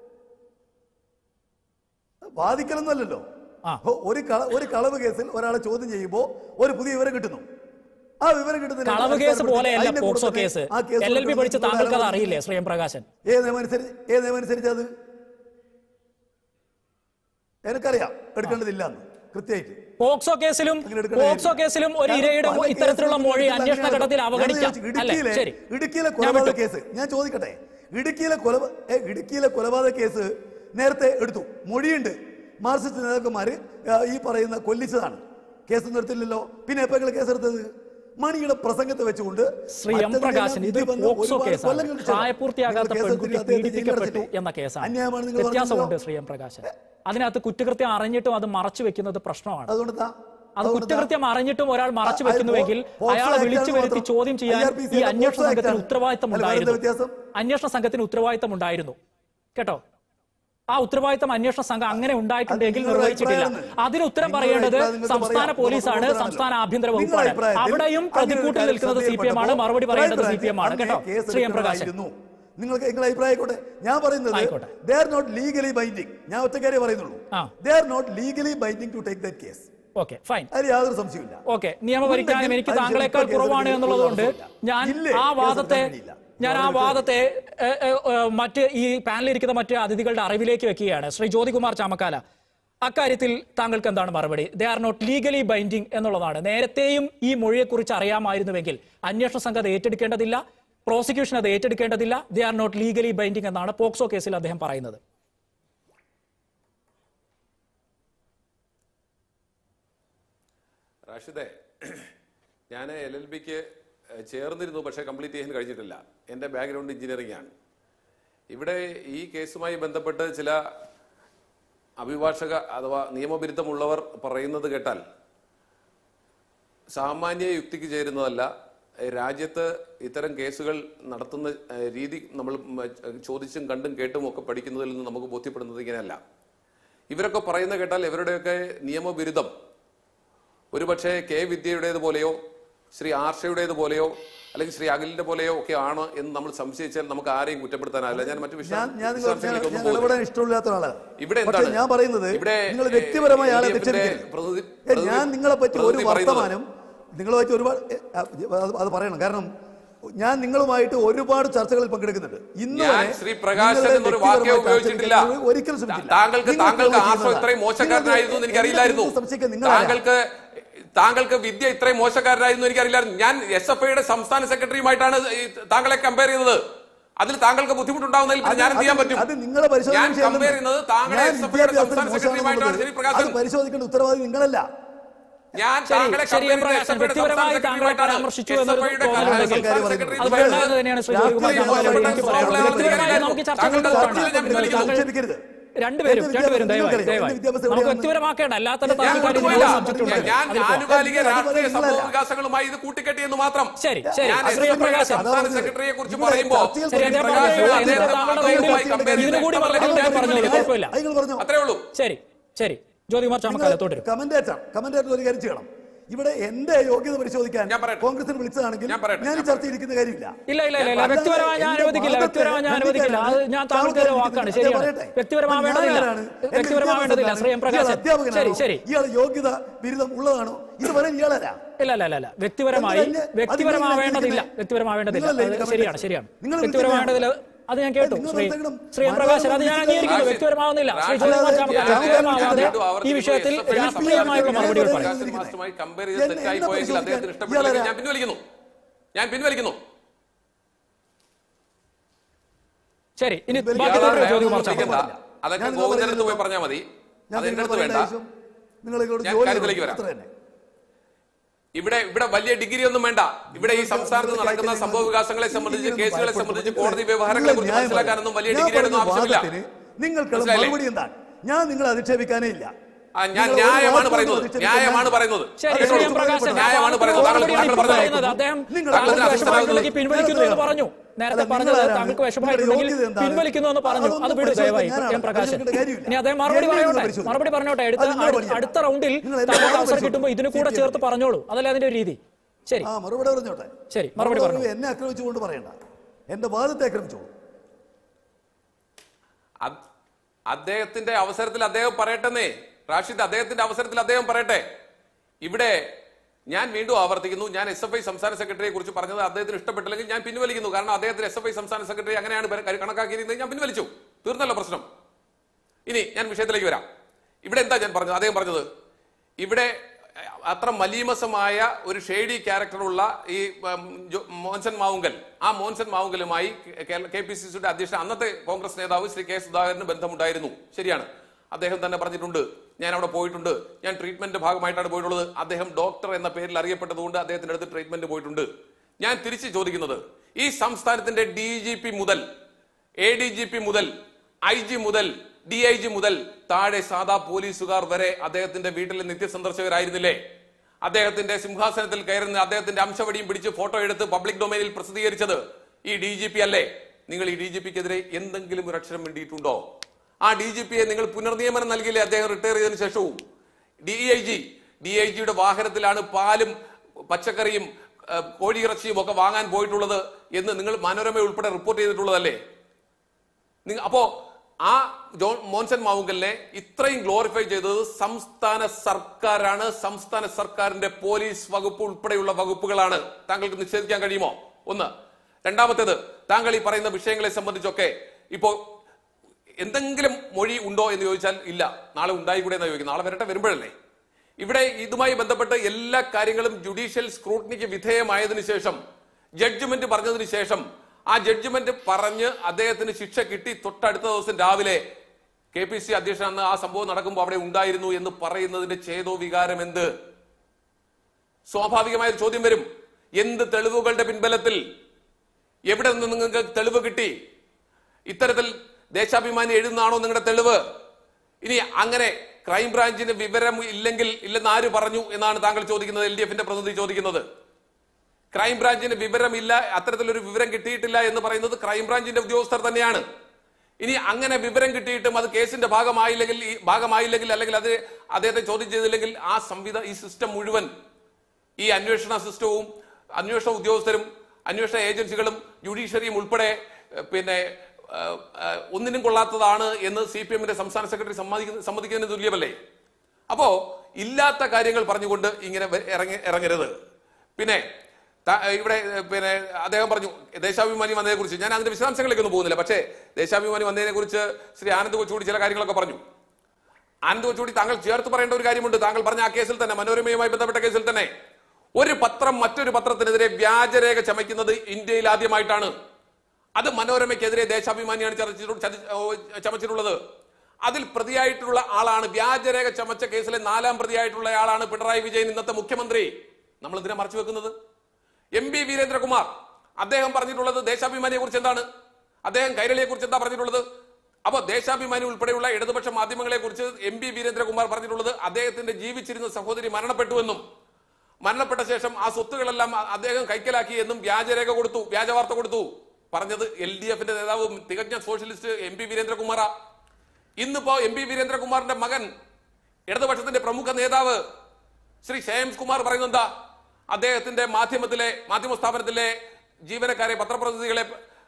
വാദിക്കലൊന്നുമല്ലല്ലോ ആ. അപ്പൊ ഒരു കള- ഒരു കളവ് കേസിൽ ഒരാളെ ചോദ്യം ചെയ്യുമ്പോൾ ഒരു പുതിയ വിവരം കിട്ടുന്നു ആ വിവരം കിട്ടുന്നതിന് കളവ് കേസ് അടിസ്ഥാനപ്പെടുത്തി പോലെയല്ല അതിന്റെ പോക്സോ കൂടെ കേസ് തന്നെ ആ കേസ് എൽ എൽ ബി കൊടുക്കുന്ന പഠിച്ച് താങ്കൾക്ക് അത് ആരാണ് അറിയില്ലേ ശ്രീ എം പ്രകാശൻ ഏത് നിയമം അനുസരിച്ച് ഏത് നിയമം അനുസരിച്ച് അത് എനിക്കറിയാം എടുക്കേണ്ടതില്ല എന്ന് കൃത്യമായിട്ട് പോക്സോ കേസിലും അങ്ങനെ എടുക്കേണ്ട പോക്സോ കാര്യമില്ല. കേസിലും ഒരു കാരണം ഇരയുടെ പല ഇത്തരത്തിലുള്ള കേസുകളും മൊഴി എടുക്കുന്നത് അന്വേഷണ അങ്ങനെയാണ്. ഘട്ടത്തിൽ ഞാൻ അവഗണിക്കാം ചോദിച്ചു, അല്ലേ ഇടുക്കിയിലെ ശരി ഇടുക്കിയിലെ ഞാൻ കൊലപാതക വിട്ടു. കേസ് ഞാൻ ചോദിക്കട്ടെ ഇടുക്കിയിലെ കൊലപാ ഏ, ഇടുക്കിയിലെ കൊലപാതക കേസ് നേരത്തെ എടുത്തു മൊഴിയുണ്ട് മാർക്സിസ്റ്റ് നേതാക്കന്മാർ ഈ പറയുന്ന കൊല്ലിച്ചതാണ് കേസ് നിർത്തില്ലല്ലോ പിന്നെ എപ്പോൾ നിങ്ങൾ കേസെടുത്തത് മണിയുടെ പ്രസംഗത്തെ വെച്ചുകൊണ്ട് ശ്രീ എം മറ്റതിനെല്ലാം പ്രകാശൻ ഇത് വിധി വന്ന് പോക്സോ ഒരുപാട് കേസാണ് കൊല്ലങ്ങൾക്ക് ശേഷം പ്രായപൂർത്തിയാകാത്ത നിങ്ങൾ പെൺകുട്ടി കേസെടുത്തിട്ട് അദ്ദേഹത്തെ പീഡിപ്പിക്കപ്പെട്ടു ജയിലിലടച്ചില്ലേ? എന്ന കേസാണ് അന്യായമാണ് നിങ്ങൾ വ്യത്യാസമുണ്ട് പറഞ്ഞല്ലോ. ശ്രീ എം പ്രകാശൻ അതിനകത്ത് കുറ്റകൃത്യം അറിഞ്ഞിട്ടും അത് മറച്ചു വെക്കുന്നത് പ്രശ്നമാണ് അതുകൊണ്ടെന്താ അത് അതുകൊണ്ടെന്താ? കുറ്റകൃത്യം അറിഞ്ഞിട്ടും ഒരാൾ മറച്ചു ആ, അത് വെക്കുന്നുവെങ്കിൽ പോക്സോ അയാളെ ആക്ട് വിളിച്ചു ആണ് വരുത്തി മാത്രം. ചോദ്യം ചെയ്യാൻ IRPC ഈ യുടെ അന്വേഷണ പോക്സോ സംഘത്തിന് ആക്ട് ആണ്. ഉത്തരവാദിത്തം അല്ല, വേറെന്താ ഉണ്ടായിരുന്നു വ്യത്യാസം? അന്വേഷണ സംഘത്തിന് ഉത്തരവാദിത്തം ഉണ്ടായിരുന്നു കേട്ടോ ആ ഉത്തരവാദിത്തം അന്വേഷണ സംഘം അങ്ങനെ ഉണ്ടായിട്ടുണ്ടെങ്കിൽ അത് നിങ്ങളുടെ നിർവഹിച്ചിട്ടില്ല അഭിപ്രായമാണ്. അതിന് ഉത്തരം നിങ്ങളുടെ പറയേണ്ടത് അഭിപ്രായം നിങ്ങൾക്ക് സംസ്ഥാന പറയാം. പോലീസാണ് നമുക്ക് സംസ്ഥാന ഉത്തരം ആഭ്യന്തര നിങ്ങളുടെ വകുപ്പാണ് അഭിപ്രായത്തിൽ അവിടെയും അങ്ങനെ ഒരു പ്രതിക്കൂട്ടിൽ കാര്യം നിൽക്കുന്നത് സി പി എം ആണ് ശ്രദ്ധയിൽപ്പെട്ടപ്പോൾ മറുപടി പറയേണ്ടത് സി പി എം ആണ് ക്രൈം കേട്ടോ ബ്രാഞ്ച് ശ്രീ എം അന്നേ പ്രകാശൻ കേസെടുക്കണമായിരുന്നു. നിങ്ങൾക്ക് നിങ്ങളുടെ അഭിപ്രായം ആയിക്കോട്ടെ ഞാൻ പറയുന്നത് ആയിക്കോട്ടെ. They are not legally binding ഞാൻ ഒറ്റക്കാരെ പറയുന്നുള്ളൂ ആ. They are not legally binding to take that case okay fine അതിൽ യാതൊരു സംശയമില്ല ഓക്കെ നിയമപരിജ്ഞാനം ഉണ്ടെങ്കിൽ എനിക്ക് അതിന് താങ്കളെക്കാൾ ശരിക്കും കുറവാണ് കേസെടുക്കാൻ എന്നുള്ളതുകൊണ്ട് ഒരു ഞാൻ ഇല്ലേ? ആ വാദത്തെ കേസെടുക്കാൻ കഴിയില്ല. ഞാൻ ആ വളരെ വാദത്തെ ഏ, ഏ, ഏ, മറ്റ് ഈ പാനലിരിക്കുന്ന മറ്റ് അതിഥികളുടെ അറിവിലേക്ക് വെക്കുകയാണ് ശ്രീ ജ്യോതികുമാർ ചാമക്കാല അക്കാര്യത്തിൽ താങ്കൾക്ക് എന്താണ് മറുപടി they are not legally binding എന്നുള്ളതാണ് നേരത്തെയും ഈ മൊഴിയെക്കുറിച്ച് അറിയാമായിരുന്നുവെങ്കിൽ അന്വേഷണ സംഘം അത് ഏറ്റെടുക്കേണ്ടതില്ല പ്രോസിക്യൂഷൻ അത് ഏറ്റെടുക്കേണ്ടതില്ല they are not legally binding എന്നാണ് പോക്സോ കേസിൽ അദ്ദേഹം പറയുന്നത് റാഷിദേ ഞാൻ എൽ എൽ ബിക്ക് ചേർന്നിരുന്നു പക്ഷേ കംപ്ലീറ്റ് ചെയ്യാൻ കഴിഞ്ഞിട്ടില്ല എൻ്റെ ബാക്ക്ഗ്രൗണ്ട് എഞ്ചിനീയറിംഗ് ആണ് ഇവിടെ ഈ കേസുമായി ബന്ധപ്പെട്ട് ചില അഭിഭാഷക അഥവാ നിയമവിരുദ്ധമുള്ളവർ പറയുന്നത് കേട്ടാൽ സാമാന്യ യുക്തിക്ക് ചേരുന്നതല്ല ഏഹ് രാജ്യത്ത് ഇത്തരം കേസുകൾ നടത്തുന്ന ഏഹ് രീതി നമ്മൾ ഉം, ഏഹ് ചോദിച്ചും കണ്ടും കേട്ടും ഒക്കെ പഠിക്കുന്നതിൽ നിന്ന് നമുക്ക് ബോധ്യപ്പെടുന്നത് ഇങ്ങനെയല്ല ഇവരൊക്കെ പറയുന്ന കേട്ടാൽ ഇവരുടെയൊക്കെ നിയമവിരുദ്ധം ഒരുപക്ഷെ കെ വിദ്യയുടേതുപോലെയോ ശ്രീ ആർഷയുടേത് പോലെയോ അല്ലെങ്കിൽ ശ്രീ അഖിലിന്റെ പോലെയോ ഒക്കെ ആണ് എന്ന് നമ്മൾ സംശയിച്ചാൽ നമുക്ക് ആരെയും കുറ്റപ്പെടുത്താനാവില്ല ഞാൻ മറ്റു ഞാൻ വിഷയം ഞാൻ നിങ്ങൾ ഞാൻ വിശദാംശങ്ങളിലേക്കൊന്നും ഞാൻ പോകുന്നില്ല. ഇടപെടാൻ ഇഷ്ടമില്ലാത്ത ആളാണ് ഇവിടെ പക്ഷേ എന്താണ് ഞാൻ പറയുന്നത് ഇവിടെ നിങ്ങൾ വ്യക്തിപരമായ ആളെ LDF ന്റെ തെറ്റിദ്ധരിക്കരുത്. പ്രതിനിധി- ഏ, ഞാൻ നിങ്ങളെ പറ്റി ഒരു പ്രതിനിധി പറയുന്നത് വർത്തമാനം നിങ്ങളുമായിട്ട് ഒരുപാട് ഏ, അത് അത് പറയണം കാരണം ഞാൻ നിങ്ങളുമായിട്ട് ഒരുപാട് ചർച്ചകളിൽ പങ്കെടുക്കുന്നുണ്ട് ഇന്ന് ഞാൻ വരെ ശ്രീ പ്രകാശൻ നിങ്ങളുടെ എന്നൊരു വ്യക്തിപരമായ വാക്കേ ഉപയോഗിച്ചിട്ടില്ല ചർച്ചയ്ക്ക് ഒരിക്കലും ശ്രമിച്ചില്ല താങ്കൾക്ക് നിങ്ങൾ താങ്കൾക്ക് ഇപ്പോൾ ആർഷോ ചെയ്യുന്നതാണ്. ഇത്രയും മോശക്കാരനായിരുന്നു എന്ന് എനിക്കറിയില്ലായിരുന്നു നിങ്ങൾക്ക് സംശയിക്കാൻ നിങ്ങളാരാ? താങ്കൾക്ക് താങ്കൾക്ക് വിദ്യ ഇത്രയും മോശക്കാരനായിരുന്നു എനിക്കറിയില്ലായിരുന്നു ഞാൻ എസ് എഫ് ഐയുടെ സംസ്ഥാന സെക്രട്ടറിയുമായിട്ടാണ് ഈ താങ്കളെ കമ്പയർ ചെയ്തത് അതിൽ താങ്കൾക്ക് ബുദ്ധിമുട്ടുണ്ടാവുന്നതിൽ പിന്നെ ഞാൻ എന്ത് ചെയ്യാൻ പറ്റും അത് നിങ്ങളെ പരിശോധന ഞാൻ വിഷയമല്ലെന്ന്. കമ്പയർ ചെയ്യുന്നത് താങ്കളെ ഞാൻ എസ് എഫ് ഐയുടെ വിദ്യാഭ്യാസത്തിൽ സംസ്ഥാന സെക്രട്ടറിയുമായിട്ടാണ് ശ്രീ മോശമാണെന്നുള്ളത് പ്രകാശൻ അത് പരിശോധിക്കേണ്ട ഉത്തരവാദി നിങ്ങളല്ല ഞാൻ ശരി, താങ്കളെ ശരി, compare എം പ്രകാശൻ, ചെയ്തത് SFI യുടെ വ്യക്തിപരമായി സംസ്ഥാന താങ്കളെ സെക്രട്ടറിയുമായിട്ടാണ്. പരാമർശിച്ചു എന്നൊരു SFI യുടെ തോന്നലുണ്ടെങ്കിൽ സംസ്ഥാന അത് സെക്രട്ടറി അത് നിങ്ങൾ- വേണ്ടത് തന്നെയാണ് ശ്രീ ജ്യോതികുമാർ രാഷ്ട്രീയ ചാമക്കാല മോശപ്പെട്ട എനിക്ക് പറയാനുള്ളത്. സ്വഭാവം വ്യക്തിപരമായി ഉള്ളവരെ നമുക്ക് ചർച്ച താങ്കൾ ചെയ്തുകൊണ്ടാണ്. ചർച്ചയിൽ താങ്കൾ- നിങ്ങൾ ആക്ഷേപിക്കരുത്. രണ്ടുപേരും എന്റെ രണ്ടുപേരും വിദ്യാഭ്യാസം ദയവായി നിങ്ങൾക്കറിയാം. ദയവായി എന്റെ വിദ്യാഭ്യാസം നമുക്ക് എവിടെയാണ്? വ്യക്തിപരമാക്കേണ്ട അല്ലാത്ത ഞാൻ ഞാൻ താങ്കൾ കൊണ്ടുപോയില്ല. സബ്ജക്റ്റ് ഉണ്ട് ഞാൻ അതിൽ പോ. ആനുകാലിക അത് രാഷ്ട്രീയ നിങ്ങളല്ല. സംഭവ വികാസങ്ങളുമായി ഇത് കൂട്ടിക്കെട്ടി എന്ന് മാത്രം ശരി, ശരി. ഞാൻ ശ്രീ SFI യുടെ പ്രകാശ്, സംസ്ഥാന അതാണ് സെക്രട്ടറിയെ കുറിച്ച് ഇവിടെ പറയുമ്പോൾ ചർച്ചയിൽ ശരി, ശ്രീ അദ്ദേഹം പ്രകാശ് പറഞ്ഞത് അദ്ദേഹത്തെ ഇതിന്റെ താങ്കളുടെ ഭാഗവുമായി ഇതിന് compare ഇതിന് കൂടി ചെയ്ത് മറുപടി ഞാൻ പറഞ്ഞോളൂ, പിൻവലിക്കുന്നു. കുഴപ്പമില്ല. അത് നിങ്ങൾ പറഞ്ഞോ അത്രേ ഉള്ളൂ ശരി ശരി ജ്യോതികുമാർ ചാമക്കാല തുടരും കമന്റേറ്റർ കമന്റേറ്റർ ഒരു കാര്യം ചെയ്യണം ഇവിടെ എന്റെ യോഗ്യത പരിശോധിക്കാൻ ഞാൻ പറയട്ടെ. കോൺഗ്രസിന് വിളിച്ചതാണെങ്കിൽ ഞാൻ പറയട്ടെ, ഞാൻ ഈ ഞാൻ ചർച്ച ഇരിക്കുന്ന കാര്യമില്ല ഇല്ല ഇല്ല ഇല്ല ഇല്ല അല്ലാതെ വ്യക്തിപരമായി ഞാൻ എന്റെ അനുവദിക്കില്ല വാദത്തെ വ്യക്തിപരമായി ഞാൻ അനുവദിക്കില്ല അത് ഞാൻ താങ്കൾക്ക് ചാമക്കാല വാക്കാണ് ഇരിക്കുന്നത് ശരിയാണ് പറയട്ടെ. വ്യക്തിപരമാവേണ്ടതില്ല ഞാൻ ആരാണ്? എന്റെ വ്യക്തിപരമാവേണ്ടതില്ല ശ്രീ എം ഇയാൾ പ്രകാശൻ അധ്യാപകനാണോ? ശരി ശരി ഇയാൾ യോഗ്യത ബിരുദം ഉള്ളതാണോ ഇത് പറയാൻ ഇയാളാരാ ഇല്ല ഇല്ല ഇല്ല ഇല്ല വ്യക്തിപരമായി എന്തിനാ അതിനെ- വ്യക്തിപരമാവേണ്ടതില്ല അതിനെ വ്യക്തിപരമാവേണ്ടതില്ല നിങ്ങളല്ലേ അത് ഇതിനെ ശരിയാണ് comment ശരിയാണ് നിങ്ങൾ വ്യക്തിപരമാവേണ്ടതില്ല അത് ഞാൻ കേട്ടു നിങ്ങൾ ശ്രീ എന്തെങ്കിലും ശ്രീ എം പ്രകാശൻ അത് ഞാൻ അംഗീകരിക്കുന്നു രാഷ്ട്രീയ- വ്യക്തിപരമാവുന്നില്ല ശ്രീ രാഷ്ട്രീയ- ജ്യോതികുമാർ ചാമക്കാല ഞാൻ വ്യക്തിപരമാവാതെ ആവർത്തിച്ച് ഈ വിഷയത്തിൽ SFI യുടെ രാഷ്ട്രീയമായുള്ള സംസ്ഥാന മറുപടികൾ സെക്രട്ടറി പറയാം പ്രകാശൻ മാസ്റ്ററുമായി കമ്പയർ എന്നെ- ചെയ്ത് തെറ്റായി എന്നെ പോയെങ്കിൽ അദ്ദേഹത്തിന് പരിശോധിക്കാൻ ഇഷ്ടപ്പെട്ടില്ലെങ്കിൽ ഇയാളാരാ? ഞാൻ പിൻവലിക്കുന്നു ഞാൻ പിൻവലിക്കുന്നു ശരി ഇനി ഇയാളെ ബാക്കി ഇയാളെ തുടരും ജ്യോതികുമാർ ഒന്നും ചാമക്കാല വിളിക്കണ്ട. അതൊക്കെ ഞാൻ നിങ്ങൾ ഗോവിന്ദന്റെ അടുത്ത് പോയി പറയുന്നത് പറഞ്ഞാൽ മതി ഞാൻ അത് എന്റെ നിങ്ങൾ അടുത്ത് വേണ്ട പറയേണ്ട ആവശ്യം നിങ്ങൾ ഇങ്ങോട്ട് ഞാൻ ജോലി കാര്യത്തിലേക്ക് ചെയ്യണം. വരാം. അത്ര തന്നെ ഇവിടെ ഇവിടെ വലിയ ഡിഗ്രി ഒന്നും വേണ്ട ഇവിടെ ഈ സംസ്ഥാനത്ത് നടക്കുന്ന സംഭവ വികാസങ്ങളെ സംബന്ധിച്ച് കേസുകളെ സംബന്ധിച്ച് കോടതി വ്യവഹാരങ്ങളെ കുറിച്ച് മനസ്സിലാക്കാനൊന്നും വലിയ ഡിഗ്രി ഒന്നും ആവശ്യമില്ല നിങ്ങൾക്കുള്ള മനസ്സിലായില്ലേ? മറുപടി എന്താണ് ഞാൻ നിങ്ങളെ അധിക്ഷേപിക്കാനേ ഇല്ല ആ, ഞാൻ ന്യായമാണ് പറയുന്നത് ന്യായമാണ് പറയുന്നത് ശരി കേട്ടോളൂ. ശ്രീ എം പ്രകാശൻ ന്യായമാണ് പറയുന്നത് താങ്കൾ മറുപടിയാണ് താങ്കൾ ഇപ്പോൾ പറഞ്ഞത് പറയുന്നത്. അദ്ദേഹം നിങ്ങൾ താങ്കൾക്ക് അതിന് വിഷമമായിട്ടുണ്ടെങ്കിൽ അധിഷ്ഠാനം പിൻവലിക്കുന്നു എന്ന് പറഞ്ഞു നേരത്തെ അല്ല, പറഞ്ഞത് നിങ്ങളാരാണ്? താങ്കൾക്ക് നിങ്ങളുടെ വിഷമമായിട്ടുണ്ടെങ്കിൽ യോഗ്യത എന്താണ്? പിൻവലിക്കുന്നു എന്ന് പറഞ്ഞു അതൊന്നും അത് വിട് പരിശോധിക്കാൻ ദയവായി ഞാനാണ്. എം പ്രകാശൻ പരിശോധിക്കേണ്ട കാര്യമില്ല. ഇനി അദ്ദേഹം മറുപടി എന്നെ നിങ്ങൾ പറയട്ടെ പരിശോധിക്കണം. മറുപടി പറഞ്ഞോട്ടെ അടുത്ത അത് നിങ്ങൾ അടുത്ത- പഠിക്കണം. അടുത്ത റൗണ്ടിൽ നിങ്ങൾ എന്നെ താങ്കൾക്ക് അവസരം പരിശോധിക്കണം. കിട്ടുമ്പോൾ ഇതിന് കൂടെ ചേർത്ത് പറഞ്ഞോളൂ അതല്ലേ അതിന്റെ ഒരു രീതി ശരി ആ മറുപടി പറഞ്ഞോട്ടെ ശരി, മറുപടി മറുപടി പറഞ്ഞോ. എന്നെ ആക്രമിച്ചുകൊണ്ട് പറയണ്ട എന്റെ വാദത്തെ ആക്രമിച്ചോളൂ അത് അദ്ദേഹത്തിന്റെ അവസരത്തിൽ അദ്ദേഹം പറയട്ടെന്നേ റാഷിദ് അദ്ദേഹത്തിന്റെ അവസരത്തിൽ അദ്ദേഹം പറയട്ടെ ഇവിടെ ഞാൻ വീണ്ടും ആവർത്തിക്കുന്നു ഞാൻ എസ് എഫ് ഐ സംസ്ഥാന സെക്രട്ടറിയെ കുറിച്ച് പറഞ്ഞത് അദ്ദേഹത്തിന് ഇഷ്ടപ്പെട്ടില്ലെങ്കിൽ ഞാൻ പിൻവലിക്കുന്നു കാരണം അദ്ദേഹത്തിന് എസ് എഫ് ഐ സംസ്ഥാന സെക്രട്ടറി അങ്ങനെയാണ് പര- കണക്കാക്കിയിരുന്നത് ഞാൻ പിൻവലിച്ചു തീർന്നല്ലോ പ്രശ്നം ഇനി ഞാൻ വിഷയത്തിലേക്ക് വരാം ഇവിടെ എന്താ ഞാൻ പറഞ്ഞത് അദ്ദേഹം പറഞ്ഞത് ഇവിടെ അത്ര മലീമസമായ ഒരു ഷെയ്ഡി ക്യാരക്ടറുള്ള ഈ ഉം, ജോ- മോൻസൻ മാവുങ്കൽ ആ മോൻസൻ മാവുങ്കലുമായി കെ പി സി സിയുടെ അധ്യക്ഷൻ അന്നത്തെ കോൺഗ്രസ് നേതാവ് ശ്രീ കെ സുധാകരന് ബന്ധമുണ്ടായിരുന്നു ശരിയാണ് അദ്ദേഹം തന്നെ പറഞ്ഞിട്ടുണ്ട് ഞാൻ അവിടെ പോയിട്ടുണ്ട് ഞാൻ ട്രീറ്റ്മെന്റ് ഭാഗമായിട്ടാണ് പോയിട്ടുള്ളത് അദ്ദേഹം ഡോക്ടർ എന്ന പേരിൽ അറിയപ്പെട്ടതുകൊണ്ട് അദ്ദേഹത്തിന്റെ അടുത്ത് ട്രീറ്റ്മെന്റ് പോയിട്ടുണ്ട് ഞാൻ തിരിച്ചു ചോദിക്കുന്നത് ഈ സംസ്ഥാനത്തിന്റെ ഡി ജി പി മുതൽ എ ഡി ജി പി മുതൽ ഐ ജി മുതൽ ഡി ഐ ജി മുതൽ താഴെ സാധാ പോലീസുകാർ വരെ അദ്ദേഹത്തിന്റെ വീട്ടിൽ നിത്യസന്ദർശകരായിരുന്നില്ലേ അദ്ദേഹത്തിന്റെ സിംഹാസനത്തിൽ കയറുന്ന അദ്ദേഹത്തിന്റെ അംശവടിയും പിടിച്ച് ഫോട്ടോ എടുത്ത് പബ്ലിക് ഡൊമൈനിൽ പ്രസിദ്ധീകരിച്ചത് ഈ ഡി ജി പി അല്ലേ നിങ്ങൾ ഈ ഡി ജി പിക്കെതിരെ എന്തെങ്കിലും ഒരു അക്ഷരം വേണ്ടിയിട്ടുണ്ടോ ആ ഡി ജി പിയെ നിങ്ങൾ പുനർനിയമനം നൽകിയില്ലേ അദ്ദേഹം റിട്ടയർ ചെയ്തതിനു ശേഷവും D I G D I ജിയുടെ വാഹനത്തിലാണ് പാലും പച്ചക്കറിയും ആ, കോഴിയിറച്ചിയും ഒക്കെ വാങ്ങാൻ പോയിട്ടുള്ളത് എന്ന് നിങ്ങൾ മനോരമ ഉൾപ്പെടെ റിപ്പോർട്ട് ചെയ്തിട്ടുള്ളതല്ലേ നിങ്ങ അപ്പോ ആ ജോൺ മോൻസൻ മാവുങ്കലിനെ ഇത്രയും ഗ്ലോറിഫൈ ചെയ്തത് സംസ്ഥാന സർക്കാരാണ് സംസ്ഥാന സർക്കാരിന്റെ പോലീസ് വകുപ്പ് ഉൾപ്പെടെയുള്ള വകുപ്പുകളാണ് താങ്കൾക്ക് നിഷേധിക്കാൻ കഴിയുമോ ഒന്ന് രണ്ടാമത്തേത് താങ്കൾ ഈ പറയുന്ന വിഷയങ്ങളെ സംബന്ധിച്ചൊക്കെ ഇപ്പോ എന്തെങ്കിലും മൊഴി ഉണ്ടോ എന്ന് ചോദിച്ചാൽ ഇല്ല നാളെ ഉണ്ടായിക്കൂടെ എന്ന് ചോദിക്കും നാളെ വരട്ടെ വരുമ്പോഴല്ലേ ഇവിടെ ഇതുമായി ബന്ധപ്പെട്ട് എല്ലാ കാര്യങ്ങളും ജുഡീഷ്യൽ സ്ക്രൂട്ടിനിക്ക് വിധേയമായതിനു ശേഷം ജഡ്ജ്മെന്റ് പറഞ്ഞതിന് ശേഷം ആ ജഡ്ജ്മെന്റ് പറഞ്ഞ് അദ്ദേഹത്തിന് ശിക്ഷ കിട്ടി തൊട്ടടുത്ത ദിവസം രാവിലെ കെ പി സി അധ്യക്ഷൻ അന്ന് ആ സംഭവം നടക്കുമ്പോൾ അവിടെ ഉണ്ടായിരുന്നു എന്ന് പറയുന്നതിന്റെ ചേതോ വികാരം എന്ത് സ്വാഭാവികമായ ഒരു ചോദ്യം വരും എന്ത് തെളിവുകളുടെ പിൻബലത്തിൽ എവിടെ നിന്ന് നിങ്ങൾക്ക് തെളിവ് കിട്ടി ഇത്തരത്തിൽ ദേശാഭിമാനി എഴുതുന്നതാണോ നിങ്ങളുടെ തെളിവ് ഇനി അങ്ങനെ ക്രൈംബ്രാഞ്ചിന് വിവരം ഇല്ലെങ്കിൽ ഇല്ലെന്ന് ആര് പറഞ്ഞു എന്നാണ് താങ്കൾ ചോദിക്കുന്നത് എൽ ഡി എഫിന്റെ പ്രതിനിധി ചോദിക്കുന്നത് ക്രൈംബ്രാഞ്ചിന് വിവരമില്ല അത്തരത്തിലൊരു വിവരം കിട്ടിയിട്ടില്ല എന്ന് പറയുന്നത് ക്രൈംബ്രാഞ്ചിന്റെ ഉദ്യോഗസ്ഥർ തന്നെയാണ് ഇനി അങ്ങനെ വിവരം കിട്ടിയിട്ടും അത് കേസിന്റെ ഭാഗമായില്ലെങ്കിൽ ഈ ഭാഗമായില്ലെങ്കിൽ അല്ലെങ്കിൽ അത് അദ്ദേഹത്തെ ചോദ്യം ചെയ്തില്ലെങ്കിൽ ആ സംവിധ ഈ സിസ്റ്റം മുഴുവൻ ഈ അന്വേഷണ സിസ്റ്റവും അന്വേഷണ ഉദ്യോഗസ്ഥരും അന്വേഷണ ഏജൻസികളും ജുഡീഷ്യറിയും ഉൾപ്പെടെ ഏഹ്, പിന്നെ ഏഹ്, ഏഹ്, ഒന്നിനും കൊള്ളാത്തതാണ് എന്ന് സി പി എമ്മിന്റെ സംസ്ഥാന സെക്രട്ടറി സമ്മതിക്കുന്ന സമ്മതിക്കുന്നതിന് തുല്യമല്ലേ അപ്പോ ഇല്ലാത്ത കാര്യങ്ങൾ പറഞ്ഞുകൊണ്ട് ഇങ്ങനെ വ- ഇറങ്ങി ഇറങ്ങരുത് പിന്നെ ത- ഇവിടെ ഏഹ്, പിന്നെ അദ്ദേഹം പറഞ്ഞു ദേശാഭിമാനി വന്നതിനെ കുറിച്ച് ഞാൻ അതിന്റെ വിശദാംശങ്ങളിലേക്കൊന്നും പോകുന്നില്ല പക്ഷേ ദേശാഭിമാനി വന്നതിനെ കുറിച്ച് ശ്രീ ആനന്ദ് കൊച്ചുകൂടി ചില കാര്യങ്ങളൊക്കെ പറഞ്ഞു ആനന്ദ് കൊച്ചുകൂടി താങ്കൾ ചേർത്ത് പറയേണ്ട ഒരു കാര്യമുണ്ട് താങ്കൾ പറഞ്ഞ ആ കേസിൽ തന്നെ മനോരമയുമായി ബന്ധപ്പെട്ട കേസിൽ തന്നെ ഒരു പത്രം മറ്റൊരു പത്രത്തിനെതിരെ വ്യാജരേഖ ചമയ്ക്കുന്നത് ഇന്ത്യയിൽ ആദ്യമായിട്ടാണ് അത് മനോരമയ്ക്കെതിരെ ദേശാഭിമാനിയാണ് ചർച്ചിട്ടു- ചതി- ഓ, ചമച്ചിട്ടുള്ളത് അതിൽ പ്രതിയായിട്ടുള്ള ആളാണ് വ്യാജരേഖ ചമച്ച കേസിലെ നാലാം പ്രതിയായിട്ടുള്ള ആളാണ് പിണറായി വിജയൻ ഇന്നത്തെ മുഖ്യമന്ത്രി നമ്മൾ എന്തിനാ മറച്ചു വെക്കുന്നത് എം പി വീരേന്ദ്രകുമാർ അദ്ദേഹം പറഞ്ഞിട്ടുള്ളത് ദേശാഭിമാനിയെ കുറിച്ച് എന്താണ് അദ്ദേഹം കൈരളിയെ കുറിച്ച് എന്താ പറഞ്ഞിട്ടുള്ളത് അപ്പൊ ദേശാഭിമാനി ഉൾപ്പെടെയുള്ള ഇടതുപക്ഷ മാധ്യമങ്ങളെ കുറിച്ച് എം പി വീരേന്ദ്രകുമാർ പറഞ്ഞിട്ടുള്ളത് അദ്ദേഹത്തിന്റെ ജീവിച്ചിരുന്ന സഹോദരി മരണപ്പെട്ടുവെന്നും മരണപ്പെട്ട ശേഷം ആ സ്വത്തുകളെല്ലാം അ- അദ്ദേഹം കൈക്കലാക്കി എന്നും വ്യാജരേഖ കൊടുത്തു വ്യാജ വാർത്ത കൊടുത്തു പറഞ്ഞത് എൽ ഡി എഫിന്റെ നേതാവ് തികഞ്ഞ സോഷ്യലിസ്റ്റ് എം പി വീരേന്ദ്രകുമാറാ ഇന്നിപ്പോ എം പി വീരേന്ദ്രകുമാറിന്റെ മകൻ ഇടതുപക്ഷത്തിന്റെ പ്രമുഖ നേതാവ് ശ്രീ ശ്രേയംസ് കുമാർ പറയുന്നത് എന്താ അദ്ദേഹത്തിന്റെ മാധ്യമത്തിലെ മാധ്യമ സ്ഥാപനത്തിലെ ജീവനക്കാരെ പത്രപ്രതിനിധികളെ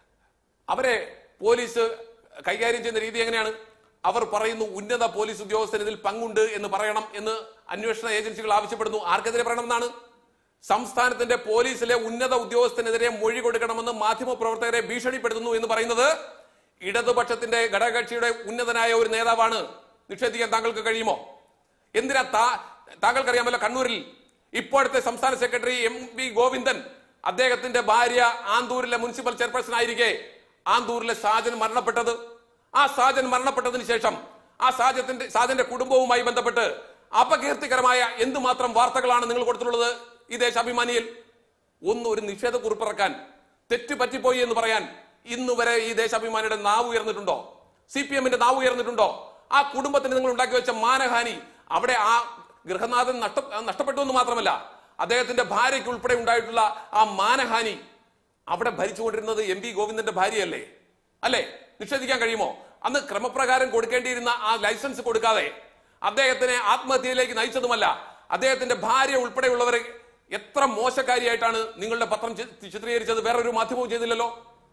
അവരെ പോലീസ് കൈകാര്യം ചെയ്യുന്ന രീതി എങ്ങനെയാണ് അവർ പറയുന്നു ഉന്നത പോലീസ് ഉദ്യോഗസ്ഥന് ഇതിൽ പങ്കുണ്ട് എന്ന് പറയണം എന്ന് അന്വേഷണ ഏജൻസികൾ ആവശ്യപ്പെടുന്നു ആർക്കെതിരെ പറയണമെന്നാണ് സംസ്ഥാനത്തിന്റെ പോലീസിലെ ഉന്നത ഉദ്യോഗസ്ഥനെതിരെ മൊഴി കൊടുക്കണമെന്ന് മാധ്യമ പ്രവർത്തകരെ ഭീഷണിപ്പെടുത്തുന്നു എന്ന് പറയുന്നത് ഇടതുപക്ഷത്തിന്റെ ഘടകകക്ഷിയുടെ ഉന്നതനായ ഒരു നേതാവാണ് നിഷേധിക്കാൻ താങ്കൾക്ക് കഴിയുമോ എന്തിനാ താ താങ്കൾക്കറിയാമല്ലോ കണ്ണൂരിൽ ഇപ്പോഴത്തെ സംസ്ഥാന സെക്രട്ടറി എം വി ഗോവിന്ദൻ അദ്ദേഹത്തിന്റെ ഭാര്യ ആന്തൂരിലെ മുനിസിപ്പൽ ചെയർപേഴ്സൺ ആയിരിക്കെ ആന്തൂരിലെ സാജൻ മരണപ്പെട്ടത് ആ സാജൻ മരണപ്പെട്ടതിന് ശേഷം ആ സാജത്തിന്റെ സാജന്റെ കുടുംബവുമായി ബന്ധപ്പെട്ട് അപകീർത്തികരമായ എന്തുമാത്രം വാർത്തകളാണ് നിങ്ങൾ കൊടുത്തിട്ടുള്ളത് ഈ ദേശാഭിമാനിയിൽ ഒന്ന് ഒരു നിഷേധ കുറിപ്പിറക്കാൻ തെറ്റ് പറ്റിപ്പോയി എന്ന് പറയാൻ ഇന്ന് വരെ ഈ ദേശാഭിമാനിയുടെ നാവ് ഉയർന്നിട്ടുണ്ടോ സി പി എമ്മിന്റെ നാവ് ഉയർന്നിട്ടുണ്ടോ ആ കുടുംബത്തിന് നിങ്ങൾ ഉണ്ടാക്കി വെച്ച മാനഹാനി അവിടെ ആ ഗൃഹനാഥൻ നഷ്ട നഷ്ടപ്പെട്ടു എന്ന് മാത്രമല്ല അദ്ദേഹത്തിന്റെ ഭാര്യയ്ക്ക് ഉൾപ്പെടെ ഉണ്ടായിട്ടുള്ള ആ മാനഹാനി അവിടെ ഭരിച്ചുകൊണ്ടിരുന്നത് എം പി ഗോവിന്ദന്റെ ഭാര്യയല്ലേ അല്ലേ നിഷേധിക്കാൻ കഴിയുമോ അന്ന് ക്രമപ്രകാരം കൊടുക്കേണ്ടിയിരുന്ന ആ ലൈസൻസ് കൊടുക്കാതെ അദ്ദേഹത്തിനെ ആത്മഹത്യയിലേക്ക് നയിച്ചതുമല്ല അദ്ദേഹത്തിന്റെ ഭാര്യ ഉൾപ്പെടെയുള്ളവരെ എത്ര മോശക്കാരിയായിട്ടാണ് നിങ്ങളുടെ പത്രം ചി- ചിത്രീകരിച്ചത് വേറൊരു മാധ്യമവും ചെയ്തില്ലല്ലോ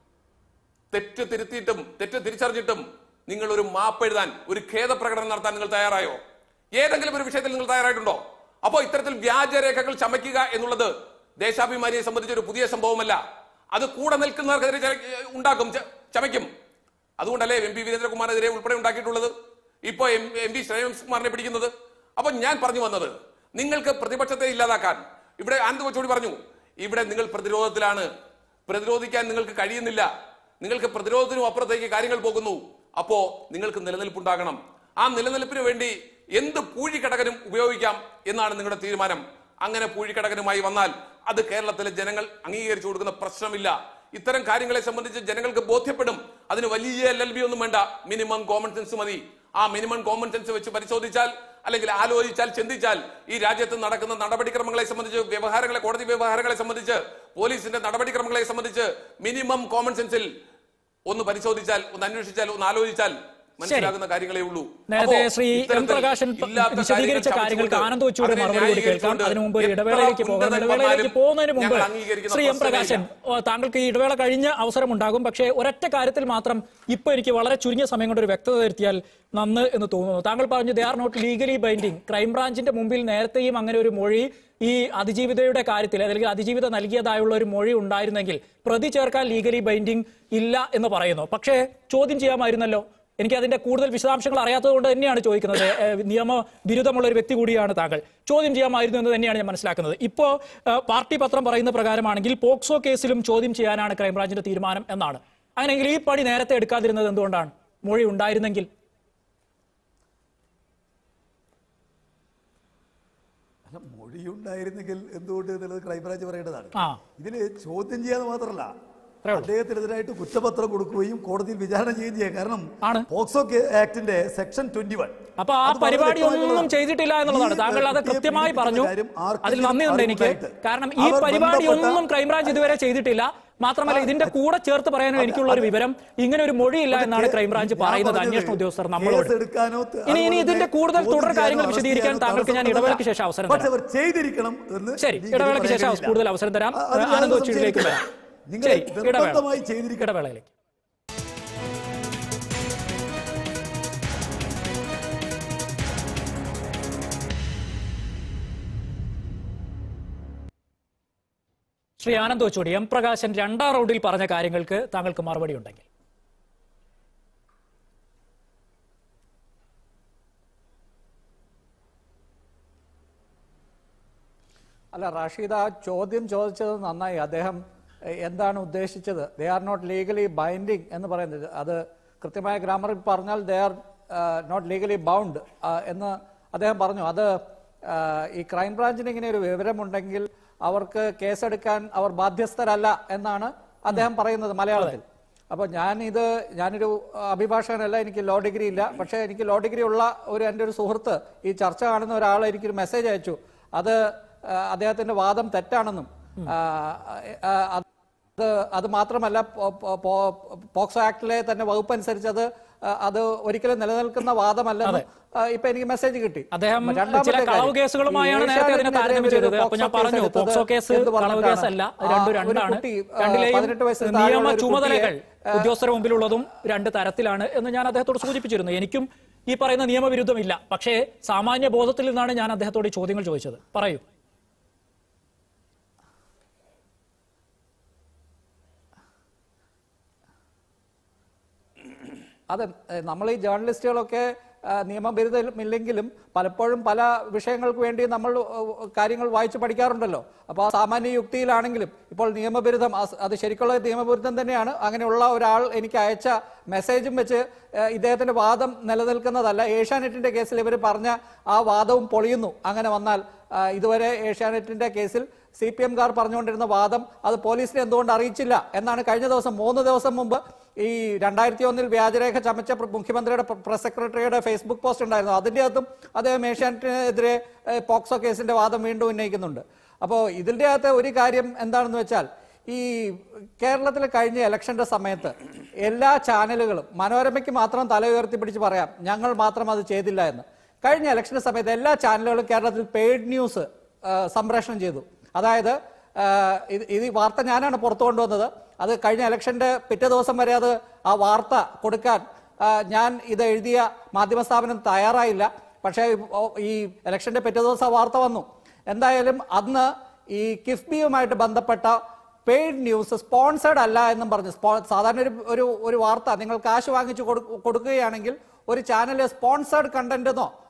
തെറ്റ് തിരുത്തിയിട്ടും തെറ്റ് തിരിച്ചറിഞ്ഞിട്ടും നിങ്ങൾ ഒരു മാപ്പ് എഴുതാൻ ഒരു ഖേദപ്രകടനം നടത്താൻ നിങ്ങൾ തയ്യാറായോ ഏതെങ്കിലും ഒരു വിഷയത്തിൽ നിങ്ങൾ തയ്യാറായിട്ടുണ്ടോ അപ്പോൾ ഇത്തരത്തിൽ വ്യാജരേഖകൾ ചമയ്ക്കുക എന്നുള്ളത് ദേശാഭിമാനിയെ സംബന്ധിച്ച് ഒരു പുതിയ സംഭവമല്ല അത് കൂടെ നിൽക്കുന്നവർക്കെതിരെ ച- ഉണ്ടാക്കും ച- ചമയ്ക്കും അതുകൊണ്ടല്ലേ എം പി വീരേന്ദ്രകുമാറിനെതിരെ ഉൾപ്പെടെ ഉണ്ടാക്കിയിട്ടുള്ളത് ഇപ്പോ എം എം പി ശ്രേയംസ് കുമാറിനെ പിടിക്കുന്നത് അപ്പൊ ഞാൻ പറഞ്ഞു വന്നത് നിങ്ങൾക്ക് പ്രതിപക്ഷത്തെ ഇല്ലാതാക്കാൻ ഇവിടെ ആനന്ദ് കൊച്ചോടി പറഞ്ഞു ഇവിടെ നിങ്ങൾ പ്രതിരോധത്തിലാണ് പ്രതിരോധിക്കാൻ നിങ്ങൾക്ക് കഴിയുന്നില്ല നിങ്ങൾക്ക് പ്രതിരോധത്തിനും അപ്പുറത്തേക്ക് കാര്യങ്ങൾ പോകുന്നു അപ്പോ നിങ്ങൾക്ക് നിലനിൽപ്പുണ്ടാകണം ആ നിലനിൽപ്പിന് വേണ്ടി എന്ത് പൂഴിക്കടകനും ഉപയോഗിക്കാം എന്നാണ് നിങ്ങളുടെ തീരുമാനം അങ്ങനെ പൂഴിക്കടകനുമായി വന്നാൽ അത് കേരളത്തിലെ ജനങ്ങൾ അംഗീകരിച്ചു കൊടുക്കുന്ന പ്രശ്നമില്ല ഇത്തരം കാര്യങ്ങളെ സംബന്ധിച്ച് ജനങ്ങൾക്ക് ബോധ്യപ്പെടും അതിന് വലിയ എൽ എൽ ബി ഒന്നും വേണ്ട മിനിമം കോമൺ സെൻസ് മതി ആ മിനിമം കോമൺ സെൻസ് വെച്ച് പരിശോധിച്ചാൽ അല്ലെങ്കിൽ ആലോചിച്ചാൽ ചിന്തിച്ചാൽ ഈ രാജ്യത്ത് നടക്കുന്ന നടപടിക്രമങ്ങളെ സംബന്ധിച്ച് വ്യവഹാരങ്ങളെ കോടതി വ്യവഹാരങ്ങളെ സംബന്ധിച്ച് പോലീസിന്റെ നടപടിക്രമങ്ങളെ സംബന്ധിച്ച് മിനിമം കോമൺ സെൻസിൽ ഒന്ന് പരിശോധിച്ചാൽ ഒന്ന് അന്വേഷിച്ചാൽ ഒന്ന് ആലോചിച്ചാൽ മനസ്സിലാകുന്ന കാര്യങ്ങളേ ഉള്ളൂ നേരത്തെ അപ്പോ ശ്രീ എം ഇത്തരത്തിൽ പ്രകാശൻ ഇല്ലാത്ത വിശദീകരിച്ച കാര്യങ്ങൾ കാര്യങ്ങൾക്ക് ചമച്ചുകൊണ്ട് ആനന്ദ് വെച്ചുകൂടെ അതിനെ മറുപടി കൂടി കേൾക്കാം ന്യായീകരിച്ചുകൊണ്ട് അതിനു മുമ്പ് ഒരു എത്ര ഇടവേളയിലേക്ക് പോകാം ഉന്നതൻ ഇടവേളയിലേക്ക് വന്നാലും പോകുന്നതിന് മുമ്പ് ഞങ്ങൾ അംഗീകരിക്കുന്ന ശ്രീ എം പ്രശ്നമില്ല. പ്രകാശൻ ഓ, താങ്കൾക്ക് ഈ ഇടവേള കഴിഞ്ഞ അവസരമുണ്ടാകും പക്ഷേ ഒരൊറ്റ കാര്യത്തിൽ മാത്രം ഇപ്പൊ എനിക്ക് വളരെ ചുരുങ്ങിയ സമയം കൊണ്ട് ഒരു വ്യക്തത വരുത്തിയാൽ നന്ന് എന്ന് തോന്നുന്നു താങ്കൾ പറഞ്ഞു they are not legally binding ക്രൈംബ്രാഞ്ചിന്റെ മുമ്പിൽ നേരത്തെയും അങ്ങനെ ഒരു മൊഴി ഈ അതിജീവിതയുടെ കാര്യത്തിൽ അല്ലെങ്കിൽ അതിജീവിത നൽകിയതായുള്ള ഒരു മൊഴി ഉണ്ടായിരുന്നെങ്കിൽ പ്രതി ചേർക്കാൻ ലീഗലി ബൈൻഡിങ് ഇല്ല എന്ന് പറയുന്നു പക്ഷേ ചോദ്യം ചെയ്യാമായിരുന്നല്ലോ എനിക്ക് അതിന്റെ കൂടുതൽ വിശദാംശങ്ങൾ അറിയാത്തത് കൊണ്ട് തന്നെയാണ് ചോദിക്കുന്നത് ഏഹ് നിയമ ബിരുദമുള്ള ഒരു വ്യക്തി കൂടിയാണ് താങ്കൾ ചോദ്യം ചെയ്യാമായിരുന്നു എന്ന് തന്നെയാണ് ഞാൻ മനസ്സിലാക്കുന്നത് ഇപ്പോ ഏഹ് പാർട്ടി പത്രം പറയുന്ന പ്രകാരമാണെങ്കിൽ പോക്സോ കേസിലും ചോദ്യം ചെയ്യാനാണ് ക്രൈംബ്രാഞ്ചിന്റെ തീരുമാനം എന്നാണ് അങ്ങനെയെങ്കിൽ ഈ പണി നേരത്തെ എടുക്കാതിരുന്നത് എന്തുകൊണ്ടാണ് മൊഴി ഉണ്ടായിരുന്നെങ്കിൽ അല്ല മൊഴിയുണ്ടായിരുന്നെങ്കിൽ എന്തുകൊണ്ട് എന്നുള്ളത് ക്രൈംബ്രാഞ്ച് പറയേണ്ടതാണ് ആ. ഇതില് ചോദ്യം ചെയ്യാതെ മാത്രമല്ല അത്രേ ഉള്ളൂ. അദ്ദേഹത്തിനെതിരായിട്ട് കുറ്റപത്രം കൊടുക്കുകയും കോടതിയിൽ വിചാരണ ചെയ്യുകയും ചെയ്യാം കാരണം ആണ്. പോക്സോ കേ- ആക്ടിന്റെ സെക്ഷൻ ട്വന്റി വൺ അപ്പൊ ആ പരിപാടി ഒന്നും ചെയ്തിട്ടില്ല എന്നുള്ളതാണ് താങ്കൾ അത് കൃത്യമായി പറഞ്ഞു അതിൽ നന്ദിയുണ്ട് എനിക്ക് കാരണം ഈ പരിപാടി ഒന്നും ക്രൈംബ്രാഞ്ച് ഇതുവരെ ചെയ്തിട്ടില്ല മാത്രമല്ല ഇതിന്റെ കൂടെ ചേർത്ത് പറയാനും എനിക്കുള്ള ഒരു വിവരം ഇങ്ങനെ ഒരു മൊഴിയില്ല എന്നാണ് ക്രൈംബ്രാഞ്ച് പറയുന്നത് അന്വേഷണ ഉദ്യോഗസ്ഥർ നമ്മളോട് ഇനി ഇനി ഇതിന്റെ കൂടുതൽ തുടർ കാര്യങ്ങൾ വിശദീകരിക്കാൻ താങ്കൾക്ക് ഞാൻ ഇടവേളയ്ക്ക് ശേഷം അവസരം പക്ഷെ തരാം അവർ ചെയ്തിരിക്കണം എന്ന് ശരി ലീഗലി ഇടവേളയ്ക്ക് പറയാൻ ശേഷം കഴിയില്ല. കൂടുതൽ അവസരം തരാം അ- അത് ആനന്ദ് ഞാനത് കൊച്ചിയിലേക്ക് വരാം സംശയിക്കില്ല. നിങ്ങൾ ശരി ഇടവേള നിർബന്ധമായി ചെയ്തിരിക്കണം ഇടവേളയിലേക്ക് ശ്രീ ആനന്ദ് കൊച്ചോടി എം പ്രകാശൻ രണ്ടാം റൗണ്ടിൽ പറഞ്ഞ കാര്യങ്ങൾക്ക് താങ്കൾക്ക് മറുപടി ഉണ്ടെങ്കിൽ അല്ല റാഷീദ് ആ ചോദ്യം ചോദിച്ചത് നന്നായി അദ്ദേഹം എ, എന്താണ് ഉദ്ദേശിച്ചത് they are not legally binding എന്ന് പറയുന്നത് അത് കൃത്യമായ ഗ്രാമറിൽ പറഞ്ഞാൽ they are not legally bound എന്ന് അദ്ദേഹം പറഞ്ഞു അത് ആ, ഈ ക്രൈംബ്രാഞ്ചിന് ഇങ്ങനെ ഒരു വിവരമുണ്ടെങ്കിൽ അവർക്ക് കേസെടുക്കാൻ അവർ ബാധ്യസ്ഥരല്ല എന്നാണ് അദ്ദേഹം പറയുന്നത് മലയാളത്തിൽ അപ്പോൾ ഞാൻ ഇത് ഞാനൊരു ആ, അഭിഭാഷകനല്ല എനിക്ക് ലോ ഡിഗ്രി ഇല്ല പക്ഷേ എനിക്ക് ലോ ഡിഗ്രി ഉള്ള ഒരു എൻ്റെ ഒരു സുഹൃത്ത് ഈ ചർച്ച കാണുന്ന ഒരാൾ എനിക്കൊരു മെസ്സേജ് അയച്ചു അത് ആ, അദ്ദേഹത്തിന്റെ വാദം തെറ്റാണെന്നും ആ, ആ, അത് അത് മാത്രമല്ല പോ- പോ- പോ- പോക്സോ ആക്ടിലെ തന്നെ വകുപ്പ് അനുസരിച്ച് അത് ആ, അത് ഒരിക്കലും നിലനിൽക്കുന്ന വാദമല്ലെന്ന് ഇപ്പൊ എനിക്ക് മെസ്സേജ് കിട്ടി അദ്ദേഹം രണ്ടാമത്തെ ചില കളവ് കാര്യം, കേസുകളുമായാണ് ഈ നേരത്തെ അതിനെ ഏഷ്യാനെറ്റിനെതിരെ താരതമ്യം ഒരു ചെയ്തത് അപ്പൊ ഞാൻ പോക്സോ പറഞ്ഞു കേസ് പോക്സോ കേസ് എടുത്തത് എന്ത് കളവ് പറഞ്ഞിട്ടാണ്? കേസല്ല ആ, രണ്ടു ഒരു രണ്ടാണ് കുട്ടി, ആ, രണ്ടിലെയും പതിനെട്ട് വയസ്സിന് താഴെയുള്ള നിയമ ഒരു ചുമതലകൾ കുട്ടിയെ, ഉദ്യോഗസ്ഥരുടെ മുമ്പിലുള്ളതും രണ്ട് തരത്തിലാണ് എന്ന് ഞാൻ അദ്ദേഹത്തോട് സൂചിപ്പിച്ചിരുന്നു എനിക്കും ഈ പറയുന്ന നിയമവിരുദ്ധമില്ല പക്ഷേ സാമാന്യ ബോധത്തിൽ നിന്നാണ് ഞാൻ അദ്ദേഹത്തോട് ഈ ചോദ്യങ്ങൾ ചോദിച്ചത് പറയൂ അതെ നമ്മൾ ഈ ജേർണലിസ്റ്റുകളൊക്കെ ആ, നിയമബിരുദമില്ലെങ്കിലും പലപ്പോഴും പല വിഷയങ്ങൾക്ക് വേണ്ടി നമ്മൾ ഏഹ്, കാര്യങ്ങൾ വായിച്ചു പഠിക്കാറുണ്ടല്ലോ അപ്പോൾ ആ സാമാന്യ യുക്തിയിലാണെങ്കിലും ഇപ്പോൾ നിയമബിരുദം അസ്- അത് ശരിക്കുള്ള നിയമബിരുദം തന്നെയാണ് അങ്ങനെയുള്ള ഒരാൾ എനിക്ക് അയച്ച മെസ്സേജും വെച്ച് ഏഹ്, ഇദ്ദേഹത്തിന്റെ വാദം നിലനിൽക്കുന്നതല്ല ഏഷ്യാനെറ്റിന്റെ കേസിൽ ഇവർ പറഞ്ഞ ആ വാദവും പൊളിയുന്നു അങ്ങനെ വന്നാൽ ആ, ഇതുവരെ ഏഷ്യാനെറ്റിന്റെ കേസിൽ സി പി എംകാർ പറഞ്ഞുകൊണ്ടിരുന്ന വാദം അത് പോലീസിനെ എന്തുകൊണ്ട് അറിയിച്ചില്ല എന്നാണ് കഴിഞ്ഞ ദിവസം മൂന്ന് ദിവസം മുമ്പ് ഈ രണ്ടായിരത്തി ഒന്നിൽ വ്യാജരേഖ ചമച്ച പ്ര- മുഖ്യമന്ത്രിയുടെ പ്ര- പ്രസ് സെക്രട്ടറിയുടെ ഫേസ്ബുക്ക് പോസ്റ്റ് ഉണ്ടായിരുന്നു അതിൻ്റെ അകത്തും അദ്ദേഹം ഏഷ്യാനെറ്റിനെതിരെ ഏഹ്, പോക്സോ കേസിന്റെ വാദം വീണ്ടും ഉന്നയിക്കുന്നുണ്ട് അപ്പോൾ ഇതിൻ്റെ അകത്ത് ഒരു കാര്യം എന്താണെന്ന് വെച്ചാൽ ഈ കേരളത്തിൽ കഴിഞ്ഞ ഇലക്ഷന്റെ സമയത്ത് എല്ലാ ചാനലുകളും മനോരമയ്ക്ക് മാത്രം തല ഉയർത്തി പിടിച്ച് പറയാം ഞങ്ങൾ മാത്രം അത് ചെയ്തില്ല എന്ന് കഴിഞ്ഞ ഇലക്ഷന്റെ സമയത്ത് എല്ലാ ചാനലുകളും കേരളത്തിൽ പെയ്ഡ് ന്യൂസ് സംപ്രേഷണം ചെയ്തു അതായത് ആ, ഇത് ഇത് ഈ വാർത്ത ഞാനാണ് പുറത്തു കൊണ്ടുവന്നത് അത് കഴിഞ്ഞ ഇലക്ഷന്റെ പിറ്റേ ദിവസം വരെ അത് ആ വാർത്ത കൊടുക്കാൻ ആ, ഞാൻ ഇത് എഴുതിയ മാധ്യമ സ്ഥാപനം തയ്യാറായില്ല പക്ഷേ ഓ, ഈ ഇലക്ഷന്റെ പിറ്റേ ദിവസം ആ വാർത്ത വന്നു എന്തായാലും അന്ന് ഈ കിഫ്ബിയുമായിട്ട് ബന്ധപ്പെട്ട പെയ്ഡ് ന്യൂസ് സ്പോൺസേഡ് അല്ല എന്നും പറഞ്ഞു സ്പോ- സാധാരണ ഒരു ഒരു ഒരു വാർത്ത നിങ്ങൾ കാശ് വാങ്ങിച്ച് കൊടു- കൊടുക്കുകയാണെങ്കിൽ ഒരു ചാനൽ സ്പോൺസേഡ് കണ്ടന്റ് എന്നോ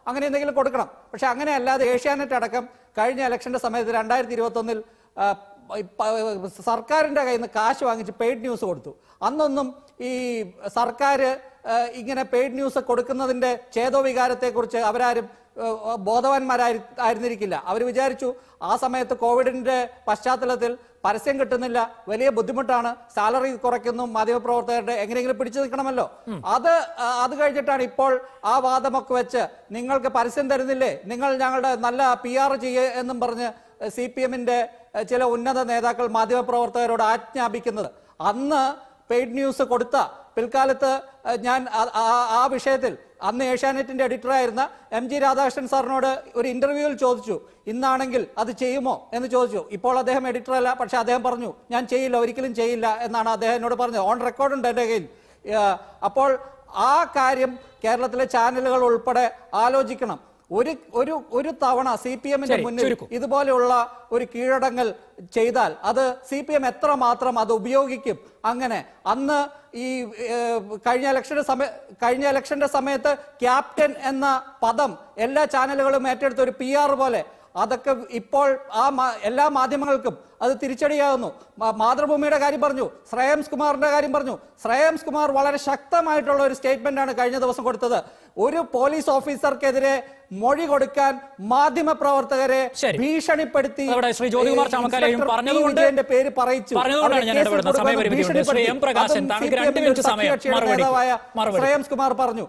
അങ്ങനെ എന്തെങ്കിലും കൊടുക്കണം പക്ഷെ അങ്ങനെ അല്ലാതെ ഏഷ്യാനെറ്റ് അടക്കം കഴിഞ്ഞ ഇലക്ഷന്റെ സമയത്ത് രണ്ടായിരത്തി ഇരുപത്തി ഒന്നിൽ സർക്കാരിന്റെ കയ്യിൽ നിന്ന് കാശ് വാങ്ങിച്ച് പെയ്ഡ് ന്യൂസ് കൊടുത്തു അന്നൊന്നും ഈ സർക്കാർ ഇങ്ങനെ പെയ്ഡ് ന്യൂസ് കൊടുക്കുന്നതിന്റെ ചേതോവികാരത്തെക്കുറിച്ച് അവരാരും ഏഹ്, ബോധവാന്മാരായി ആയിരുന്നിരിക്കില്ല അവർ വിചാരിച്ചു ആ സമയത്ത് കോവിഡിന്റെ പശ്ചാത്തലത്തിൽ പരസ്യം കിട്ടുന്നില്ല വലിയ ബുദ്ധിമുട്ടാണ് സാലറി കുറയ്ക്കുന്നു മാധ്യമപ്രവർത്തകരുടെ എങ്ങനെയെങ്കിലും പിടിച്ചു നിൽക്കണമല്ലോ അത് ആ, അത് കഴിഞ്ഞിട്ടാണ് ഇപ്പോൾ ആ വാദമൊക്കെ വെച്ച് നിങ്ങൾക്ക് പരസ്യം തരുന്നില്ലേ നിങ്ങൾ ഞങ്ങളുടെ നല്ല പി ആർ ചെയ്യേ എന്നും പറഞ്ഞ് സി പി എമ്മിന്റെ ചില ഉന്നത നേതാക്കൾ മാധ്യമപ്രവർത്തകരോട് ആജ്ഞാപിക്കുന്നത് അന്ന് പെയ്ഡ് ന്യൂസ് കൊടുത്ത പിൽക്കാലത്ത് ഏഹ്, ഞാൻ ആ- ആ- ആ വിഷയത്തിൽ അന്ന് ഏഷ്യാനെറ്റിന്റെ എഡിറ്ററായിരുന്ന എം ജി രാധാകൃഷ്ണൻ സാറിനോട് ഒരു ഇന്റർവ്യൂവിൽ ചോദിച്ചു ഇന്നാണെങ്കിൽ അത് ചെയ്യുമോ എന്ന് ചോദിച്ചു ഇപ്പോൾ അദ്ദേഹം എഡിറ്റർ അല്ല പക്ഷെ അദ്ദേഹം പറഞ്ഞു ഞാൻ ചെയ്യില്ല ഒരിക്കലും ചെയ്യില്ല എന്നാണ് അദ്ദേഹം എന്നോട് പറഞ്ഞത് ഓൺ റെക്കോർഡ് ഉണ്ട് എൻ്റെ കയ്യിൽ ഏഹ്, അപ്പോൾ ആ കാര്യം കേരളത്തിലെ ചാനലുകൾ ഉൾപ്പെടെ ആലോചിക്കണം ഒരു ഒരു ഒരു തവണ സി പി എമ്മിന്റെ ശരി, മുന്നിൽ ചുരുക്കൂ. ഇതുപോലെയുള്ള ഒരു കീഴടങ്ങൽ ചെയ്താൽ അത് സി പി എം എത്ര മാത്രം അത് ഉപയോഗിക്കും അങ്ങനെ അന്ന് ഈ ഏഹ്, കഴിഞ്ഞ ഇലക്ഷന്റെ സമയ കഴിഞ്ഞ ഇലക്ഷന്റെ സമയത്ത് ക്യാപ്റ്റൻ എന്ന പദം എല്ലാ ചാനലുകളും ഏറ്റെടുത്ത ഒരു പി ആർ പോലെ അതൊക്കെ ഇപ്പോൾ ആ മാ- എല്ലാ മാധ്യമങ്ങൾക്കും അത് തിരിച്ചടിയാകുന്നു മാ- മാതൃഭൂമിയുടെ കാര്യം പറഞ്ഞു ശ്രേയംസ് കുമാറിന്റെ കാര്യം പറഞ്ഞു ശ്രേയംസ് കുമാർ വളരെ ശക്തമായിട്ടുള്ള ഒരു സ്റ്റേറ്റ്മെന്റ് ആണ് കഴിഞ്ഞ ദിവസം കൊടുത്തത് ഒരു പോലീസ് ഓഫീസർക്കെതിരെ മൊഴി കൊടുക്കാൻ മാധ്യമ പ്രവർത്തകരെ ശരി. ഭീഷണിപ്പെടുത്തി അവിടെ ശ്രീ ജ്യോതികുമാർ ഏ, ചാമക്കാലയും ഇൻസ്പെക്ടർ പി. പറഞ്ഞതുകൊണ്ട് വിജയന്റെ പേര് പറയിച്ചു പറഞ്ഞതുകൊണ്ടാണ് അവരെ ഞാൻ കേസിൽ ഇടപെടുന്നത്. കൊടുക്കുമെന്ന് സമയപരിധിയുണ്ട്. ശ്രീ എം ഭീഷണിപ്പെടുത്തി. പ്രകാശൻ, അതും താങ്കൾക്ക് CPM രണ്ട് ന്റെ മിനിറ്റ് സമയം. സഖ്യകക്ഷിയുടെ മറുപടി. നേതാവായ മറുപടി. ശ്രേയംസ് കുമാർ പറഞ്ഞു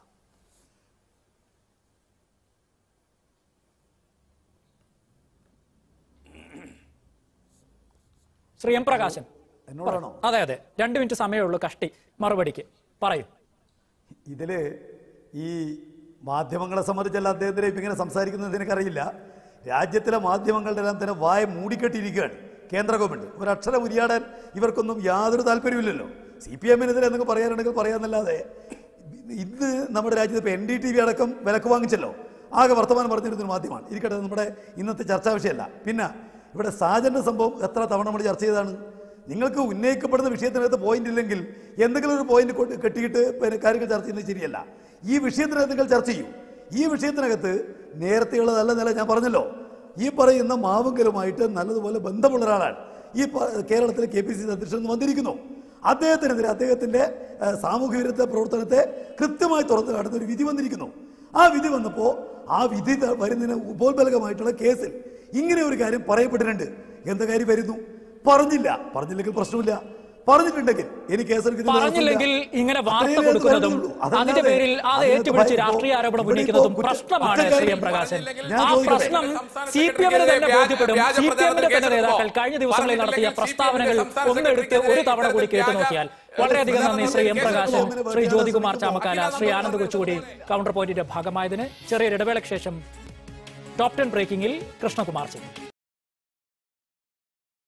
ശ്രീ എം പ്രകാശൻ എന്നോടാണോ അതെ അതെ രണ്ട് മിനിറ്റ് സമയമേ ഉള്ളൂ കഷ്ടി മറുപടിക്ക് പറയൂ ഇതില് ഈ മാധ്യമങ്ങളെ സംബന്ധിച്ചല്ല അദ്ദേഹത്തിനെ ഇപ്പം ഇങ്ങനെ സംസാരിക്കുന്നത് എനിക്കറിയില്ല രാജ്യത്തിലെ മാധ്യമങ്ങളുടെ എല്ലാം തന്നെ വായ മൂടിക്കെട്ടിയിരിക്കുകയാണ് കേന്ദ്ര ഗവൺമെന്റ് ഒരക്ഷരം ഉരിയാടാൻ ഇവർക്കൊന്നും യാതൊരു താല്പര്യമില്ലല്ലോ സി പി എമ്മിനെതിരെ എന്തെങ്കിലും പറയാനുണ്ടെങ്കിൽ പറയാന്നല്ലാതെ ഇന്ന് നമ്മുടെ രാജ്യത്ത് ഇപ്പോൾ എൻ ഡി ടി വി അടക്കം വിലക്ക് വാങ്ങിച്ചല്ലോ ആകെ വർത്തമാനം പറഞ്ഞിരുന്നൊരു മാധ്യമമാണ് ഇരിക്കട്ടെ അത് നമ്മുടെ ഇന്നത്തെ ചർച്ചാ വിഷയമല്ല പിന്നെ ഇവിടെ സാജന്റെ സംഭവം എത്ര തവണ നമ്മൾ ചർച്ച ചെയ്തതാണ് നിങ്ങൾക്ക് ഉന്നയിക്കപ്പെടുന്ന വിഷയത്തിനകത്ത് പോയിന്റ് ഇല്ലെങ്കിൽ എന്തെങ്കിലും ഒരു പോയിന്റ് കൊണ്ട് കെട്ടിയിട്ട് പിന്നെ കാര്യങ്ങൾ ചർച്ച ചെയ്യുന്നത് ശരിയല്ല ഈ വിഷയത്തിനകത്ത് നിങ്ങൾ ചർച്ച ചെയ്യൂ ഈ വിഷയത്തിനകത്ത് നേരത്തെയുള്ള നല്ല നില ഞാൻ പറഞ്ഞല്ലോ ഈ പറയുന്ന മാവുങ്കലുമായിട്ട് നല്ലതുപോലെ ബന്ധമുള്ള ഒരാളാണ് ഈ പ- കേരളത്തിലെ കെ പി സി സി അധ്യക്ഷൻ എന്ന് വന്നിരിക്കുന്നു അദ്ദേഹത്തിനെതിരെ അദ്ദേഹത്തിന്റെ ഏഹ്, സാമൂഹ്യ വിരുദ്ധ പ്രവർത്തനത്തെ കൃത്യമായി തുറന്നു കാട്ടുന്ന ഒരു വിധി വന്നിരിക്കുന്നു ആ വിധി വന്നപ്പോൾ ആ വിധി ത- വരുന്നതിന് ഉപോത്ബലകമായിട്ടുള്ള കേസിൽ ഇങ്ങനെ ഒരു കാര്യം പറയപ്പെട്ടിട്ടുണ്ട് എന്ത് കാര്യം വരുന്നു പറഞ്ഞില്ല പറഞ്ഞില്ലെങ്കിൽ പ്രശ്നമില്ല പറഞ്ഞിട്ടുണ്ടെങ്കിൽ എനിക്ക് കേസെടുക്കുന്ന പറഞ്ഞില്ലെങ്കിൽ ഇങ്ങനെ വാർത്ത അത്രയേ അത് കൊടുക്കുന്നതും വരുന്നുള്ളൂ. അതല്ലാതെ അതിന്റെ പേരിൽ അത് അതിനകത്ത് ഏറ്റുപിടിച്ച് ഭയ- രാഷ്ട്രീയ ആരോപണം ഇവിടെ ഉന്നയിക്കുന്നതും ഇപ്പോൾ കുറ്റ- പ്രശ്നമാണ് കുറ്റക്കാരി- ശ്രീ എം പ്രകാശൻ ഞാൻ ആ ചോദിക്കട്ടെ. പ്രശ്നം സി പി എമ്മിന് തന്നെ ബോധ്യപ്പെടും സി പി എമ്മിന്റെ തന്നെ നേതാക്കൾ കഴിഞ്ഞ ദിവസങ്ങളിൽ നടത്തിയ പ്രസ്താവനകൾ ഒന്നെടുത്ത് ഒരു തവണ കൂടി കേട്ടു നോക്കിയാൽ വളരെയധികം നന്ദി ശ്രീ എം പ്രകാശൻ ശ്രീ ജ്യോതികുമാർ ചാമക്കാല ശ്രീ ആനന്ദ് കൊച്ചുകൂടി കൗണ്ടർ പോയിന്റിന്റെ ഭാഗമായതിന് ചെറിയൊരു ഇടവേളയ്ക്ക് ശേഷം ടോപ് ടെൻ ബ്രേക്കിംഗിൽ കൃഷ്ണകുമാർ സിംഗ്